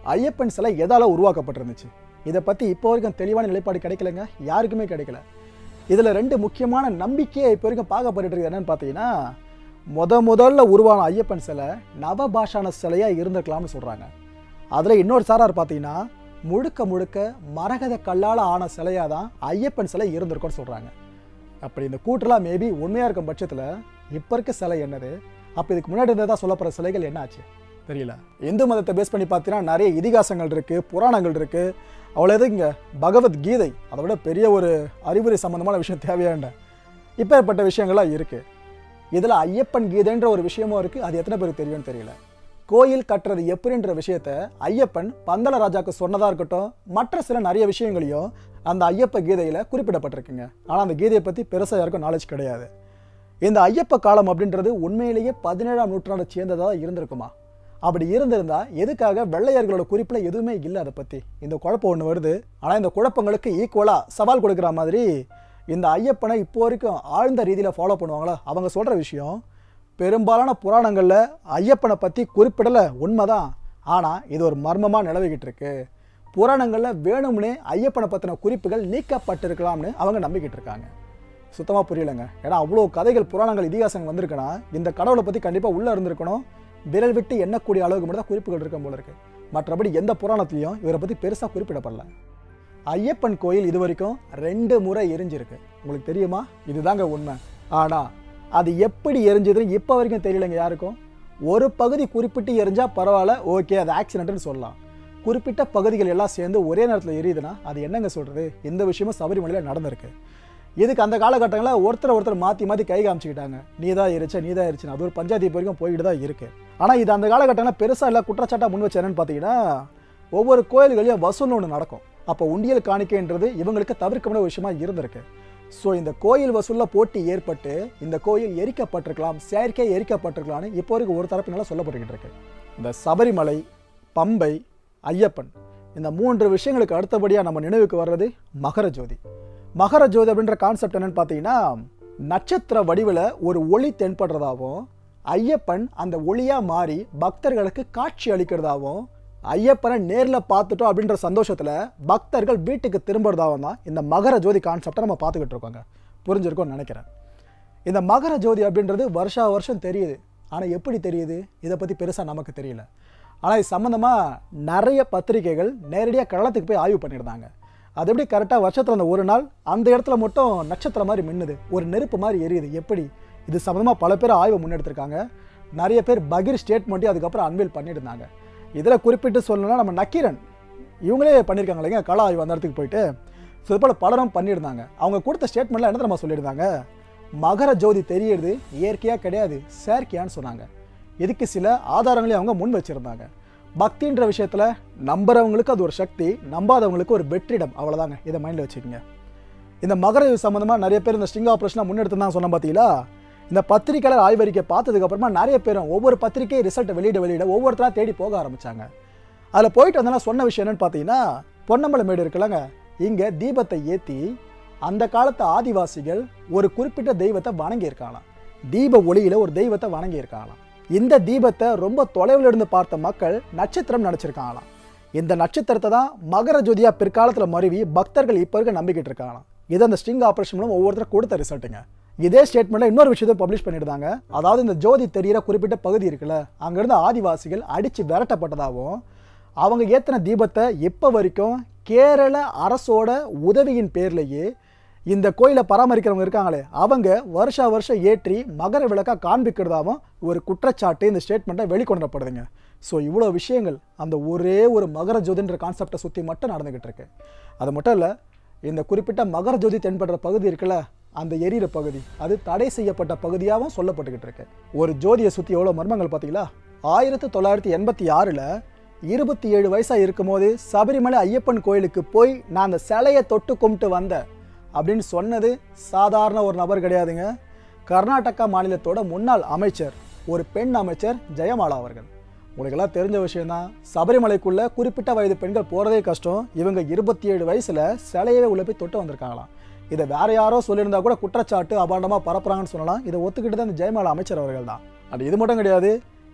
ஐயப்பன் சிலை எதால உருவாக்கப்பட்டிருந்துச்சு இதை பற்றி இப்போ வரைக்கும் தெளிவான நிலைப்பாடு கிடைக்கலங்க யாருக்குமே கிடைக்கல இதில் ரெண்டு முக்கியமான நம்பிக்கையை இப்போ வரைக்கும் பார்க்கப்பட்டு இருக்கு என்னன்னு பார்த்தீங்கன்னா முத முதல்ல உருவான ஐயப்பன் சிலை நவபாஷான சிலையாக இருந்திருக்கலாம்னு சொல்கிறாங்க அதில் இன்னொரு சாரார் பார்த்தீங்கன்னா முழுக்க முழுக்க மரகத கல்லால் ஆன சிலையாக தான் ஐயப்பன் சிலை இருந்திருக்கும்னு சொல்கிறாங்க அப்படி இந்த கூற்றுலாம் மேபி உண்மையாக இருக்கும் பட்சத்தில் இப்போ இருக்க சிலை என்னது அப்போ இதுக்கு முன்னாடி இருந்ததா சொல்லப்படுற சிலைகள் என்ன ஆச்சு தெரியல இந்து மதத்தை பேஸ் பண்ணி பார்த்தீங்கன்னா நிறைய இதிகாசங்கள் இருக்குது புராணங்கள் இருக்குது அவ்வளோ எது இங்கே பகவத்கீதை அதை விட பெரிய ஒரு அறிவுரை சம்பந்தமான விஷயம் தேவையாண்ட இப்பேற்பட்ட விஷயங்கள்லாம் இருக்குது இதில் ஐயப்பன் கீதைன்ற ஒரு விஷயமும் இருக்குது அது எத்தனை பேருக்கு தெரியும்னு தெரியல கோயில் கட்டுறது எப்படின்ற விஷயத்த ஐயப்பன் பந்தல ராஜாக்கு சொன்னதாக இருக்கட்டும் மற்ற சில நிறைய விஷயங்களையும் அந்த ஐயப்ப கீதையில் குறிப்பிடப்பட்டிருக்குங்க ஆனால் அந்த கீதையை பற்றி பெருசாக யாருக்கும் நாலேஜ் கிடையாது இந்த ஐயப்ப காலம் அப்படின்றது உண்மையிலேயே பதினேழாம் நூற்றாண்டை சேர்ந்ததாக இருந்திருக்குமா அப்படி இருந்திருந்தா எதுக்காக வெள்ளையர்களோட குறிப்பில் எதுவுமே இல்லை அதை பற்றி இந்த குழப்பம் ஒன்று வருது ஆனால் இந்த குழப்பங்களுக்கு ஈக்குவலாக சவால் கொடுக்குற மாதிரி இந்த ஐயப்பனை இப்போ வரைக்கும் ஆழ்ந்த ரீதியில் ஃபாலோ பண்ணுவாங்களா அவங்க சொல்கிற விஷயம் பெரும்பாலான புராணங்களில் ஐயப்பனை பற்றி குறிப்பிடலை உண்மைதான் ஆனால் இது ஒரு மர்மமாக நிலவிக்கிட்டு இருக்கு புராணங்களில் வேணும்னே ஐயப்பனை பற்றின குறிப்புகள் நீக்கப்பட்டிருக்கலாம்னு அவங்க நம்பிக்கிட்டு இருக்காங்க சுத்தமாக புரியலைங்க ஏன்னா அவ்வளோ கதைகள் புராணங்கள் இதிகாசங்கள் வந்திருக்குன்னா இந்த கடவுளை பற்றி கண்டிப்பாக உள்ளே இருந்திருக்கணும் விரல் விட்டு எண்ணக்கூடிய அளவுக்கு மட்டும் தான் குறிப்புகள் இருக்கும் போல இருக்கு மற்றபடி எந்த புராணத்துலையும் இவரை பற்றி பெருசாக குறிப்பிடப்படல ஐயப்பன் கோயில் இது வரைக்கும் ரெண்டு முறை எரிஞ்சிருக்கு உங்களுக்கு தெரியுமா இதுதாங்க உண்மை ஆனால் அது எப்படி எரிஞ்சதுன்னு இப்போ வரைக்கும் தெரியலங்க யாருக்கும் ஒரு பகுதி குறிப்பிட்டு எரிஞ்சா பரவாயில்ல ஓகே அது ஆக்சிடென்ட்னு சொல்லலாம் குறிப்பிட்ட பகுதிகள் எல்லாம் சேர்ந்து ஒரே நேரத்தில் எரியுதுன்னா அது என்னங்க சொல்கிறது இந்த விஷயமும் சபரிமலையில் நடந்திருக்கு இதுக்கு அந்த காலகட்டங்களில் ஒருத்தர் ஒருத்தர் மாற்றி மாற்றி கை காமிச்சிக்கிட்டாங்க நீ தான் எரிச்ச நீ தான் எரிச்சுன்னு அது ஒரு பஞ்சாயத்து வரைக்கும் போய்கிட்டு தான் இருக்கு ஆனால் இது அந்த காலகட்டங்களில் பெருசாக இல்லை குற்றச்சாட்டாக முன் வச்ச என்னன்னு பார்த்தீங்கன்னா ஒவ்வொரு கோயில்களையும் வசூல்னு ஒன்று நடக்கும் அப்போ உண்டியல் காணிக்கைன்றது இவங்களுக்கு தவிர்க்க முடியாத விஷயமா இருந்திருக்கு ஸோ இந்த கோயில் வசூலில் போட்டி ஏற்பட்டு இந்த கோயில் எரிக்கப்பட்டிருக்கலாம் செயற்கை எரிக்கப்பட்டிருக்கலாம்னு இப்போ வரைக்கும் ஒரு தரப்பினால சொல்லப்பட்டுக்கிட்டு இருக்கு இந்த சபரிமலை பம்பை ஐயப்பன் இந்த மூன்று விஷயங்களுக்கு அடுத்தபடியாக நம்ம நினைவுக்கு வர்றது மகர ஜோதி மகர ஜோதி அப்படின்ற கான்செப்ட் என்னன்னு பார்த்தீங்கன்னா நட்சத்திர வடிவில் ஒரு ஒளி தென்படுறதாகவும் ஐயப்பன் அந்த ஒளியாக மாறி பக்தர்களுக்கு காட்சி அளிக்கிறதாகவும் ஐயப்பனை நேரில் பார்த்துட்டோம் அப்படின்ற சந்தோஷத்தில் பக்தர்கள் வீட்டுக்கு திரும்புறதாகவும் தான் இந்த மகர ஜோதி கான்செப்டை நம்ம பார்த்துக்கிட்டு இருக்கோங்க புரிஞ்சிருக்கும்னு நினைக்கிறேன் இந்த மகர ஜோதி அப்படின்றது வருஷா வருஷம் தெரியுது ஆனால் எப்படி தெரியுது இதை பற்றி பெருசாக நமக்கு தெரியல ஆனால் இது சம்மந்தமாக நிறைய பத்திரிகைகள் நேரடியாக கடலத்துக்கு போய் ஆய்வு பண்ணியிருந்தாங்க அது எப்படி கரெக்டாக வருஷத்தில் அந்த ஒரு நாள் அந்த இடத்துல மட்டும் நட்சத்திரம் மாதிரி மின்னுது ஒரு நெருப்பு மாதிரி எரியுது எப்படி இது சம்மந்தமாக பல பேர் ஆய்வு முன்னெடுத்திருக்காங்க நிறைய பேர் பகீர் ஸ்டேட்மெண்ட்டையும் அதுக்கப்புறம் அன்வீல் பண்ணியிருந்தாங்க இதில் குறிப்பிட்டு சொல்லணும்னா நம்ம நக்கீரன் இவங்களே பண்ணியிருக்காங்க இல்லைங்க கள ஆய்வு அந்த இடத்துக்கு போயிட்டு ஸோ இது போல் பலரும் பண்ணியிருந்தாங்க அவங்க கொடுத்த ஸ்டேட்மெண்ட்டில் என்ன தெரியுமா சொல்லியிருந்தாங்க மகர ஜோதி தெரியறது இயற்கையாக கிடையாது செயற்கையான்னு சொன்னாங்க இதுக்கு சில ஆதாரங்களையும் அவங்க முன் வச்சுருந்தாங்க பக்தின்ற விஷயத்தில் நம்புறவங்களுக்கு அது ஒரு சக்தி நம்பாதவங்களுக்கு ஒரு வெற்றிடம் அவ்வளோதாங்க இதை மைண்டில் வச்சுக்கோங்க இந்த மகர சம்மந்தமாக நிறைய பேர் இந்த ஸ்டிங் ஆப்ரேஷனாக முன்னெடுத்து தான் சொன்ன பார்த்தீங்களா இந்த பத்திரிக்கையாளர் ஆய்வறிக்கை பார்த்ததுக்கு அப்புறமா நிறைய பேரும் ஒவ்வொரு பத்திரிகை ரிசல்ட்டை வெளியிட வெளியிட ஒவ்வொருத்தராக தேடி போக ஆரம்பிச்சாங்க அதில் போயிட்டு வந்தெல்லாம் சொன்ன விஷயம் என்னன்னு பார்த்தீங்கன்னா பொன்னம்பல மேடு இருக்குல்லங்க இங்கே தீபத்தை ஏற்றி அந்த காலத்து ஆதிவாசிகள் ஒரு குறிப்பிட்ட தெய்வத்தை வணங்கியிருக்காங்களாம் தீப ஒளியில் ஒரு தெய்வத்தை வணங்கியிருக்காங்களாம் இந்த தீபத்தை ரொம்ப தொலைவில் இருந்து பார்த்த மக்கள் நட்சத்திரம் நினச்சிருக்காங்களாம் இந்த நட்சத்திரத்தை தான் மகர ஜோதியா பிற்காலத்தில் மருவி பக்தர்கள் இப்போ இருக்க நம்பிக்கிட்டு இருக்காங்களாம் இது அந்த ஸ்டிங் ஆப்ரேஷன் மூலம் ஒவ்வொருத்தரும் கொடுத்த ரிசல்ட்டுங்க இதே ஸ்டேட்மெண்ட்டில் இன்னொரு விஷயத்தை பப்ளிஷ் பண்ணியிருந்தாங்க அதாவது இந்த ஜோதி தெரியிற குறிப்பிட்ட பகுதி இருக்குல்ல அங்கேருந்து ஆதிவாசிகள் அடித்து விரட்டப்பட்டதாகவும் அவங்க ஏற்றின தீபத்தை இப்போ வரைக்கும் கேரள அரசோட உதவியின் பேர்லேயே இந்த கோயிலை பராமரிக்கிறவங்க இருக்காங்களே அவங்க வருஷா வருஷம் ஏற்றி மகர விளக்காக காண்பிக்கிறதாவும் ஒரு குற்றச்சாட்டு இந்த ஸ்டேட்மெண்ட்டை வெளிக்கொணரப்படுதுங்க ஸோ இவ்வளோ விஷயங்கள் அந்த ஒரே ஒரு மகர ஜோதின்ற கான்செப்டை சுற்றி மட்டும் நடந்துக்கிட்டு இருக்கு அது மட்டும் இல்லை இந்த குறிப்பிட்ட மகர ஜோதி தென்படுற பகுதி இருக்குல்ல அந்த எரியிற பகுதி அது தடை செய்யப்பட்ட பகுதியாகவும் சொல்லப்பட்டுக்கிட்டு இருக்கு ஒரு ஜோதியை சுற்றி எவ்வளோ மர்மங்கள் பார்த்தீங்களா ஆயிரத்தி தொள்ளாயிரத்தி எண்பத்தி ஆறில் இருபத்தி ஏழு வயசாக இருக்கும்போது சபரிமலை ஐயப்பன் கோயிலுக்கு போய் நான் அந்த சிலையை தொட்டு கும்பிட்டு வந்தேன் அப்படின்னு சொன்னது சாதாரண ஒரு நபர் கிடையாதுங்க கர்நாடகா மாநிலத்தோட முன்னாள் அமைச்சர் ஒரு பெண் அமைச்சர் ஜெயமாலா அவர்கள் உங்களுக்கெல்லாம் தெரிஞ்ச விஷயம்தான் சபரிமலைக்குள்ள குறிப்பிட்ட வயது பெண்கள் போகிறதே கஷ்டம் இவங்க இருபத்தி ஏழு வயசில் சிலையவே உள்ள போய் தொட்டு வந்திருக்காங்களாம் இதை வேற யாரோ சொல்லியிருந்தா கூட குற்றச்சாட்டு அபாண்டமாக பரப்புறாங்கன்னு சொல்லலாம் இதை ஒத்துக்கிட்டு தான் இந்த ஜெயமாலா அமைச்சர் அவர்கள் தான் அது இது மட்டும் கிடையாது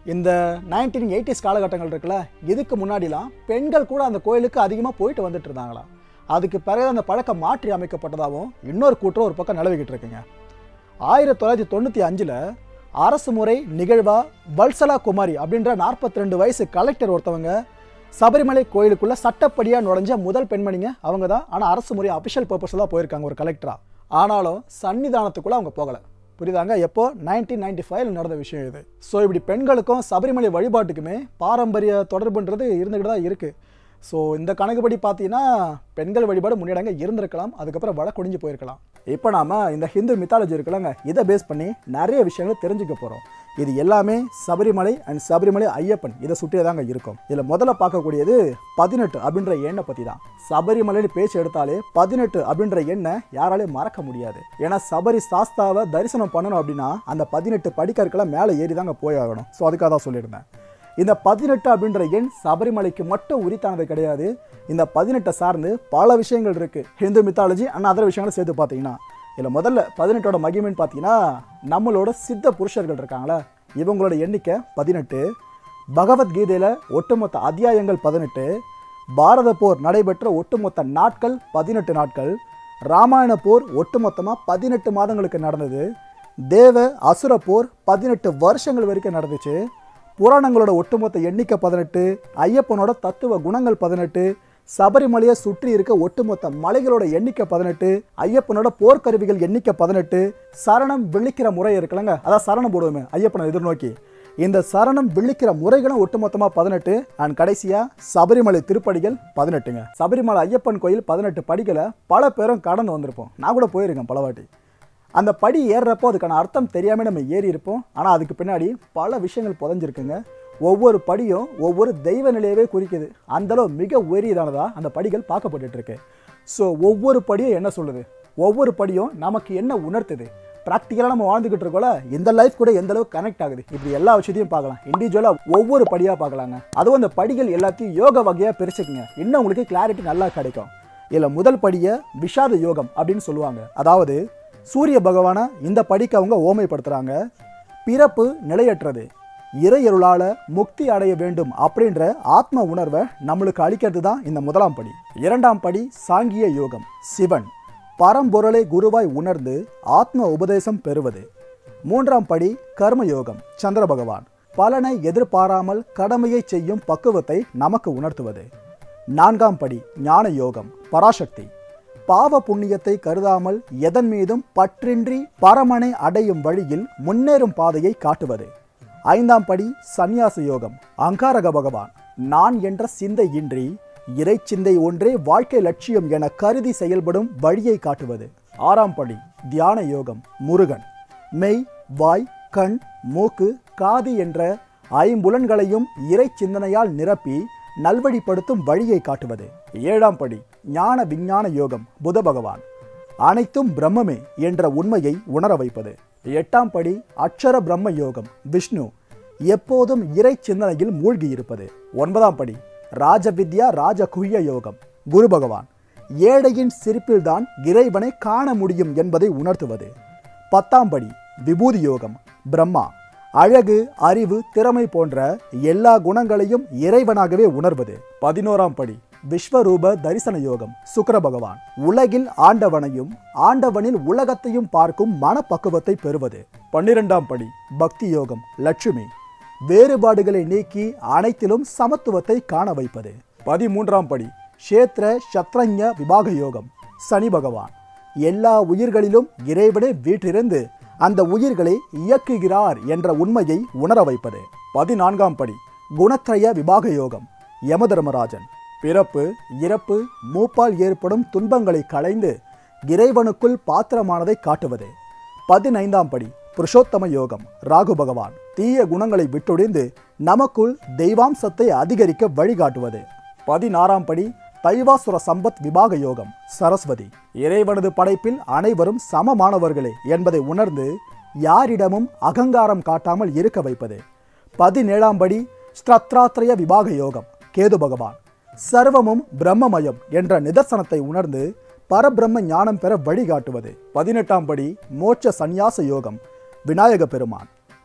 இந்த நைன்டீன் எயிட்டிஸ் காலகட்டங்கள் இருக்குல்ல இதுக்கு முன்னாடிலாம் பெண்கள் கூட அந்த கோயிலுக்கு அதிகமாக போயிட்டு வந்துட்டு இருந்தாங்களாம் அதுக்கு பிறகு அந்த பழக்கம் மாற்றி அமைக்கப்பட்டதாகவும் இன்னொரு கூட்டம் ஒரு பக்கம் நிலவிக்கிட்டு இருக்குங்க ஆயிரத்தி தொள்ளாயிரத்தி தொண்ணூற்றி அஞ்சில் அரசு முறை நிகழ்வா வல்சலா குமாரி அப்படின்ற நாற்பத்தி ரெண்டு வயசு கலெக்டர் ஒருத்தவங்க சபரிமலை கோயிலுக்குள்ள சட்டப்படியாக நுழைஞ்ச முதல் பெண்மணிங்க அவங்க தான் ஆனால் அரசு முறை அபிஷியல் பர்பஸில் தான் போயிருக்காங்க ஒரு கலெக்டரா ஆனாலும் சன்னிதானத்துக்குள்ள அவங்க போகலை புரியுதாங்க எப்போ நைன்டீன் நைன்டி ஃபைவ்ல நடந்த விஷயம் இது ஸோ இப்படி பெண்களுக்கும் சபரிமலை வழிபாட்டுக்குமே பாரம்பரிய தொடர்புன்றது இருந்துகிட்டு தான் இருக்குது ஸோ இந்த கணக்குப்படி பார்த்தீங்கன்னா பெண்கள் வழிபாடு முன்னிடங்க இருந்திருக்கலாம் அதுக்கப்புறம் வட குடிஞ்சு போயிருக்கலாம் இப்போ நாம இந்த ஹிந்து மித்தாலஜி இருக்குல்லங்க இதை பேஸ் பண்ணி நிறைய விஷயங்கள் தெரிஞ்சுக்க போகிறோம் இது எல்லாமே சபரிமலை அண்ட் சபரிமலை ஐயப்பன் இதை சுற்றியே தாங்க இருக்கும் இதில் முதல்ல பார்க்கக்கூடியது பதினெட்டு அப்படின்ற எண்ணை பற்றி தான் சபரிமலைன்னு பேச்சு எடுத்தாலே பதினெட்டு அப்படின்ற எண்ணை யாராலையும் மறக்க முடியாது ஏன்னா சபரி சாஸ்தாவை தரிசனம் பண்ணணும் அப்படின்னா அந்த பதினெட்டு படிக்கற்களை மேலே ஏறி தாங்க போயாகணும் ஸோ அதுக்காக தான் சொல்லியிருந்தேன் இந்த பதினெட்டு அப்படின்ற எண் சபரிமலைக்கு மட்டும் உரித்தானது கிடையாது இந்த பதினெட்டை சார்ந்து பல விஷயங்கள் இருக்குது ஹிந்து மித்தாலஜி அண்ட் அதர் விஷயங்களும் சேர்த்து பார்த்தீங்கன்னா இதில் முதல்ல பதினெட்டோட மகிமைன்னு பார்த்தீங்கன்னா நம்மளோட சித்த புருஷர்கள் இருக்காங்களே இவங்களோட எண்ணிக்கை பதினெட்டு பகவத்கீதையில் ஒட்டுமொத்த அத்தியாயங்கள் பதினெட்டு பாரத போர் நடைபெற்ற ஒட்டுமொத்த நாட்கள் பதினெட்டு நாட்கள் ராமாயண போர் ஒட்டுமொத்தமாக பதினெட்டு மாதங்களுக்கு நடந்தது தேவ அசுர போர் பதினெட்டு வருஷங்கள் வரைக்கும் நடந்துச்சு புராணங்களோட ஒட்டுமொத்த எண்ணிக்கை பதினெட்டு ஐயப்பனோட தத்துவ குணங்கள் பதினெட்டு சபரிமலையை சுற்றி இருக்க ஒட்டுமொத்த மலைகளோட எண்ணிக்கை பதினெட்டு ஐயப்பனோட போர்க்கருவிகள் எண்ணிக்கை பதினெட்டு சரணம் விழிக்கிற முறை இருக்குல்லங்க அதான் சரணம் போடுவோமே ஐயப்பனை எதிர்நோக்கி இந்த சரணம் விழிக்கிற முறைகளும் ஒட்டுமொத்தமாக பதினெட்டு அண்ட் கடைசியாக சபரிமலை திருப்படிகள் பதினெட்டுங்க சபரிமலை ஐயப்பன் கோயில் பதினெட்டு படிகளை பல பேரும் கடந்து வந்திருப்போம் நான் கூட போயிருக்கேன் பல வாட்டி அந்த படி ஏறுறப்போ அதுக்கான அர்த்தம் தெரியாமல் நம்ம ஏறி இருப்போம் ஆனால் அதுக்கு பின்னாடி பல விஷயங்கள் புதஞ்சிருக்குங்க ஒவ்வொரு படியும் ஒவ்வொரு தெய்வ நிலையவே குறிக்குது அந்தளவு மிக உயரியதானதா அந்த படிகள் பார்க்கப்பட்டுட்டு இருக்கு ஸோ ஒவ்வொரு படியும் என்ன சொல்லுது ஒவ்வொரு படியும் நமக்கு என்ன உணர்த்துது ப்ராக்டிக்கலாக நம்ம வாழ்ந்துக்கிட்டு இருக்கோம்ல இந்த லைஃப் கூட எந்த அளவுக்கு கனெக்ட் ஆகுது இப்படி எல்லா விஷயத்தையும் பார்க்கலாம் இண்டிவிஜுவலாக ஒவ்வொரு படியாக பார்க்கலாங்க அதுவும் அந்த படிகள் எல்லாத்தையும் யோக வகையாக பிரிச்சுக்குங்க இன்னும் உங்களுக்கு கிளாரிட்டி நல்லா கிடைக்கும் இதில் முதல் படியை விஷாத யோகம் அப்படின்னு சொல்லுவாங்க அதாவது சூரிய பகவானை இந்த படிக்கு அவங்க ஓமைப்படுத்துகிறாங்க பிறப்பு நிலையற்றது இறையருளால முக்தி அடைய வேண்டும் அப்படின்ற ஆத்ம உணர்வை நம்மளுக்கு அளிக்கிறது தான் இந்த முதலாம் படி இரண்டாம் படி சாங்கிய யோகம் சிவன் பரம்பொருளை குருவாய் உணர்ந்து ஆத்ம உபதேசம் பெறுவது மூன்றாம் படி கர்ம யோகம் சந்திர பகவான் பலனை எதிர்பாராமல் கடமையை செய்யும் பக்குவத்தை நமக்கு உணர்த்துவது நான்காம் படி ஞான யோகம் பராசக்தி பாவ புண்ணியத்தை கருதாமல் எதன் மீதும் பற்றின்றி பரமனை அடையும் வழியில் முன்னேறும் பாதையை காட்டுவது ஐந்தாம் படி சந்நியாச யோகம் அங்காரக பகவான் நான் என்ற சிந்தை இன்றி இறை சிந்தை ஒன்றே வாழ்க்கை லட்சியம் என கருதி செயல்படும் வழியை காட்டுவது ஆறாம் படி தியான யோகம் முருகன் மெய் வாய் கண் மூக்கு காது என்ற ஐம்புலன்களையும் இறை சிந்தனையால் நிரப்பி நல்வழிப்படுத்தும் வழியை காட்டுவது ஏழாம் படி ஞான விஞ்ஞான யோகம் புத பகவான் அனைத்தும் பிரம்மமே என்ற உண்மையை உணர வைப்பது எட்டாம் படி அக்ஷர பிரம்ம யோகம் விஷ்ணு எப்போதும் இறை சிந்தனையில் மூழ்கி இருப்பது ஒன்பதாம் படி ராஜவித்யா ராஜகுஹ்ய யோகம் குரு பகவான் ஏழையின் சிரிப்பில்தான் இறைவனை காண முடியும் என்பதை உணர்த்துவது பத்தாம் படி விபூதி யோகம் பிரம்மா அழகு அறிவு திறமை போன்ற எல்லா குணங்களையும் இறைவனாகவே உணர்வது பதினோராம் படி விஸ்வரூப தரிசன யோகம் சுக்கிர பகவான் உலகில் ஆண்டவனையும் ஆண்டவனில் உலகத்தையும் பார்க்கும் மனப்பக்குவத்தை பெறுவது பன்னிரெண்டாம் படி பக்தி யோகம் லட்சுமி வேறுபாடுகளை நீக்கி அனைத்திலும் சமத்துவத்தை காண வைப்பது பதிமூன்றாம் படி க்ஷேத்திர சத்ரஞ விபாக யோகம் சனி பகவான் எல்லா உயிர்களிலும் இறைவனே வீற்றிருந்து அந்த உயிர்களை இயக்குகிறார் என்ற உண்மையை உணர வைப்பது பதினான்காம் படி குணத்ரய விபாக யோகம் யமதர்மராஜன் பிறப்பு இறப்பு மூப்பால் ஏற்படும் துன்பங்களை களைந்து இறைவனுக்குள் பாத்திரமானதை காட்டுவது பதினைந்தாம் படி புருஷோத்தம யோகம் ராகு பகவான் தீய குணங்களை விட்டொழிந்து நமக்குள் தெய்வாம்சத்தை அதிகரிக்க வழிகாட்டுவது பதினாறாம் படி தைவாசுர சம்பத் விபாக யோகம் சரஸ்வதி இறைவனது படைப்பில் அனைவரும் சமமானவர்களே என்பதை உணர்ந்து யாரிடமும் அகங்காரம் காட்டாமல் இருக்க வைப்பது பதினேழாம் படி ஸ்திரத்ராத்ரய விபாக யோகம் கேது பகவான் சர்வமும் பிரம்மமயம் என்ற நிதர்சனத்தை உணர்ந்து பரபிரம்ம ஞானம் பெற வழிகாட்டுவது பதினெட்டாம் படி மோட்ச சந்நியாச யோகம் விநாயக பெருமான்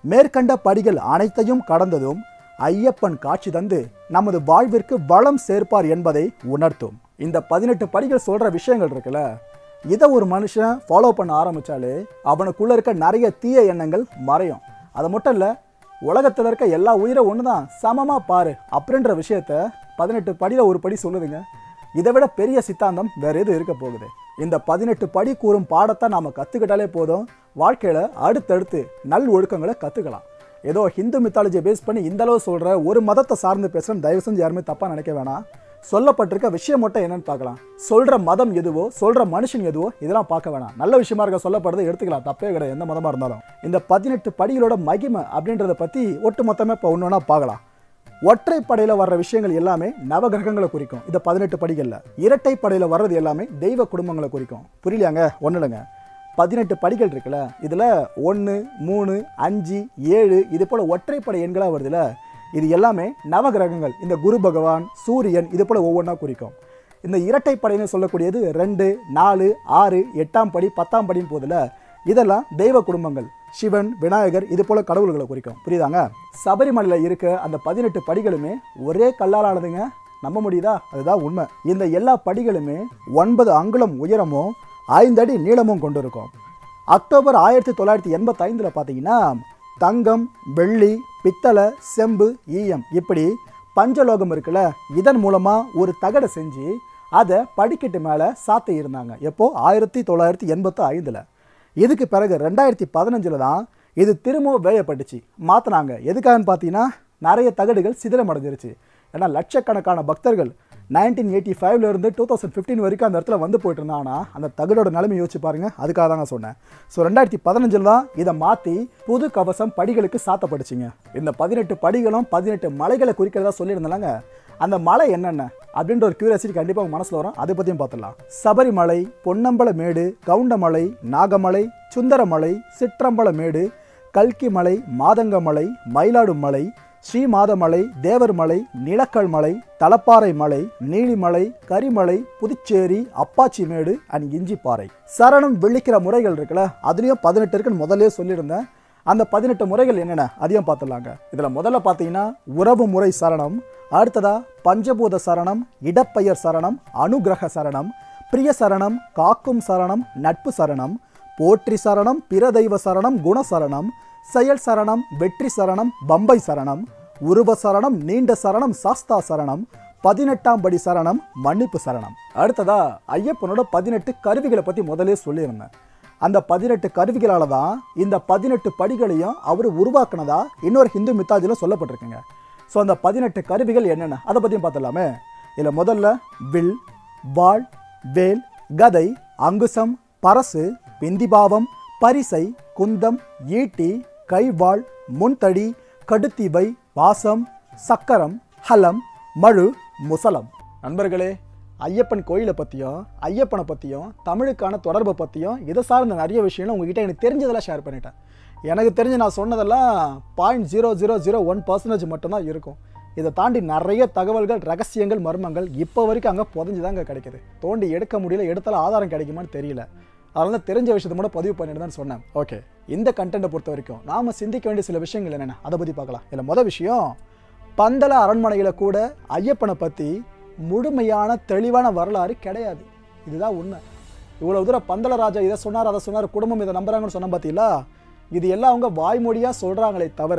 மேற்கண்ட படிகள் அனைத்தையும் கடந்ததும் ஐயப்பன் காட்சி தந்து நமது வாழ்விற்கு வளம் சேர்ப்பார் என்பதை உணர்த்தும் இந்த பதினெட்டு படிகள் சொல்ற விஷயங்கள் இருக்குல்ல இதை ஒரு மனுஷன் ஃபாலோ பண்ண ஆரம்பிச்சாலே அவனுக்குள்ள இருக்க நிறைய தீய எண்ணங்கள் மறையும் அது மட்டும் இல்லை உலகத்தில் இருக்க எல்லா உயிரும் ஒன்று தான் சமமாக பாரு அப்படின்ற விஷயத்த பதினெட்டு படியில் ஒரு படி சொல்லுதுங்க இதை விட பெரிய சித்தாந்தம் வேற எது இருக்க போகுது இந்த பதினெட்டு படி கூறும் பாடத்தை நாம கத்துக்கிட்டாலே போதும் வாழ்க்கையில அடுத்தடுத்து நல் ஒழுக்கங்களை கத்துக்கலாம் ஏதோ ஹிந்து மித்தாலஜியை பேஸ் பண்ணி இந்த அளவு சொல்ற ஒரு மதத்தை சார்ந்து பேசுறேன் தயவு செஞ்சு யாருமே தப்பா நினைக்க வேணாம் சொல்லப்பட்டிருக்க விஷயம் மட்டும் என்னன்னு பார்க்கலாம் சொல்ற மதம் எதுவோ சொல்ற மனுஷன் எதுவோ இதெல்லாம் பார்க்க வேணாம் நல்ல விஷயமா இருக்க சொல்லப்படுறதை எடுத்துக்கலாம் தப்பே கிடையாது எந்த மதமா இருந்தாலும் இந்த பதினெட்டு படிகளோட மகிமை அப்படின்றத பத்தி ஒட்டு மொத்தமே இப்போ ஒன்று பார்க்கலாம் ஒற்றை படையில வர்ற விஷயங்கள் எல்லாமே நவகிரகங்களை குறிக்கும் இந்த பதினெட்டு படிகள்ல இரட்டை படையில வர்றது எல்லாமே தெய்வ குடும்பங்களை குறிக்கும் புரியலையாங்க ஒன்றும் இல்லைங்க பதினெட்டு படிகள் இருக்குல்ல இதுல ஒன்று மூணு அஞ்சு ஏழு இது போல ஒற்றைப்படை எண்களாக வருதுல இது எல்லாமே நவகிரகங்கள் இந்த குரு பகவான் சூரியன் இது போல ஒவ்வொன்றா குறிக்கும் இந்த இரட்டைப்படைன்னு சொல்லக்கூடியது ரெண்டு நாலு ஆறு எட்டாம் படி பத்தாம் படின்னு போதில் இதெல்லாம் தெய்வ குடும்பங்கள் சிவன் விநாயகர் இது போல கடவுள்களை குறிக்கும் புரியுதாங்க சபரிமலையில் இருக்க அந்த பதினெட்டு படிகளுமே ஒரே கல்லால் ஆனதுங்க நம்ப முடியுதா அதுதான் உண்மை இந்த எல்லா படிகளுமே ஒன்பது அங்குலம் உயரமும் ஐந்து அடி நீளமும் கொண்டு இருக்கும் அக்டோபர் ஆயிரத்தி தொள்ளாயிரத்தி எண்பத்தைந்தில் பார்த்தீங்கன்னா தங்கம் வெள்ளி பித்தளை செம்பு ஈயம் இப்படி பஞ்சலோகம் இருக்குல்ல இதன் மூலமாக ஒரு தகடை செஞ்சு அதை படிக்கட்டு மேலே சாத்தி இருந்தாங்க எப்போ ஆயிரத்தி தொள்ளாயிரத்தி எண்பத்தி ஐந்தில் இதுக்கு பிறகு ரெண்டாயிரத்தி பதினஞ்சில் தான் இது திரும்பவும் வேயப்பட்டுச்சு மாற்றினாங்க எதுக்காகன்னு பார்த்தீங்கன்னா நிறைய தகடுகள் சிதிலமடைஞ்சிருச்சு ஏன்னா லட்சக்கணக்கான பக்தர்கள் நைன்டீன் எயிட்டி ஃபைவ்ல இருந்து டூ தௌசண்ட் ஃபிஃப்டீன் வரைக்கும் அந்த இடத்துல வந்து போயிட்டு இருந்தாங்கன்னா அந்த தகடோட நிலைமை யோசிச்சு பாருங்க அதுக்காக தான் நான் சொன்னேன் ஸோ ரெண்டாயிரத்தி பதினஞ்சில் தான் இதை மாற்றி புது கவசம் படிகளுக்கு சாத்தப்பட்டுச்சுங்க இந்த பதினெட்டு படிகளும் பதினெட்டு மலைகளை குறிக்கிறதா சொல்லியிருந்தாங்க அந்த மலை என்னென்ன அப்படின்ற ஒரு கியூரியாசிட்டி கண்டிப்பாக உங்க மனசில் வரும் அதை பற்றியும் பார்த்துடலாம் சபரிமலை பொன்னம்பலமேடு கவுண்டமலை நாகமலை சுந்தரமலை சிற்றம்பலமேடு கல்கிமலை மாதங்கமலை மயிலாடுமலை ஸ்ரீமாதமலை தேவர்மலை நிலக்கல் மலை தலப்பாறை மலை நீலிமலை கரிமலை புதுச்சேரி அப்பாச்சிமேடு அண்ட் இஞ்சிப்பாறை சரணம் விழிக்கிற முறைகள் இருக்குல்ல அதுலேயும் பதினெட்டு இருக்குன்னு முதல்ல சொல்லியிருந்தேன் அந்த பதினெட்டு முறைகள் என்னென்ன அதையும் பார்த்துடலாங்க இதில் முதல்ல பார்த்தீங்கன்னா உறவு முறை சரணம் அடுத்ததா பஞ்சபூத சரணம் இடப்பெயர் சரணம் அனுகிரக சரணம் பிரிய சரணம் காக்கும் சரணம் நட்பு சரணம் போற்றி சரணம் பிற தெய்வ சரணம் குண சரணம் செயல் சரணம் வெற்றி சரணம் பம்பை சரணம் உருவ சரணம் நீண்ட சரணம் சாஸ்தா சரணம் பதினெட்டாம் படி சரணம் மன்னிப்பு சரணம் அடுத்ததா ஐயப்பனோட பதினெட்டு கருவிகளை பற்றி முதலே சொல்லியிருந்தேன் அந்த பதினெட்டு கருவிகளால தான் இந்த பதினெட்டு படிகளையும் அவர் உருவாக்குனதா இன்னொரு ஹிந்து மித்தாஜிலும் சொல்லப்பட்டிருக்குங்க ஸோ அந்த பதினெட்டு கருவிகள் என்னென்ன அதை பற்றியும் பார்த்துடலாமே இதில் முதல்ல வில் வாள் வேல் கதை அங்குசம் பரசு பிந்திபாவம் பரிசை குந்தம் ஈட்டி கைவாள் முன்தடி கடுத்திவை வாசம் சக்கரம் ஹலம் மழு முசலம் நண்பர்களே ஐயப்பன் கோயிலை பற்றியும் ஐயப்பனை பற்றியும் தமிழுக்கான தொடர்பை பற்றியும் இதை சார்ந்த நிறைய விஷயங்கள் உங்ககிட்ட எனக்கு தெரிஞ்சதெல்லாம் ஷேர் பண்ணிட்டேன் எனக்கு தெரிஞ்சு நான் சொன்னதெல்லாம் point zero zero zero one percentage மட்டும்தான் இருக்கும் இதை தாண்டி நிறைய தகவல்கள் ரகசியங்கள் மர்மங்கள் இப்போ வரைக்கும் அங்கே புதஞ்சு தாங்க கிடைக்குது தோண்டி எடுக்க முடியல எடுத்தாலும் ஆதாரம் கிடைக்குமான்னு தெரியல அதனால தெரிஞ்ச விஷயத்தை மட்டும் பதிவு பண்ணிட்டு தான் சொன்னேன் ஓகே இந்த கண்டென்ட்டை பொறுத்த வரைக்கும் நாம சிந்திக்க வேண்டிய சில விஷயங்கள் என்னென்ன அதை பற்றி பார்க்கலாம் இதில் மொதல் விஷயம் பந்தல அரண்மனையில் கூட ஐயப்பனை பற்றி முழுமையான தெளிவான வரலாறு கிடையாது இதுதான் உண்மை இவ்வளோ தூரம் பந்தல ராஜா இதை சொன்னார் அதை சொன்னார் குடும்பம் இதை நம்புறாங்கன்னு சொன்ன பார்த்தீங்களா இது எல்லாம் அவங்க வாய்மொழியாக சொல்கிறாங்களே தவிர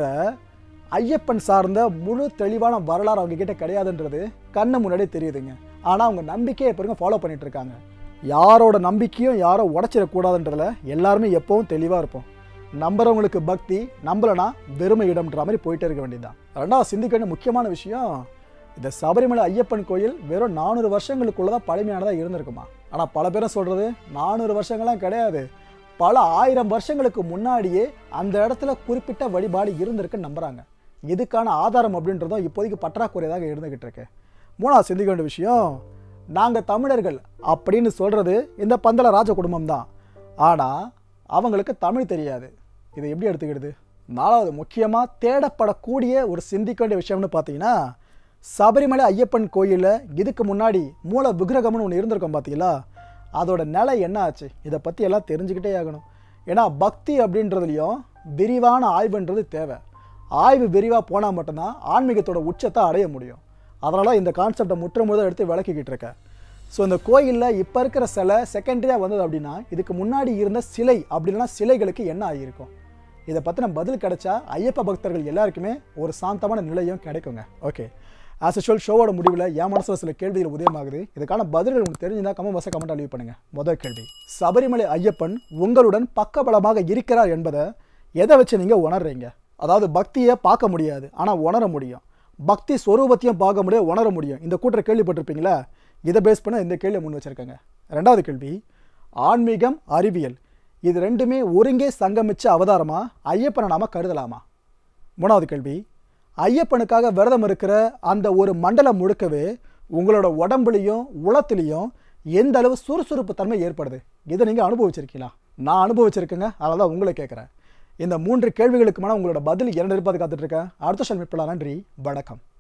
ஐயப்பன் சார்ந்த முழு தெளிவான வரலாறு அவங்க கிட்ட கிடையாதுன்றது கண்ணு முன்னாடியே தெரியுதுங்க ஆனால் அவங்க நம்பிக்கையை எப்போ ஃபாலோ பண்ணிட்டு இருக்காங்க யாரோட நம்பிக்கையும் யாரோ உடச்சிடக்கூடாதுன்றதுல எல்லாருமே எப்பவும் தெளிவாக இருப்போம் நம்புறவங்களுக்கு பக்தி நம்பலனா வெறுமை இடம்ன்ற மாதிரி போயிட்டே இருக்க வேண்டியதுதான் ரெண்டாவது சிந்திக்க வேண்டிய முக்கியமான விஷயம் இந்த சபரிமலை ஐயப்பன் கோயில் வெறும் நானூறு வருஷங்களுக்குள்ள தான் பழமையானதாக இருந்திருக்குமா ஆனால் பல பேரும் சொல்கிறது நானூறு வருஷங்கள்லாம் கிடையாது பல ஆயிரம் வருஷங்களுக்கு முன்னாடியே அந்த இடத்துல குறிப்பிட்ட வழிபாடு இருந்திருக்குன்னு நம்புறாங்க இதுக்கான ஆதாரம் அப்படின்றதும் இப்போதைக்கு பற்றாக்குறையாக இருந்துகிட்டு இருக்கு மூணாவது சிந்திக்க வேண்டிய விஷயம் நாங்கள் தமிழர்கள் அப்படின்னு சொல்கிறது இந்த பந்தல ராஜ குடும்பம் தான் ஆனால் அவங்களுக்கு தமிழ் தெரியாது இதை எப்படி எடுத்துக்கிடுது நாலாவது முக்கியமாக தேடப்படக்கூடிய ஒரு சிந்திக்க வேண்டிய விஷயம்னு பார்த்தீங்கன்னா சபரிமலை ஐயப்பன் கோயிலில் இதுக்கு முன்னாடி மூல விக்கிரகம்னு ஒன்று இருந்திருக்கோம் பார்த்தீங்களா அதோட நிலை என்ன ஆச்சு இதை பற்றி எல்லாம் தெரிஞ்சுக்கிட்டே ஆகணும் ஏன்னா பக்தி அப்படின்றதுலையும் விரிவான ஆய்வுன்றது தேவை ஆய்வு விரிவாக போனால் மட்டும்தான் ஆன்மீகத்தோட உச்சத்தை அடைய முடியும் அதனால இந்த கான்செப்டை முற்ற முதல் எடுத்து விளக்கிக்கிட்டு இருக்கேன் ஸோ இந்த கோயிலில் இப்போ இருக்கிற சிலை செகண்டரியாக வந்தது அப்படின்னா இதுக்கு முன்னாடி இருந்த சிலை அப்படின்னா சிலைகளுக்கு என்ன ஆகியிருக்கும் இதை பற்றின பதில் கிடைச்சா ஐயப்ப பக்தர்கள் எல்லாருக்குமே ஒரு சாந்தமான நிலையும் கிடைக்குங்க ஓகே ஆஸ் யூஷுவல் ஷோவோட முடிவில் என் மனசில் சில கேள்விகள் உதயமாகுது இதுக்கான பதில்கள் உங்களுக்கு தெரிஞ்சிருந்தா கமெண்ட் பாக்ஸை கமெண்ட் லீவ் பண்ணுங்க முதல் கேள்வி சபரிமலை ஐயப்பன் உங்களுடன் பக்கபலமாக இருக்கிறார் என்பதை எதை வச்சு நீங்கள் உணர்றீங்க அதாவது பக்தியை பார்க்க முடியாது ஆனால் உணர முடியும் பக்தி ஸ்வரூபத்தையும் பார்க்க முடியும் உணர முடியும் இந்த கூட்டரை கேள்விப்பட்டிருப்பீங்களா இதை பேஸ் பண்ண இந்த கேள்வியை முன் வச்சிருக்கேங்க ரெண்டாவது கேள்வி ஆன்மீகம் அறிவியல் இது ரெண்டுமே ஒருங்கே சங்கமிச்ச அவதாரமா ஐயப்பனை நாம கருதலாமா மூணாவது கேள்வி ஐயப்பனுக்காக விரதம் இருக்கிற அந்த ஒரு மண்டலம் முழுக்கவே உங்களோட உடம்புலையும் உளத்துலையும் எந்த அளவு சுறுசுறுப்பு தன்மை ஏற்படுது இதை நீங்கள் அனுபவிச்சிருக்கீங்களா நான் அனுபவிச்சிருக்கேங்க அதனால தான் உங்களை கேட்குறேன் இந்த மூன்று கேள்விகளுக்கு மேலே உங்களோட பதில் என்ன எதிர்பார்த்து காத்துட்ருக்கேன் அடுத்த ஷன் மீட் பண்ணலாம் நன்றி வணக்கம்